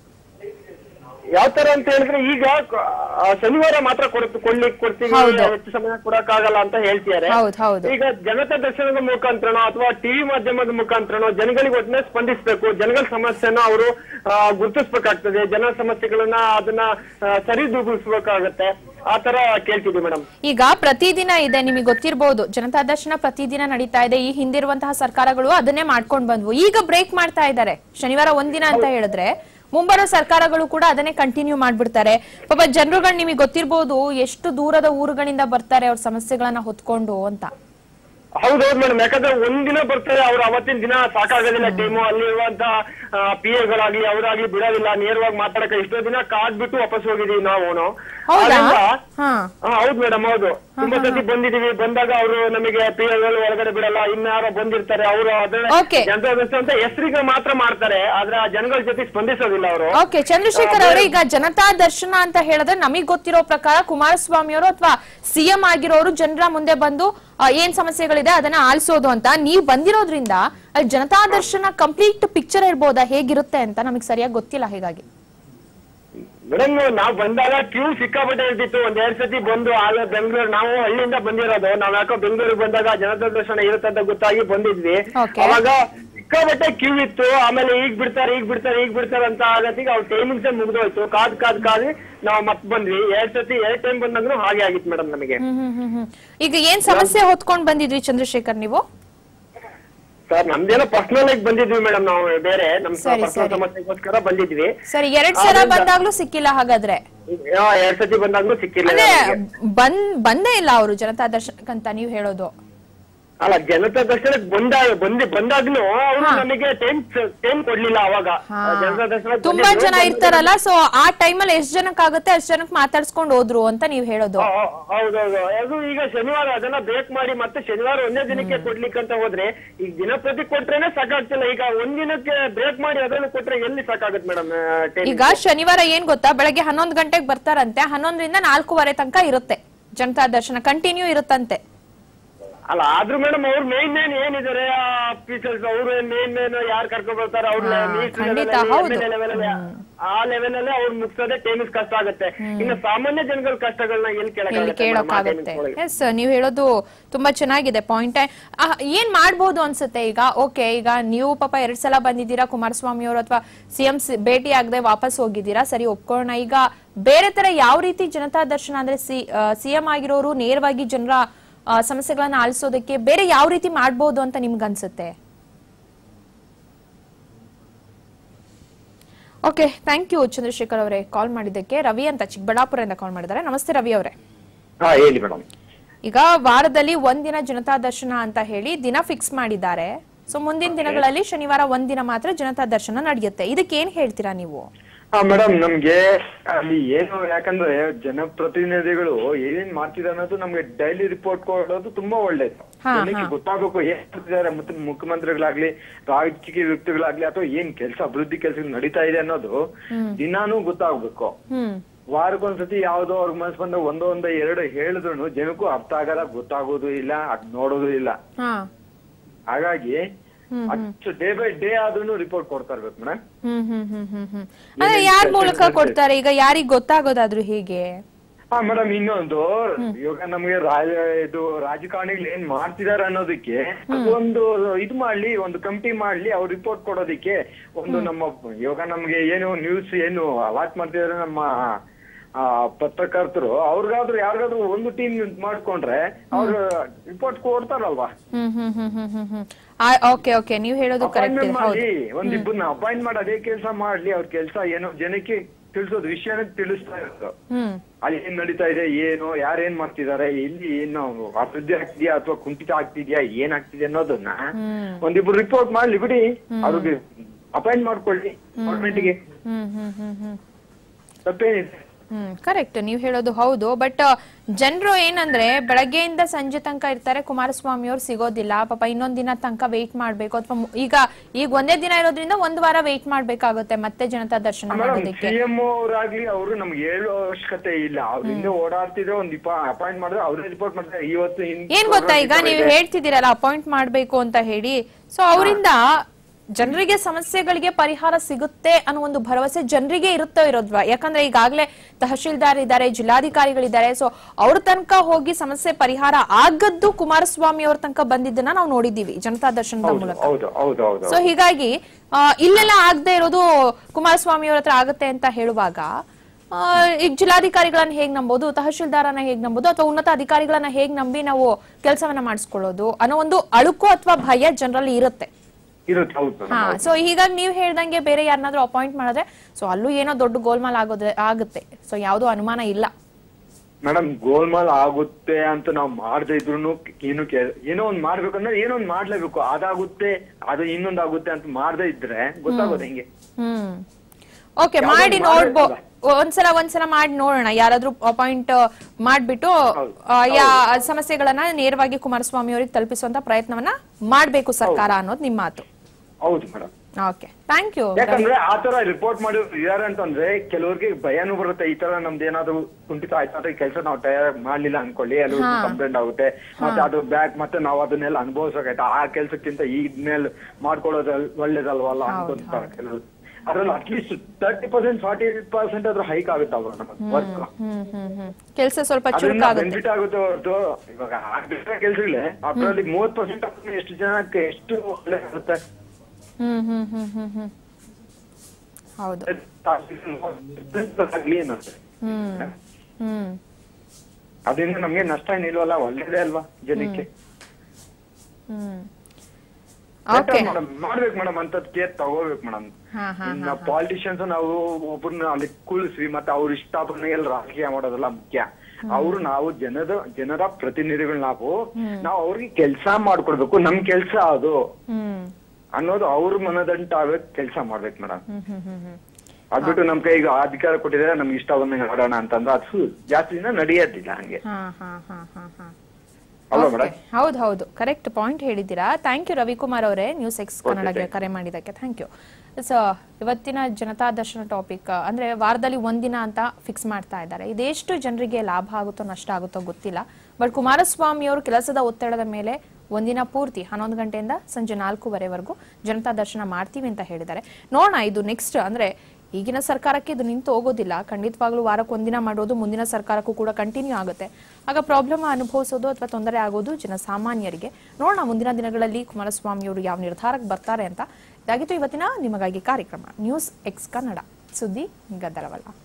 ಯಾವ ತರ ಅಂತ ಹೇಳಿದ್ರೆ ಈಗ ಆ, ಶನಿವಾರ ಮಾತ್ರ ಕೊಡ್- ಕೊಡ್ಲಿಕ್ಕೆ ಕೊಡ್ತೀವಿ ಹೌದು. ಹೆಚ್ಚು ಸಮಯ ಕೊಡಕ್ಕಾಗಲ್ಲ ಅಂತ ಹೇಳ್ತಿದ್ದಾರೆ ಹೌದು, ಹೌದು. ಈಗ ಜನತಾ ದರ್ಶನದ ಮುಖಾಂತರನೋ ಅಥವಾ ಟಿವಿ ಮಾಧ್ಯಮದ ಮುಖಾಂತರನೋ ಜನಗಳಿಗೆ ಒಟ್ಟಿಗೆ ಸ್ಪಂದಿಸಬೇಕು ಜನಗಳ ಸಮಸ್ಯೆನ ಅವರು ಗುರುತಿಸ್ಬೇಕಾಗ್ತದೆ ಜನ ಸಮಸ್ಯೆಗಳನ್ನ ಅದನ್ನ ಆ, ಸರಿದೂಗಿಸ್ಬೇಕಾಗತ್ತೆ ಆ ತರ ಕೇಳ್ತಿದ್ವಿ ಮೇಡಮ್ ಈಗ ಪ್ರತಿದಿನ ಇದೆ ನಿಮಗೆ ಗೊತ್ತಿರಬಹುದು ಜನತಾ ದರ್ಶನ ಪ್ರತಿದಿನ ನಡೀತಾ ಇದೆ ಈ ಹಿಂದಿರುವಂತಹ ಸರ್ಕಾರಗಳು ಅದನ್ನೇ ಮಾಡ್ಕೊಂಡ್ ಬಂದ್ವು ಈಗ ಬ್ರೇಕ್ ಮಾಡ್ತಾ ಇದ್ದಾರೆ ಶನಿವಾರ ಒಂದಿನ ಅಂತ ಹೇಳಿದ್ರೆ ಮುಂಬರೋ ಸರ್ಕಾರಗಳು ಕೂಡ ಅದನ್ನೇ ಕಂಟಿನ್ಯೂ ಮಾಡ್ಬಿಡ್ತಾರೆ ಪಾಪ ಜನರುಗಳು ನಿಮಗೆ ಗೊತ್ತಿರಬಹುದು ಎಷ್ಟು ದೂರದ ಊರುಗಳಿಂದ ಬರ್ತಾರೆ ಅವ್ರ ಸಮಸ್ಯೆಗಳನ್ನ ಹೊತ್ಕೊಂಡು ಅಂತ ಹೌದೌದು ಮೇಡಮ್ ಯಾಕಂದ್ರೆ ಒಂದಿನ ಬರ್ತಾರೆ ಅವ್ರು ಅವತ್ತಿನ ದಿನ ಸಾಕಾಗೋದಿಲ್ಲ ಟೈಮು ಅಲ್ಲಿರುವಂತ ಪಿ ಎಗಳಾಗ್ಲಿ ಅವರಾಗ್ಲಿ ಬಿಡೋದಿಲ್ಲ ನೇರವಾಗಿ ಮಾತಾಡಕ್ಕೆ ಎಷ್ಟೋ ದಿನ ಕಾದ್ಬಿಟ್ಟು ವಾಪಸ್ ಹೋಗಿದೀವಿ ನಾವು ಹೌದಾ ಹಾ ಹೌದು ಮೇಡಮ್ ಹೌದು ತುಂಬಾ ಸತಿ ಬಂದಿದೀವಿ ಬಂದಾಗ ಅವರು ನಮಗೆ ಪಿ ಎಗಳು ಒಳಗಡೆ ಬಿಡಲ್ಲ ಇನ್ಯಾರೋ ಬಂದಿರ್ತಾರೆ ಅವರು Okay. ಜನತಾ ದರ್ಶನ ಅಂತ ಹೆಸರಿಗೆ ಮಾತ್ರ ಮಾಡ್ತಾರೆ ಆದ್ರೆ ಆ ಜನಗಳ ಜೊತೆ ಸ್ಪಂದಿಸೋದಿಲ್ಲ ಅವರು ಓಕೆ ಚಂದ್ರಶೇಖರ್ ಅವರೇ ಈಗ ಜನತಾ ದರ್ಶನ ಅಂತ ಹೇಳಿದ್ರೆ ನಮಗ್ ಗೊತ್ತಿರೋ ಪ್ರಕಾರ ಕುಮಾರಸ್ವಾಮಿ ಅವರು ಅಥವಾ ಸಿಎಂ ಆಗಿರೋರು ಜನರ ಮುಂದೆ ಬಂದು ಆ, ಏನ್ ಸಮಸ್ಯೆಗಳಿದೆ ಅದನ್ನ ಆಲಿಸೋದು ಅಂತ ನೀವ್ ಬಂದಿರೋದ್ರಿಂದ ಅಲ್ಲಿ ಜನತಾ ದರ್ಶನ ಕಂಪ್ಲೀಟ್ ಪಿಕ್ಚರ್ ಇರ್ಬೋದಾ ಹೇಗಿರುತ್ತೆ ಅಂತ ನಮಗ್ ಸರಿಯಾಗಿ ಗೊತ್ತಿಲ್ಲ ಹೀಗಾಗಿ ಮೇಡಮ್ ನಾವ್ ಬಂದಾಗ ಕ್ಯೂ ಸಿಕ್ಕಾಪಟ್ಟೆ ಇರ್ತಿತ್ತು ಒಂದ್ ಎರಡ್ ಸತಿ ಬಂದು ಆಗ ಬೆಂಗಳೂರು ನಾವು ಹಳ್ಳಿಯಿಂದ ಬಂದಿರೋದು ನಾವ್ ಯಾಕೋ ಬೆಂಗಳೂರಿಗೆ ಬಂದಾಗ ಜನತಾ ದರ್ಶನ ಇರುತ್ತೆ ಅಂತ ಗೊತ್ತಾಗಿ ಬಂದಿದ್ವಿ Okay. ಅವಾಗ ಸಿಕ್ಕಾಪಟ್ಟೆ ಕ್ಯೂ ಇತ್ತು ಆಮೇಲೆ ಈಗ ಬಿಡ್ತಾರೆ ಈಗ ಬಿಡ್ತಾರೆ ಈಗ ಬಿಡ್ತಾರೆ ಅಂತ ಆಗತ್ತಿಗೆ ಅವ್ರ ಟೈಮಿಂಗ್ಸ್ ಮುಗ್ದೋಯ್ತು ಕಾದ್ ಕಾದ್ ಕಾದ್ ನಾವ್ ಮತ್ ಬಂದ್ವಿ ಎರಡ್ ಸತಿ ಎರಡ್ ಟೈಮ್ ಬಂದಾಗ್ನು ಹಾಗೆ ಆಗಿತ್ತು ಮೇಡಮ್ ನಮಗೆ ಹ್ಮ್ ಹ್ಮ್ ಹ್ಮ್ ಹ್ಮ್ ಈಗ ಏನ್ ಸಮಸ್ಯೆ ಹೊತ್ಕೊಂಡ್ ಬಂದಿದ್ರಿ ಚಂದ್ರಶೇಖರ್ ನೀವು ಸರ್ ನಮ್ದೇನೋ ಪರ್ಸನಲ್ ಆಗಿ ಬಂದಿದ್ವಿ ಮೇಡಮ್ ನಾವು ಬೇರೆ ನಮ್ ಸರಿ, ಪರ್ಸನಲ್ ಸರಿ. ಸಮಸ್ಯೆಗೋಸ್ಕರ ಬಂದಿದ್ವಿ ಸರಿ ಎರಡ್ ಸಲ ಆದ್ರಿಂದ- ಬಂದಾಗ್ಲೂ ಸಿಕ್ಕಿಲ್ಲ ಹಾಗಾದ್ರೆ ಆ, ಎರಡ್ ಸತಿ ಬಂದಾಗ್ನು ಸಿಕ್ಕಿಲ್ಲ ಅಂದ್ರೆ ನಮ್ಗೆ. ಬಂದ್ ಬಂದೇ ಇಲ್ಲ ಅವರು ಜನತಾ ದರ್ಶನಕ್ಕಂತ ನೀವು ಹೇಳೋದು ಅಲ್ಲ ಜನತಾ ದರ್ಶನಕ್ಕೆ ಬಂದಾಗ ಬಂದಿ ಬಂದಾಗ್ಲೂ ಅವರು ಹಾ. ನಮಗೆ ಟೈಮ್ ಟೈಮ್ ಕೊಡ್ಲಿಲ್ಲ ಅವಾಗ ಹಾ. ಜನತಾ ದರ್ಶನ ತುಂಬಾ ಜನ ಇರ್ತಾರಲ್ಲ ಸೊ ಆ ಟೈಮಲ್ಲಿ ಎಷ್ಟ್ ಜನಕ್ಕಾಗುತ್ತೆ ಅಷ್ಟ್ ಜನಕ್ ಮಾತಾಡ್ಸ್ಕೊಂಡ್ ಹೋದ್ರು ಅಂತ ನೀವ್ ಹೇಳೋದು ಹೌದೌದು ಅದು ಈಗ ಶನಿವಾರ ಅದನ್ನ ಬ್ರೇಕ್ ಮಾಡಿ ಮತ್ತೆ ಶನಿವಾರ ಒಂದೇ ದಿನಕ್ಕೆ ಕೊಡ್ಲಿಕ್ಕೆ ಅಂತ ಹೋದ್ರೆ ಈಗ ದಿನಪ್ರತಿ ಕೊಟ್ರೇನೆ ಸಾಕಾಗ್ತಿಲ್ಲ ಈಗ ಒಂದ್ ದಿನಕ್ಕೆ ಬ್ರೇಕ್ ಮಾಡಿ ಅದನ್ನು ಕೊಟ್ರೆ ಎಲ್ಲಿ ಸಾಕಾಗುತ್ತೆ ಮೇಡಮ್ ಈಗ ಶನಿವಾರ ಏನ್ ಗೊತ್ತಾ ಬೆಳಗ್ಗೆ ಹನ್ನೊಂದ್ ಗಂಟೆಗೆ ಬರ್ತಾರಂತೆ ಹನ್ನೊಂದರಿಂದ ನಾಲ್ಕೂವರೆ ತನಕ ಇರುತ್ತೆ ಜನತಾ ದರ್ಶನ ಕಂಟಿನ್ಯೂ ಇರುತ್ತಂತೆ ಅಲ್ಲ ಆದ್ರೂ ಮೇಡಮ್ ಅವ್ರು ಮೇನ್ ಮೇನ್ ಏನಿದ್ದಾರೆ ಆಫೀಸರ್ಸ್ ಅವರು ಮೇನ್ ಮೇನ್ ಯಾರು ಕರ್ಕೊಂಡ್ ಬರ್ತಾರೆ ಅವ್ರ ಹಾ, ಖಂಡಿತ, ಹೌದು. ಲೆವೆಲ್ ಆ ಲೆವೆಲ್ ಅಲ್ಲೇ ಅವ್ರು ಮುಗಿಸೋದೇ ಟೈಮಿಂಗ್ಸ್ ಕಷ್ಟ ಆಗುತ್ತೆ ಇನ್ನು ಸಾಮಾನ್ಯ ಜನಗಳ ಕಷ್ಟಗಳನ್ನ ಎಲ್ಲಿ ಎಲ್ಲಿ ಕೇಳಕ್ಕಾಗುತ್ತೆ ಕೇಳೋಕ್ಕಾಗುತ್ತೆ ಎಸ್ ನೀವು ಹೇಳೋದು ತುಂಬಾ ಚೆನ್ನಾಗಿದೆ ಪಾಯಿಂಟ್ ಏನ್ ಮಾಡ್ಬೋದು ಅನ್ಸುತ್ತೆ ಈಗ ಓಕೆ ಈಗ ನೀವು ಪಾಪ ಎರಡ್ ಸಲ ಬಂದಿದ್ದೀರಾ ಕುಮಾರಸ್ವಾಮಿ ಅವರು ಅಥವಾ ಸಿಎಂ ಭೇಟಿ ಆಗದೆ ವಾಪಸ್ ಹೋಗಿದ್ದೀರಾ ಸರಿ ಒಪ್ಕೊಳ್ಳೋಣ ಈಗ ಬೇರೆ ತರ ಯಾವ ರೀತಿ ಜನತಾ ದರ್ಶನ ಅಂದ್ರೆ ಸಿ ಸಿಎಂ ಆಗಿರೋರು ನೇರವಾಗಿ ಜನರ ಸಮಸ್ಯೆಗಳನ್ನ ಆಲಿಸೋದಕ್ಕೆ ಬೇರೆ ಯಾವ ರೀತಿ ಮಾಡ್ಬೋದು ಅಂತ ನಿಮ್ಗೆ ಅನ್ಸುತ್ತೆ ಓಕೆ ಥ್ಯಾಂಕ್ ಯು ಚಂದ್ರಶೇಖರ್ ಅವರೇ ಕಾಲ್ ಮಾಡಿದ್ದಕ್ಕೆ ರವಿ ಅಂತ ಚಿಕ್ಕಬಳ್ಳಾಪುರದಿಂದ ಕಾಲ್ ಮಾಡಿದ್ದಾರೆ ನಮಸ್ತೆ ರವಿ ಅವರೇ ಹಾ ಹೇಳಿ ಮೇಡಮ್ ಈಗ ವಾರದಲ್ಲಿ ಒಂದಿನ ಜನತಾ ದರ್ಶನ ಅಂತ ಹೇಳಿ ದಿನ ಫಿಕ್ಸ್ ಮಾಡಿದ್ದಾರೆ ಸೊ ಮುಂದಿನ ದಿನಗಳಲ್ಲಿ ಶನಿವಾರ ಒಂದಿನ ಮಾತ್ರ ಜನತಾ ದರ್ಶನ ನಡೆಯುತ್ತೆ ಇದಕ್ಕೆ ಏನ್ ಹೇಳ್ತೀರಾ ನೀವು ಹಾ ಮೇಡಮ್ ನಮ್ಗೆ ಅಲ್ಲಿ ಏನು ಯಾಕಂದ್ರೆ ಜನಪ್ರತಿನಿಧಿಗಳು ಏನೇನ್ ಮಾಡ್ತಿದ್ದಾರೆ ಅನ್ನೋದು ನಮ್ಗೆ ಡೈಲಿ ರಿಪೋರ್ಟ್ ಕೊಡೋದು ತುಂಬಾ ಒಳ್ಳೇದು ಹಾ, ಜನಕ್ಕೆ ಹಾ. ಗೊತ್ತಾಗಬೇಕು ಏನ್ ಮಾಡ್ತಿದ್ದಾರೆ ಮತ್ತೆ ಮುಖ್ಯಮಂತ್ರಿಗಳಾಗ್ಲಿ ರಾಜಕೀಯ ವ್ಯಕ್ತಿಗಳಾಗ್ಲಿ ಅಥವಾ ಏನ್ ಕೆಲಸ ಅಭಿವೃದ್ಧಿ ಕೆಲಸ ನಡೀತಾ ಇದೆ ಅನ್ನೋದು ದಿನಾನೂ ಗೊತ್ತಾಗ್ಬೇಕು ಹ್ಮ್ ವಾರಕ್ಕೊಂದ್ಸತಿ ಯಾವ್ದೋ ಅವ್ರ ಮನಸ್ ಬಂದ ಒಂದೋ ಒಂದೋ ಎರಡು ಹೇಳಿದ್ರು ಜನಕ್ಕೂ ಅರ್ಥ ಆಗಲ್ಲ ಗೊತ್ತಾಗೋದು ಇಲ್ಲ ಅದ್ ನೋಡೋದು ಇಲ್ಲ ಹಾ ಹಾಗಾಗಿ ಅಷ್ಟು ಡೇ ಬೈ ಡೇ ಆದ್ರೂ ರಿಪೋರ್ಟ್ ಕೊಡ್ತಾ ಇರ್ಬೇಕು ಮೇಡಮ್ ಹ್ಮ್ ಹ್ಮ್ ಹ್ಮ್ ಹ್ಮ್ ಹ್ಮ್ ಅಂದ್ರೆ ಯಾರ ಮೂಲಕ ಕೊಡ್ತಾರೆ ಈಗ ಯಾರಿಗ್ ಗೊತ್ತಾಗೋದಾದ್ರೂ ಹೇಗೆ ಹಾ ಮೇಡಮ್ ಇನ್ನೊಂದು ಇವಾಗ ನಮ್ಗೆ ರಾಜ ಇದು ರಾಜಕಾರಣಿಗಳು ಏನ್ ಮಾಡ್ತಿದಾರೆ ಅನ್ನೋದಕ್ಕೆ ಒಂದು ಇದು ಮಾಡ್ಲಿ ಒಂದು ಕಮಿಟಿ ಮಾಡ್ಲಿ ಅವ್ರು ರಿಪೋರ್ಟ್ ಕೊಡೋದಕ್ಕೆ ಒಂದು ನಮ್ಮ ಇವಾಗ ನಮ್ಗೆ ಏನು ನ್ಯೂಸ್ ಏನು ಅಲಾಟ್ ಮಾಡ್ತಿದಾರೆ ನಮ್ಮ ಆ, ಪತ್ರಕರ್ತರು ಅವ್ರಿಗಾದ್ರೂ ಯಾರಿಗಾದ್ರೂ ಒಂದು ಟೀಮ್ ಮಾಡ್ಕೊಂಡ್ರೆ ಅವ್ರು ರಿಪೋರ್ಟ್ ಕೊಡ್ತಾರಲ್ವಾ ಹ್ಮ್ ಹ್ಮ್ ಹ್ಮ್ ಹ್ಮ್ ಹ್ಮ್ ಹ್ಮ್ ಓಕೆ ಓಕೆ ನೀವು ಹೇಳೋದು ಕರೆಕ್ಟ್ ಅಪಾಯಿಂಟ್ಮೆಂಟ್ ಇದೆ ಹೌದು ಮಾಡಿ ಒಂದ್ ಇಬ್ಬರನ್ನ ಅಪಾಯಿಂಟ್ ಮಾಡಿ ಅದೇ ಕೆಲಸ ಮಾಡ್ಲಿ ಅವ್ರ ಕೆಲಸ ಏನೋ ಜನಕ್ಕೆ ತಿಳಿಸೋದು ವಿಷಯನ ತಿಳಿಸ್ತಾ ಇರೋದು ಹ್ಮ್ ಅಲ್ಲಿ ಏನ್ ನಡೀತಾ ಇದೆ ಏನು ಯಾರೇನ್ ಮಾಡ್ತಿದ್ದಾರೆ ಇಲ್ಲಿ ಏನು ಅಭಿವೃದ್ಧಿ ಆಗ್ತಿದ್ಯಾ ಅಥವಾ ಕುಂಠಿತ ಆಗ್ತಿದ್ಯಾ ಏನ್ ಆಗ್ತಿದೆ ಅನ್ನೋದನ್ನ ಒಂದಿಬ್ರು ರಿಪೋರ್ಟ್ ಮಾಡ್ಲಿ ಬಿಡಿ ಅವ್ರಿಗೆ ಅಪಾಯಿಂಟ್ ಮಾಡ್ಕೊಳ್ಳಿ ಗೌರ್ಮೆಂಟ್ಗೆ ಹ್ಮ್ ಹ್ಮ್ ಹ್ಮ್ ಹ್ಮ್ ತಪ್ಪೇನಿದೆ ಹ್ಮ್ ಕರೆಕ್ಟ್ ನೀವು ಹೇಳೋದು ಹೌದು ಬಟ್ ಜನರು ಏನಂದ್ರೆ ಬೆಳಗ್ಗೆಯಿಂದ ಸಂಜೆ ತನಕ ಇರ್ತಾರೆ ಕುಮಾರಸ್ವಾಮಿ ಅವ್ರು ಸಿಗೋದಿಲ್ಲ ಪಾಪ ಇನ್ನೊಂದ್ ದಿನ ತನಕ ವೇಟ್ ಮಾಡ್ಬೇಕು ಅಥವಾ ಈಗ ಈಗ ಒಂದೇ ದಿನ ಇರೋದ್ರಿಂದ ಒಂದ್ ವಾರ ವೇಟ್ ಮಾಡ್ಬೇಕಾಗುತ್ತೆ ಮತ್ತೆ ಜನತಾ ದರ್ಶನ ಮೇಡಮ್ ಮಾಡೋದಕ್ಕೆ ಸಿಎಂ ಅವರಾಗ್ಲಿ ಅವರು ನಮ್ಗೆ ಹೇಳೋ ಅವಶ್ಯಕತೆ ಇಲ್ಲ ಅವ್ರ ಹಿಂದೆ ಓಡಾಡ್ತಿದ್ರೆ ಒಂದ್ ಅಪಾಯಿಂಟ್ ಮಾಡಿದ್ರೆ ಅವ್ರೇ ರಿಪೋರ್ಟ್ ಮಾಡ್ತಾರೆ ಇವತ್ತು ಹಿಂಗ್ ಏನ್ ಗೊತ್ತಾ ಈಗ program ನೀವು ಇದೆ. ಹೇಳ್ತಿದ್ದೀರಲ್ಲ ಅಪಾಯಿಂಟ್ ಮಾಡ್ಬೇಕು ಅಂತ ಹೇಳಿ ಸೊ ಅವರಿಂದ ಜನರಿಗೆ ಸಮಸ್ಯೆಗಳಿಗೆ ಪರಿಹಾರ ಸಿಗುತ್ತೆ ಅನ್ನೋ ಒಂದು ಭರವಸೆ ಜನರಿಗೆ ಇರುತ್ತೋ ಇರೋದ್ವಾ ಯಾಕಂದ್ರೆ ಈಗಾಗಲೇ ತಹಶೀಲ್ದಾರ್ ಇದ್ದಾರೆ ಜಿಲ್ಲಾಧಿಕಾರಿಗಳಿದ್ದಾರೆ ಸೊ ಅವ್ರ ತನಕ ಹೋಗಿ ಸಮಸ್ಯೆ ಪರಿಹಾರ ಆಗದ್ದು ಕುಮಾರಸ್ವಾಮಿ ಅವ್ರ ತನಕ ಬಂದಿದ್ದನ್ನ ನಾವು ನೋಡಿದೀವಿ ಜನತಾ ದರ್ಶನದ ಹೌದು ಮೂಲಕ ಹೌದು ಹೌದು ಹೌದು ಸೊ ಹೀಗಾಗಿ ಆ, ಇಲ್ಲೆಲ್ಲ ಆಗದೆ ಇರೋದು ಕುಮಾರಸ್ವಾಮಿ ಅವ್ರ ಹತ್ರ ಆಗುತ್ತೆ ಅಂತ ಹೇಳುವಾಗ ಆ, ಈಗ ಜಿಲ್ಲಾಧಿಕಾರಿಗಳನ್ನ ಹೇಗ್ ನಂಬೋದು ತಹಶೀಲ್ದಾರನ ಹೇಗ್ ನಂಬೋದು ಅಥವಾ ಉನ್ನತ ಅಧಿಕಾರಿಗಳನ್ನ ಹೇಗ್ ನಂಬಿ ನಾವು ಕೆಲಸವನ್ನ ಮಾಡಿಸ್ಕೊಳ್ಳೋದು ಅನ್ನೋ ಒಂದು ಅಳುಕು ಅಥವಾ ಭಯ ಜನರಲ್ಲಿ ಇರುತ್ತೆ ಇರುತ್ತೆ ಹೌದು madam. ಹಾ ಸೊ ಹೀಗಾಗಿ ನೀವು ಹೇಳ್ದಂಗೆ ಬೇರೆ ಯಾರನ್ನಾದ್ರೂ ಅಪಾಯಿಂಟ್ ಮಾಡಿದ್ರೆ ಸೊ ಅಲ್ಲೂ ಏನೋ ದೊಡ್ಡ ಗೋಲ್ಮಾಲ್ ಆಗೋದು ಆಗುತ್ತೆ ಸೊ ಯಾವುದೋ ಅನುಮಾನ ಇಲ್ಲ ಮೇಡಮ್ ಗೋಲ್ಮಾಲ್ ಆಗುತ್ತೆ ಅಂತ ನಾವು ಮಾಡದೇ ಇದ್ರು ಏನು ಕೆ- ಏನೋ ಒಂದ್ ಮಾಡ್ಬೇಕಂದ್ರೆ ಏನೋ ಒಂದ್ ಮಾಡ್ಲೇಬೇಕು ಅದಾಗುತ್ತೆ ಅದು ಇನ್ನೊಂದ್ ಆಗುತ್ತೆ ಅಂತ ಮಾಡದೇ ಇದ್ರೆ ಗೊತ್ತಾಗೋದು ಹೆಂಗೆ ಹ್ಮ್ ಓಕೆ ಯಾವ್ದೋ ಮಾಡಿ ಒಂದ್ ನೋಡ್ಬೋ ಮಾಡ್ಬೇಕಲ್ಲ. ಒಂದ್ಸಲ ಒಂದ್ಸಲ ಮಾಡಿ ನೋಡೋಣ ಯಾರಾದ್ರೂ ಅಪಾಯಿಂಟ್ ಮಾಡ್ಬಿಟ್ಟು ಹೌದು. ಆ, ಯಾ ಸಮಸ್ಯೆಗಳನ್ನ ನೇರವಾಗಿ ಕುಮಾರಸ್ವಾಮಿ ಅವರಿಗೆ ತಲುಪಿಸುವಂತ ಪ್ರಯತ್ನವನ್ನ ಮಾಡ್ಬೇಕು ಸರ್ಕಾರ ಅನ್ನೋದು ನಿಮ್ಮ ಮಾತು ಹೌದು ಮೇಡಮ್ ಓಕೆ ಥ್ಯಾಂಕ್ ಯು ಯಾಕಂದ್ರೆ ಆ ತರ ರಿಪೋರ್ಟ್ ಮಾಡಿರೋರು ಇದಾರೆ ಅಂತಂದ್ರೆ ಕೆಲವ್ರಿಗೆ ಭಯನೂ ಬರುತ್ತೆ ಈ ತರ ನಮ್ದು ಏನಾದ್ರು ಕುಂಠಿತ ಆಯ್ತು ಅಂದ್ರೆ ಕೆಲಸ ನಾವು ತಯಾರು ಮಾಡ್ಲಿಲ್ಲ ಅನ್ಕೊಳ್ಳಿ ಅಲ್ಲಿ ಕಂಪ್ಲೇಂಟ್ ಆಗುತ್ತೆ ಮತ್ತೆ ಅದು ಬ್ಯಾಕ್ ಮತ್ತೆ ನಾವು ಅದನ್ನೆಲ್ಲ ಅನುಭವಿಸೋಕೈತೆ ಆ ಕೆಲ್ಸಕ್ಕಿಂತ ಈಗ್ಮೇಲೆ ಮಾಡ್ಕೊಳ್ಳೋದು ಒಳ್ಳೇದಲ್ವಲ್ಲ ಅನ್ಕೊಂತಾರೆ ಕೆಲವರು ಅದ್ರಲ್ಲಿ at least thirty percent forty percent ಆದ್ರೂ ಹೈಕ್ ಆಗುತ್ತಲ್ವ ನಮಗೆ ವರ್ಕ್ ಹ್ಮ್ ಹ್ಮ್ ಹ್ಮ್ ಕೆಲಸ ಸ್ವಲ್ಪ ಅದರಿಂದ ಚುರುಕಾಗುತ್ತೆ ಬೆನಿಫಿಟ್ ಆಗುತ್ತೆ ಹೊರತು ಇವಾಗ ಆಗ್ಬಿಟ್ರೆ ಕೆಲ್ಸಗಳೇ ಅದ್ರಲ್ಲಿ ಮೂವತ್ ಪರ್ಸೆಂಟ್ ಎಷ್ಟು ಜನಕ್ಕೆ ಎಷ್ಟು ಒಳ್ಳೆ ಆಗುತ್ತೆ ಹ್ಮ್ ಹ್ಮ್ ಹ್ಮ್ ಹ್ಮ್ ಹ್ಮ್ ಹೌದು ಆಗ್ಲಿ ಅನ್ನೋದು ಹ್ಮ್ ಹ್ಮ್ ಅದರಿಂದ ನಮ್ಗೆ ನಷ್ಟ ಏನಿಲ್ವಲ್ಲ ಒಳ್ಳೇದೇ ಅಲ್ವಾ ಜನಕ್ಕೆ ಹ್ಮ್ ಓಕೆ ಮೇಡಮ್ ಮಾಡ್ಬೇಕು ಮೇಡಮ್ ಅಂತ ಕೇರ್ ತಗೋಬೇಕು ಮೇಡಮ್ ಹಾ ಹಾ ಇನ್ನ ಪಾಲಿಟಿಷಿಯನ್ಸ್ ನಾವು ಒಬ್ಬರನ್ನ ಅಲ್ಲಿ ಕುಳಿಸ್ವಿ ಮತ್ತೆ ಅವ್ರ ಇಷ್ಟಪಟ್ಟಂಗೆಲ್ಲ ರಾಜಕೀಯ ಮಾಡೋದಲ್ಲ ಮುಖ್ಯ ಅವ್ರು ನಾವು ಜನದ ಜನರ ಪ್ರತಿನಿಧಿಗಳು ನಾವು ನಾವು ಅವ್ರಿಗೆ ಕೆಲಸ ಮಾಡ್ಕೊಡ್ಬೇಕು ನಮ್ ಕೆಲ್ಸ ಅದು ಹ್ಮ್ ಅನ್ನೋದು ಅವ್ರ ಮನದಂಟಾಗಕ್ ಕೆಲಸ ಮಾಡ್ಬೇಕು ಮೇಡಮ್ ಹ್ಮ್ ಹ್ಮ್ ಹ್ಮ್ ಹ್ಮ್ ಅದ್ಬಿಟ್ಟು ನಮ್ ಕೈಗೆ ಅಧಿಕಾರ ಕೊಟ್ಟಿದ್ರೆ ನಮ್ಗೆ ಇಷ್ಟ ಬಂದಂಗೆ ಆಡೋಣ ಅಂತಂದ್ರೆ ಅದು ಜಾಸ್ತಿ ದಿನ ನಡೆಯೋದಿಲ್ಲ ಹಂಗೆ ಹಾ ಹಾ ಹಾ ಹಾ ಹಾ ಅಲ್ವಾ ಮೇಡಮ್ ಹೌದು ಹೌದು ಕರೆಕ್ಟ್ ಪಾಯಿಂಟ್ ಹೇಳಿದ್ದೀರಾ ಥ್ಯಾಂಕ್ ಯು ರವಿಕುಮಾರ್ ಅವರೇ ನ್ಯೂಸ್ ಎಕ್ಸ್ ಕನ್ನಡಗೆ ಕರೆ ಮಾಡಿದ್ದಕ್ಕೆ ಥ್ಯಾಂಕ್ ಯು ಸೊ ಇವತ್ತಿನ ಜನತಾ ದರ್ಶನ ಟಾಪಿಕ್ ಅಂದ್ರೆ ವಾರದಲ್ಲಿ ಒಂದಿನ ಅಂತ ಫಿಕ್ಸ್ ಮಾಡ್ತಾ ಇದ್ದಾರೆ ಇದೆಷ್ಟು ಜನರಿಗೆ ಲಾಭ ಆಗುತ್ತೋ ನಷ್ಟ ಆಗುತ್ತೋ ಗೊತ್ತಿಲ್ಲ ಬಟ್ ಕುಮಾರಸ್ವಾಮಿ ಅವರು ಕೆಲಸದ ಒತ್ತಡದ ಮೇಲೆ ಒಂದಿನ ಪೂರ್ತಿ ಹನ್ನೊಂದು ಗಂಟೆಯಿಂದ ಸಂಜೆ ನಾಲ್ಕೂವರೆವರೆಗೂ ಜನತಾ ದರ್ಶನ ಮಾಡ್ತೀವಿ ಅಂತ ಹೇಳಿದ್ದಾರೆ ನೋಡೋಣ ಇದು ನೆಕ್ಸ್ಟ್ ಅಂದ್ರೆ ಈಗಿನ ಸರ್ಕಾರಕ್ಕೆ ಇದು ನಿಂತು ಹೋಗೋದಿಲ್ಲ ಖಂಡಿತವಾಗ್ಲೂ ವಾರಕ್ಕೆ ಒಂದಿನ ಮಾಡೋದು ಮುಂದಿನ ಸರ್ಕಾರಕ್ಕೂ ಕೂಡ ಕಂಟಿನ್ಯೂ ಆಗುತ್ತೆ ಆಗ ಪ್ರಾಬ್ಲಮ್ ಅನುಭವಿಸೋದು ಅಥವಾ ತೊಂದರೆ ಆಗೋದು ಜನಸಾಮಾನ್ಯರಿಗೆ ನೋಡೋಣ ಮುಂದಿನ ದಿನಗಳಲ್ಲಿ ಕುಮಾರಸ್ವಾಮಿ ಅವರು ಯಾವ ನಿರ್ಧಾರಕ್ಕೆ ಬರ್ತಾರೆ ಅಂತ ಇದಾಗಿತ್ತು ಇವತ್ತಿನ ನಿಮಗಾಗಿ ಕಾರ್ಯಕ್ರಮ ನ್ಯೂಸ್ ಎಕ್ಸ್ ಕನ್ನಡ ಸುದ್ದಿ ಗದ್ದಲವಲ್ಲ